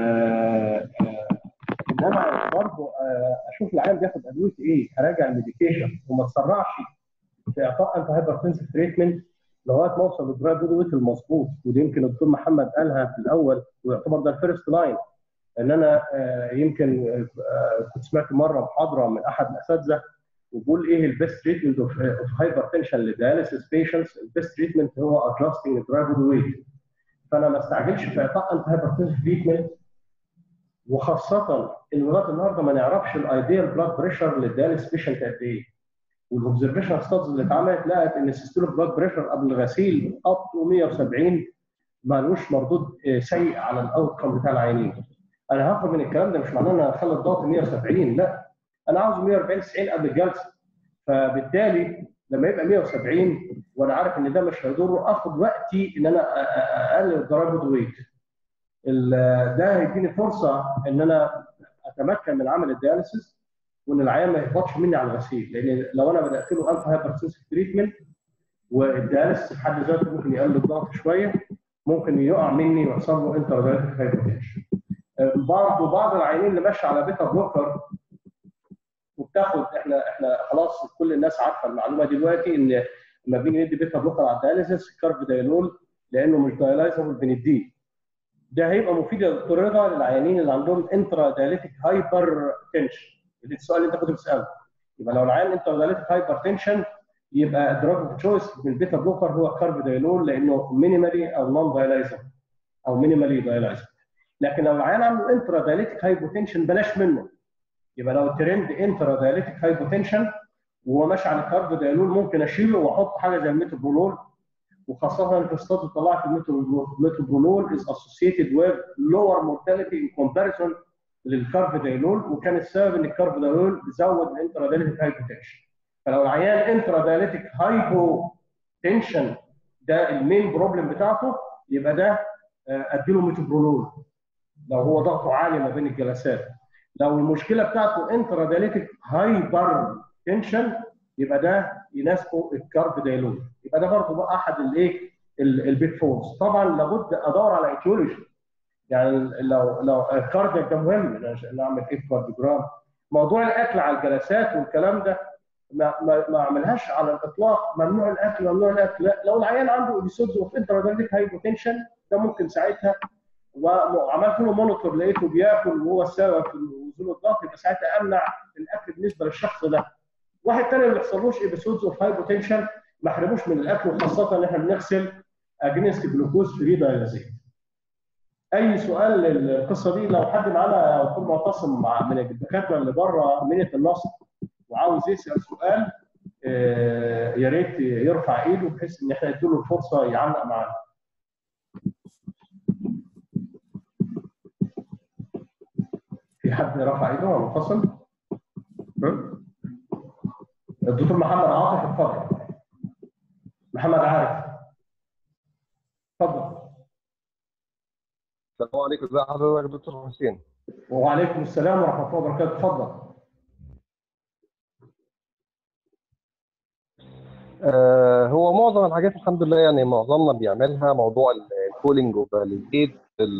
ان انا برضه اشوف العيان بياخد ادويه ايه اراجع الميديكيشن وما اتسرعش في اعطاء انت هايبرتنسيف تريتمنت لغايه ما اوصل للدراي بودويت المظبوط ودي يمكن الدكتور محمد قالها في الاول ويعتبر ده الفيرست لاين ان انا يمكن كنت سمعت مره محاضره من احد الاساتذه وبيقول ايه البيست تريتمنت اوف هايبرتنشن للدياليسيس بيشنتس البيست تريتمنت هو ادجستنج الدراي بودويت فانا ما استعجلش في اعطاء انت هايبرتنسيف تريتمنت وخاصه ان لغايه النهارده ما نعرفش الايديال بلاد بريشر للدياليس بيشنت قد ايه والاوبزرفيشن ستادز اللي اتعملت لقت ان السيستول بلاد بريشر قبل الغسيل اب تو 170 مالوش مردود سيء على الاوت كم بتاع العيانين انا هاخد من الكلام ده مش معناه ان انا اخلي الضغط 170 لا انا عاوزه 140 90 قبل الجلسه فبالتالي لما يبقى 170 وانا عارف ان ده مش هيضره اخد وقتي ان انا اقلل الضرائب ويت ده هيديني فرصه ان انا اتمكن من عمل الدياليسيس وان العيان ما يهبطش مني على الغسيل لان لو انا بدات له انتي هايبرتنسيف تريتمنت والدياليس في حد ذاته ممكن يقلل الضغط شويه ممكن يقع مني ويحصل له انترادايتك هايبرتنشن برضه بعض العيانين اللي ماشيه على بيتا بلوكر وبتاخد احنا احنا خلاص كل الناس عارفه المعلومه دلوقتي ان لما بنيجي ندي بيتا بلوكر على الدياليسيس الكارب دايلول لانه مش دايلايزابل بنديه ده هيبقى مفيد يا دكتور رضا للعيانين اللي عندهم انترا دايليتك هايبر تنشن اللي السؤال اللي انت كنت بتساله يبقى لو العيان انترا دايليتك هايبر تنشن يبقى دراج اوف تشويس من البيتا بلوكر هو الكارب دايلول لانه مينيمالي او نون دايلايزابل او مينيمالي دايلايزابل لكن لو العيان عنده انترا دايليتك هايبوتنشن بلاش منه يبقى لو الترند انترا دايليتك هايبوتنشن وهو ماشي على الكارب دايلول ممكن اشيله واحط حاجه زي الميتوبرولول وخاصه ان التستات طلعت الميتوبرولول is associated with lower mortality in comparison للكارب دايلول وكان السبب ان الكارب دايلول بيزود الانترا دايليتك هايبوتنشن فلو العيان انترا دايليتك هايبوتنشن ده المين بروبلم بتاعته يبقى ده اديله ميتوبرولول لو هو ضغطه عالي ما بين الجلسات لو المشكله بتاعته انترا دايليتك هايبر تنشن يبقى ده يناسبه الكارب دايلول يبقى ده برضه بقى احد الايه البيج فورز طبعا لابد ادور على ايتيولوجي يعني لو لو الكاردياك ده مهم عشان اعمل ايه كارديوجرام موضوع الاكل على الجلسات والكلام ده ما ما, ما اعملهاش على الاطلاق ممنوع الاكل ممنوع الاكل لا لو العيان عنده ايبيسودز اوف انتراديك هايبوتنشن ده ممكن ساعتها وعملت له مونيتور لقيته بياكل وهو السبب في نزول الضغط يبقى ساعتها امنع الاكل بالنسبه للشخص ده. واحد تاني ما بيحصلوش ايبيسودز اوف هايبوتنشن ما حرموش من الاكل وخاصه ان احنا بنغسل اجنست جلوكوز فري دايلازيت. اي سؤال للقصه دي لو حد معانا يكون معتصم مع من الدكاتره اللي بره منيه النصر وعاوز يسال سؤال آه يا ريت يرفع ايده بحيث ان احنا نديله الفرصه يعلق معانا. في حد رفع ايده ولا متصل؟ الدكتور محمد عاطف اتفضل. محمد عارف. اتفضل. السلام عليكم ازي حضرتك يا دكتور حسين وعليكم السلام ورحمه الله وبركاته اتفضل آه هو معظم الحاجات الحمد لله يعني معظمنا بيعملها موضوع الكولينج وفاليديت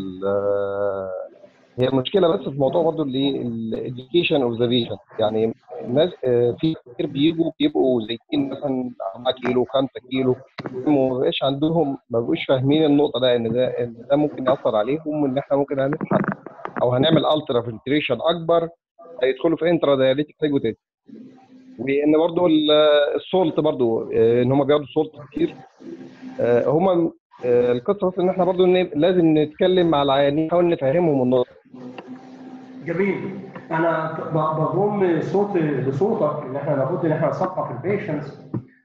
هي المشكله بس في موضوع برضه اللي الاديوكيشن اوبزرفيشن يعني الناس آه في كتير بيجوا بيبقوا زيتين مثلا 4 كيلو 5 كيلو ما بقاش عندهم ما بقوش فاهمين النقطه ده ان ده ان ده ممكن ياثر عليهم وان احنا ممكن هنسحب او هنعمل الترا فلتريشن اكبر هيدخلوا في انترا داياليتيك هايبوتيت وان برضه السولت برضه ان هم بياخدوا سولت كتير هم القصه بس ان احنا برضه لازم نتكلم مع العيانين نحاول نفهمهم النقطه جميل انا بضم صوتي لصوتك ان احنا لابد ان احنا نثقف البيشنتس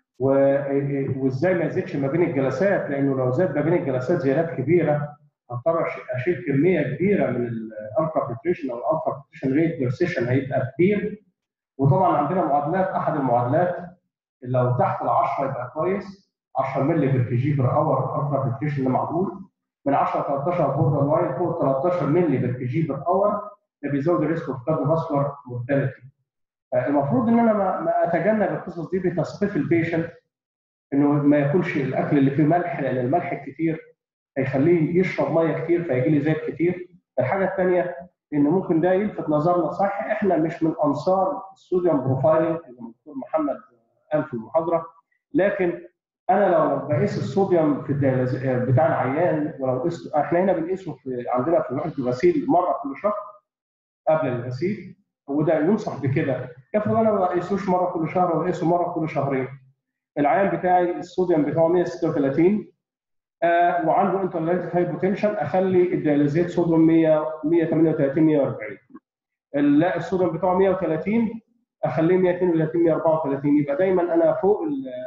وازاي ما يزيدش ما بين الجلسات لانه لو زاد ما بين الجلسات زيادات كبيره هضطر اشيل كميه كبيره من الالفا فلتريشن او الالفا فلتريشن ريت بير سيشن هيبقى كبير وطبعا عندنا معادلات احد المعادلات لو تحت ال 10 يبقى كويس 10 مللي بير كي جي بير اور الفا فلتريشن اللي معمول من 10 13 بوردر لاين فوق 13 مللي بير كي جي بير اور ده بيزود الريسك اوف كارديوفاسكولار مورتاليتي المفروض ان انا ما اتجنب القصص دي بتثقيف البيشنت انه ما ياكلش الاكل اللي فيه ملح لان الملح الكتير هيخليه يشرب ميه كتير فيجي لي زيت كتير الحاجه الثانيه ان ممكن ده يلفت نظرنا صح احنا مش من انصار الصوديوم بروفايلنج اللي الدكتور محمد قال في المحاضره لكن انا لو بقيس الصوديوم في بتاع العيان ولو قست احنا هنا بنقيسه في عندنا في وحده الغسيل مره كل شهر قبل الغسيل وده ينصح بكده افرض انا ما بقيسوش مره كل شهر وبقيسه مره كل شهرين العيان بتاعي الصوديوم بتاعه 136 آه وعنده انترلاتيك هايبوتنشن اخلي الدياليزيت صوديوم 100 138 140 لا الصوديوم بتاعه 130 اخليه 132 134 يبقى دايما انا فوق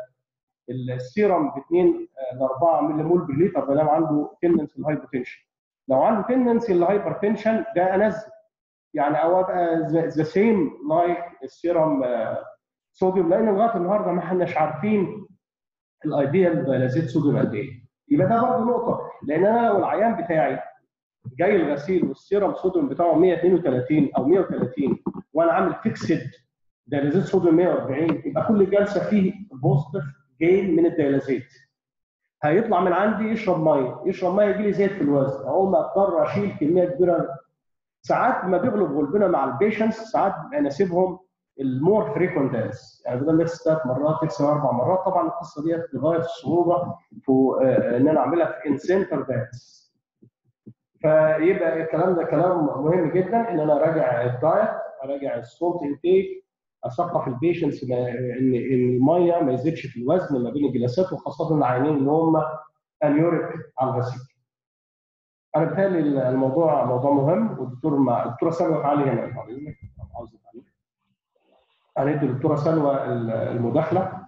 السيرم ب 2 ل 4 ملي مول بالليتر ما دام عنده تندنسي للهايبوتنشن لو عنده تندنسي للهايبرتنشن ده انزل يعني او ابقى ذا سيم لايك السيرم صوديوم لان لغايه النهارده ما احناش عارفين الايديال دايلازيت صوديوم قد ايه يبقى ده برضه نقطه لان انا لو العيان بتاعي جاي الغسيل والسيرم صوديوم بتاعه 132 او 130 وانا عامل فيكسد دياليزيت صوديوم 140 يبقى كل جلسه فيه بوزيتيف جين من الدياليزيت هيطلع من عندي يشرب ميه يشرب ميه يجي لي زيت في الوزن اقوم اضطر اشيل كميه كبيره ساعات ما بيغلب غلبنا مع البيشنس ساعات اناسبهم المور فريكونت دانس يعني بدل لسه ثلاث مرات لسه اربع مرات طبعا القصه ديت بغايه الصعوبه في آه، ان انا اعملها في انسنتر دانس فيبقى الكلام ده كلام مهم جدا ان انا اراجع الدايت اراجع السولت انتيك اثقف البيشنتس ان ان الميه ما يزيدش في الوزن ما بين الجلسات وخاصه العينين اللي هم انيوريك على الغسيل. انا بتهيألي الموضوع موضوع مهم والدكتور مع الدكتوره سلوى تعالي هنا بعد اذنك عاوز تعالي. هندي الدكتوره سلوى المداخله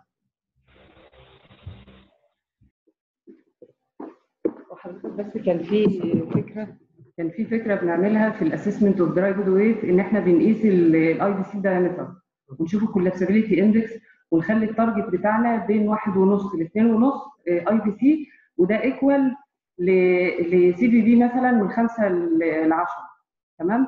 وحضرتك بس كان في فكره كان في فكره بنعملها في الاسسمنت اوف دراي بود ويت ان احنا بنقيس الاي بي سي دايمتر ونشوف الكولابسبيليتي اندكس ونخلي التارجت بتاعنا بين واحد ونص لاثنين ونص اي بي سي وده ايكوال لسي بي بي مثلا من خمسه ل 10 تمام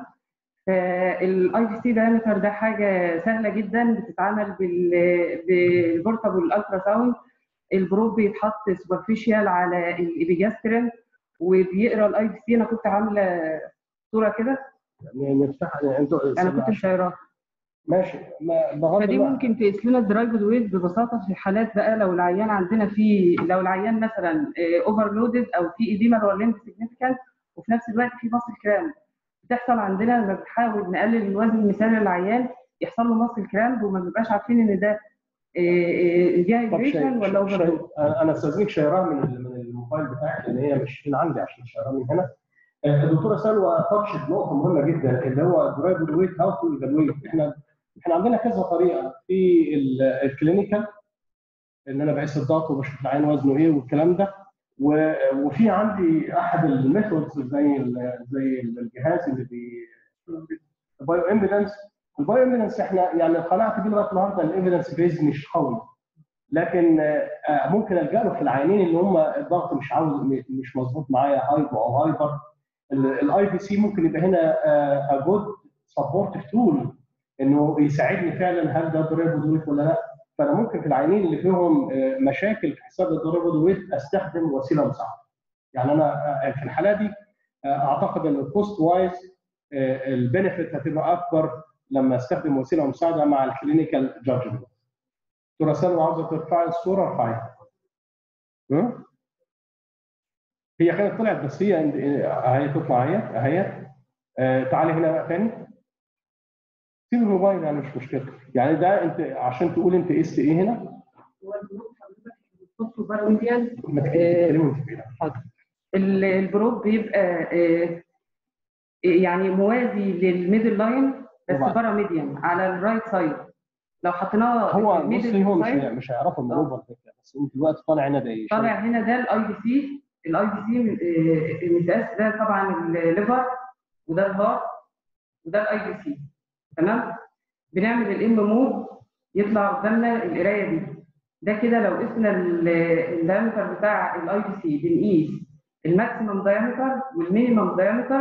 فالاي بي سي دايمتر ده حاجه سهله جدا بتتعمل بال- بالبورتابل الترا ساوند البروب بيتحط سوبرفيشال على الابيجاسترين وبيقرا الاي بي سي انا كنت عامله صوره كده يعني نفتح انتوا انا كنت مشايراها ماشي ما بغض فدي النظر- ممكن تقيس لنا الدرايف ويت ببساطه في حالات بقى لو العيان عندنا في لو العيان مثلا اوفرلودد او في ايديما لور ليمب سيجنفيكانت وفي نفس الوقت في ماسل كرامب بتحصل عندنا لما بنحاول نقلل الوزن المثالي للعيان يحصل له ماسل كرامب وما بنبقاش عارفين ان ده طب ديهايدريشن ولا شيء اوفرلود شيء انا استاذنك شيراها من ال- من الموبايل بتاعك لان هي مش هنا عندي عشان شيراها من هنا آه، الدكتوره سلوى تاتشت نقطه مهمه جدا اللي هو درايف ويت هاو تو ايفالويت احنا احنا عندنا كذا طريقه في ال- الكلينيكال ان انا بقيس الضغط وبشوف العين وزنه ايه والكلام ده و- وفي عندي احد الميثودز زي ال- زي الجهاز اللي بي البايو امبيدنس البايو امبيدنس احنا يعني قناعتي بيه لغايه النهارده ان الايفيدنس بيز مش قوي لكن آه، ممكن الجا له في العينين اللي هم الضغط مش عاوز مش مظبوط معايا هايبو او هايبر الاي بي سي ممكن يبقى هنا ا جود سبورتيف تول انه يساعدني فعلا هل ده ضريب ويت ولا لا فانا ممكن في العينين اللي فيهم آه، مشاكل في حساب الضريب ويت استخدم وسيله مساعده يعني انا آه، في الحاله دي آه، اعتقد ان الكوست وايز البنفيت هتبقى اكبر لما استخدم وسيله مساعده مع الكلينيكال جادجمنت دكتوره سلوى عاوزه ترفعي الصوره ارفعيها ها؟ هي كانت طلعت بس هي اهي تطلع اهي اهي آه، تعالي هنا بقى تاني سيب الموبايل يعني مش مشكله يعني ده انت عشان تقول انت قست ايه هنا هو البروب حضرتك بتحطه باراميديان ما تتكلمي وانت بعيد ال- البروب بيبقى آه، يعني موازي للميدل لاين بس طبعاً. باراميديان على الرايت سايد لو حطيناه هو في الميدل بصي هو مش سايد، مش هيعرفوا المانوفر ده بس انت دلوقتي طالع هنا ده ايه طالع هنا ده الاي بي سي الاي بي سي المتقاس ده طبعا الليفر وده الهارت وده الاي بي سي تمام بنعمل الام مود يطلع قدامنا القرايه دي ده كده لو قسنا ال- الدايمتر بتاع الاي بي سي بنقيس الماكسيمم دايمتر والمينيمم دايمتر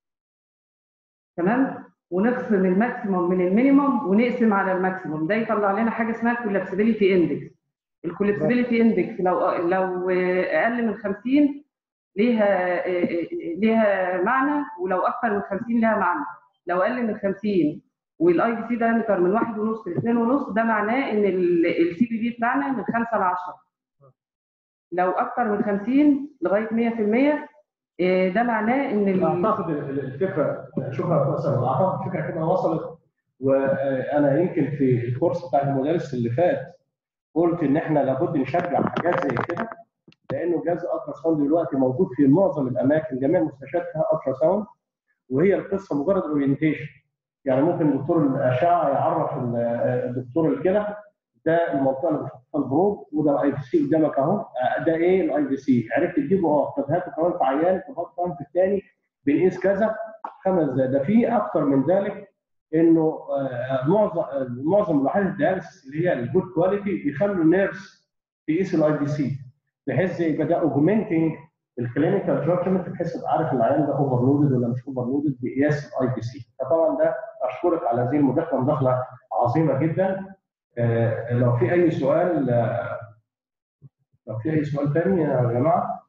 تمام ونخصم الماكسيمم من المينيمم ونقسم على الماكسيمم ده يطلع لنا حاجه اسمها كولابسبيليتي اندكس الكولابسبيليتي اندكس لو لو اقل من 50 ليها ليها معنى ولو اكثر من 50 ليها معنى لو اقل من 50 والاي بي سي دايمتر من 1 ونص ل 2 ونص ده معناه ان السي بي بي بتاعنا من 5 ل 10 لو اكثر من 50 لغايه 100% إيه، ده معناه ان ال- اعتقد ال- الفكره شكرا يا استاذ اعتقد الفكره كده وصلت وانا يمكن في الكورس بتاع المدرس اللي فات قلت ان احنا لابد نشجع حاجات زي كده لانه جهاز الترا ساوند دلوقتي موجود في معظم الاماكن جميع المستشفيات فيها الترا ساوند وهي القصه مجرد اورينتيشن يعني ممكن دكتور الاشعه يعرف ال- الدكتور الكلى ده المنطقه اللي بتحط فيها البروب وده الاي بي سي قدامك اهو آه، ده ايه الاي بي سي عرفت تجيبه اه طب هاته كمان في عيان طب هاته كمان في الثاني بنقيس كذا خمس دقايق ده في اكتر من ذلك انه آه، معظم معظم الوحدات الدياليسيس اللي هي الجود كواليتي بيخلوا النيرس يقيس الاي بي سي بحيث يبقى ده اوجمنتنج الكلينيكال جادجمنت بحيث يبقى عارف العيان ده اوفرلودد ولا مش اوفرلودد بقياس الاي بي سي فطبعا ده اشكرك على هذه المداخله مداخله عظيمه جدا آه، لو في اي سؤال آه، لو في اي سؤال تاني يا جماعه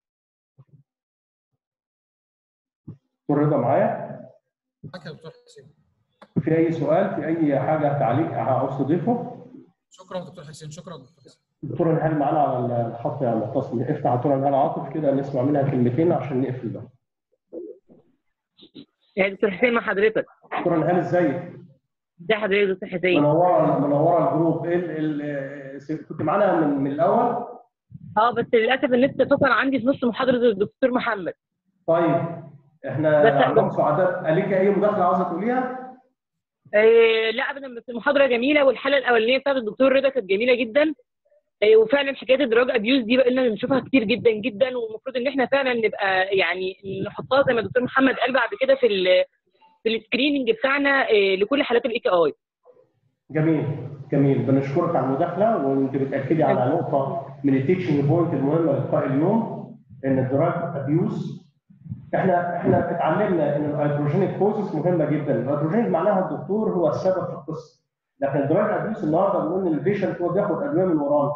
دكتور رضا معايا معاك يا دكتور حسين في اي سؤال في اي حاجه تعليق عاوز تضيفه شكرا دكتور حسين شكرا دكتور حسين دكتور نهال معانا على الخط يا متصل افتح دكتور نهال عاطف كده نسمع منها كلمتين عشان نقفل ده يا دكتور حسين مع حضرتك دكتور نهال ازيك؟ ازي حضرتك دكتور حسين منوره منوره الجروب ايه ال- ال- كنت معانا من, من الاول اه بس للاسف النت فصل عندي في نص محاضره الدكتور محمد طيب احنا بس- عندهم سعداء ليك اي مداخله عاوزه تقوليها؟ آه لا ابدا بس المحاضره جميله والحلقه الاولانيه بتاعت الدكتور رضا كانت جميله جدا آه وفعلا حكايه الدراج ابيوز دي بقى لنا بنشوفها كتير جدا جدا والمفروض ان احنا فعلا نبقى يعني نحطها زي ما الدكتور محمد قال بعد كده في ال في السكريننج بتاعنا آه لكل حالات الاي تي اي جميل جميل بنشكرك على المداخله وانت بتاكدي على نقطه من التيتشنج بوينت المهمه للقاء اليوم ان الدراج ابيوز احنا احنا اتعلمنا ان الهيدروجينيك كوزز مهمه جدا، الهيدروجينيك معناها الدكتور هو السبب في القصه لكن الدراج ابيوز النهارده بنقول ان البيشنت هو بياخد ادويه من ورانا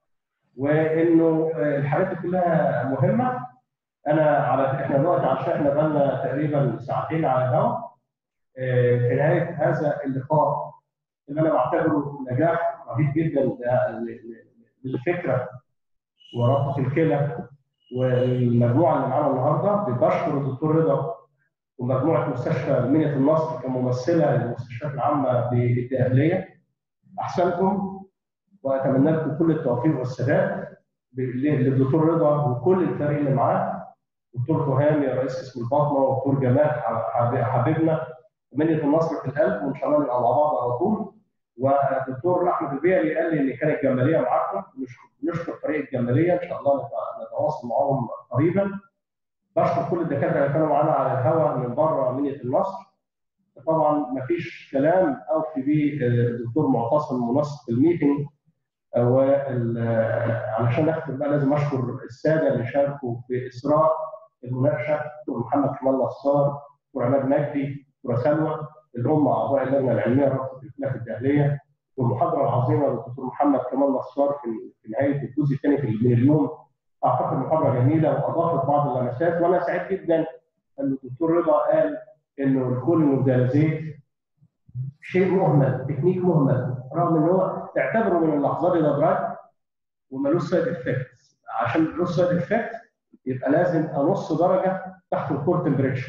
وانه آه، الحاجات دي كلها مهمه انا على احنا دلوقتي عشان احنا بقالنا تقريبا ساعتين على الهواء آه، في نهايه هذا اللقاء اللي انا بعتبره نجاح رهيب جدا ل- ل- للفكره وربطه الكلى والمجموعه اللي معانا النهارده بشكر الدكتور رضا ومجموعه مستشفى منيه النصر كممثله للمستشفيات العامه بالدقهليه احسنتم واتمنى لكم كل التوفيق والسداد ب- للدكتور رضا وكل الفريق اللي معاه دكتور تهام يا رئيس قسم الباطنه ودكتور جمال ح- حبيب- حبيبنا منيه النصر في القلب وان شاء الله نبقى مع بعض على طول والدكتور احمد البيعي قال لي ان كانت الجماليه معاكم نشكر نشكر فريق الجماليه ان شاء الله نت- نتواصل معاهم قريبا بشكر كل الدكاتره اللي كانوا معانا على الهواء من بره منيه النصر طبعا ما فيش كلام اوفي به الدكتور معتصم منسق الميتنج وال- علشان اختم بقى لازم اشكر الساده اللي شاركوا في اسراء المناقشه دكتور محمد كمال نصار دكتور عماد مجدي دكتوره سلوى اللي هم اعضاء اللجنه العلميه رابطه الكلى في الداخليه والمحاضره العظيمه للدكتور محمد كمال نصار في في نهايه الجزء الثاني في من اليوم اعتقد محاضره جميله واضافت بعض اللمسات وانا سعيد جدا ان الدكتور رضا قال انه الكولينودالازيت شيء مهمل تكنيك مهمل رغم ان هو اعتبره من اللحظات ده دراج ومالوش سايد افكت عشان مالوش سايد افكت يبقى لازم نص درجه تحت الكور تمبريتشر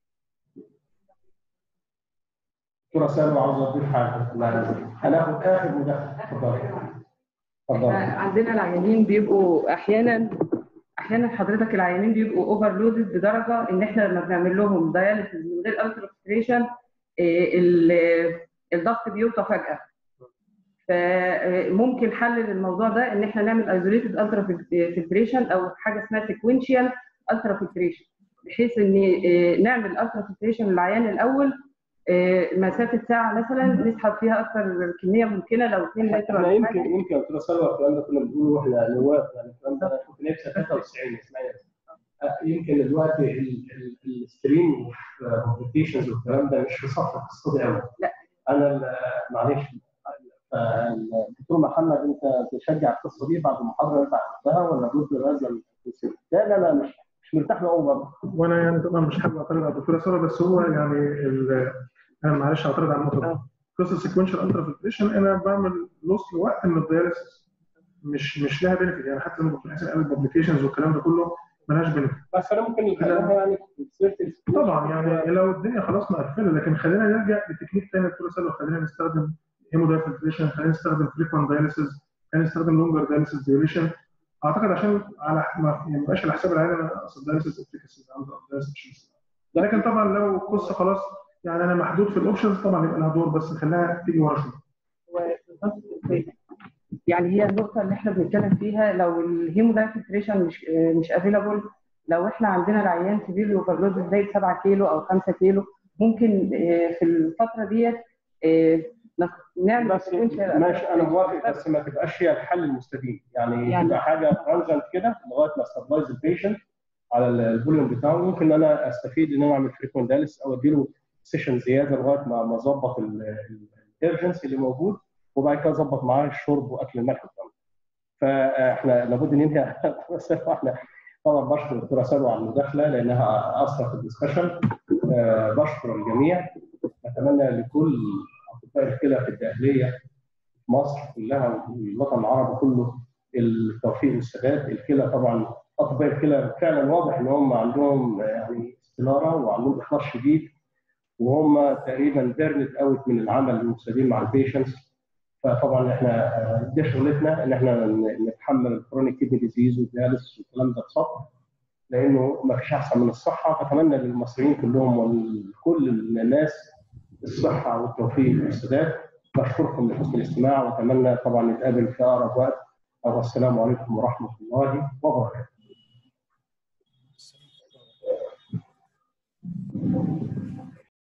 دكتوره سلمى عاوزه تضيف حاجه هناخد اخر مداخله اتفضلي اتفضلي عندنا العيانين بيبقوا احيانا احيانا حضرتك العيانين بيبقوا اوفرلودد بدرجه ان احنا لما بنعمل لهم داياليسيس من غير الترا الضغط بيوطى فجاه فممكن حل للموضوع ده ان احنا نعمل ايزوليتد الترا فلتريشن او حاجه اسمها سيكونشال الترا فلتريشن بحيث ان آه، نعمل الترا فلتريشن للعيان الاول آه، مسافه ساعه مثلا نسحب فيها اكثر كميه ممكنه لو 2 لتر احنا ولا يمكن حاجه يمكن يا دكتوره سلوى الكلام ده كنا بنقوله واحنا نواب يعني الكلام ده انا كنت نايم سنه 93 اسمعي آه، يمكن دلوقتي الستريم والابلكيشنز والكلام ده مش في صف اقتصادي قوي لا. انا ال- معلش الدكتور محمد انت تشجع القصه دي بعد المحاضره اللي انت عملتها ولا ضد هذا الكونسيبت؟ لا لا لا مش مش مرتاح له قوي برضه وانا يعني طبعا مش حابب اعترض على الدكتوره ساره بس هو يعني ال- انا معلش اعترض على النقطه دي قصه سيكونشال الترا فلتريشن انا بعمل لوس لوقت من الدياليسيس مش مش لها بنفيت يعني حتى لما كنت قال الببليكيشنز والكلام ده كله ملهاش بنفيت بس انا ممكن نتكلمها يعني في سيره ال- طبعا يعني لو الدنيا خلاص مقفله لكن خلينا نرجع لتكنيك تاني دكتور سلوى خلينا نستخدم هيمو فلتريشن خلينا نستخدم فريكوانت دايليسيس خلينا نستخدم لونجر دايليسيس ديوريشن اعتقد عشان على ما ما يبقاش على حساب العيان انا اقصد دايليسيس افيكاسي لكن طبعا لو القصه خلاص يعني انا محدود في الاوبشنز طبعا يبقى لها دور بس خليها تيجي ورا شويه يعني هي النقطة اللي احنا بنتكلم فيها لو الهيمودايفلتريشن مش مش افيلابل لو احنا عندنا العيان كبير اوفرلود زي 7 كيلو او 5 كيلو ممكن آه، في الفترة ديت آه، نخ- نعمل بس sequential ماشي انا موافق بس ما تبقاش هي الحل المستديم يعني, يعني- تبقى حاجه ترانزنت كده لغايه ما استابلايز البيشنت على الفوليوم بتاعه ممكن ان انا استفيد ان انا اعمل فريكوينت داليس او اديله سيشن زياده لغايه ما ما اظبط الارجنسي اللي موجود وبعد كده ظبط معاه الشرب واكل الملح والكلام فاحنا لابد ننهي احنا طبعا بشكر الدكتوره سلوى على المداخله لانها اثرت الدسكشن بشكر الجميع اتمنى لكل اطباء الكلى في الداخليه في مصر كلها والوطن العربي كله التوفيق والسداد الكلى طبعا اطباء الكلى فعلا واضح ان هم عندهم يعني استناره وعندهم اخلاص شديد وهم تقريبا بيرنت اوت من العمل المستديم مع البيشنتس فطبعا احنا دي شغلتنا ان احنا نتحمل الكرونيك كيدني ديزيز والدياليسيس والكلام ده بصبر لانه ما فيش احسن من الصحه فاتمنى للمصريين كلهم ولكل الناس الصحه والتوفيق والسداد بشكركم لحسن الاستماع واتمنى طبعا نتقابل في اقرب وقت والسلام عليكم ورحمه الله وبركاته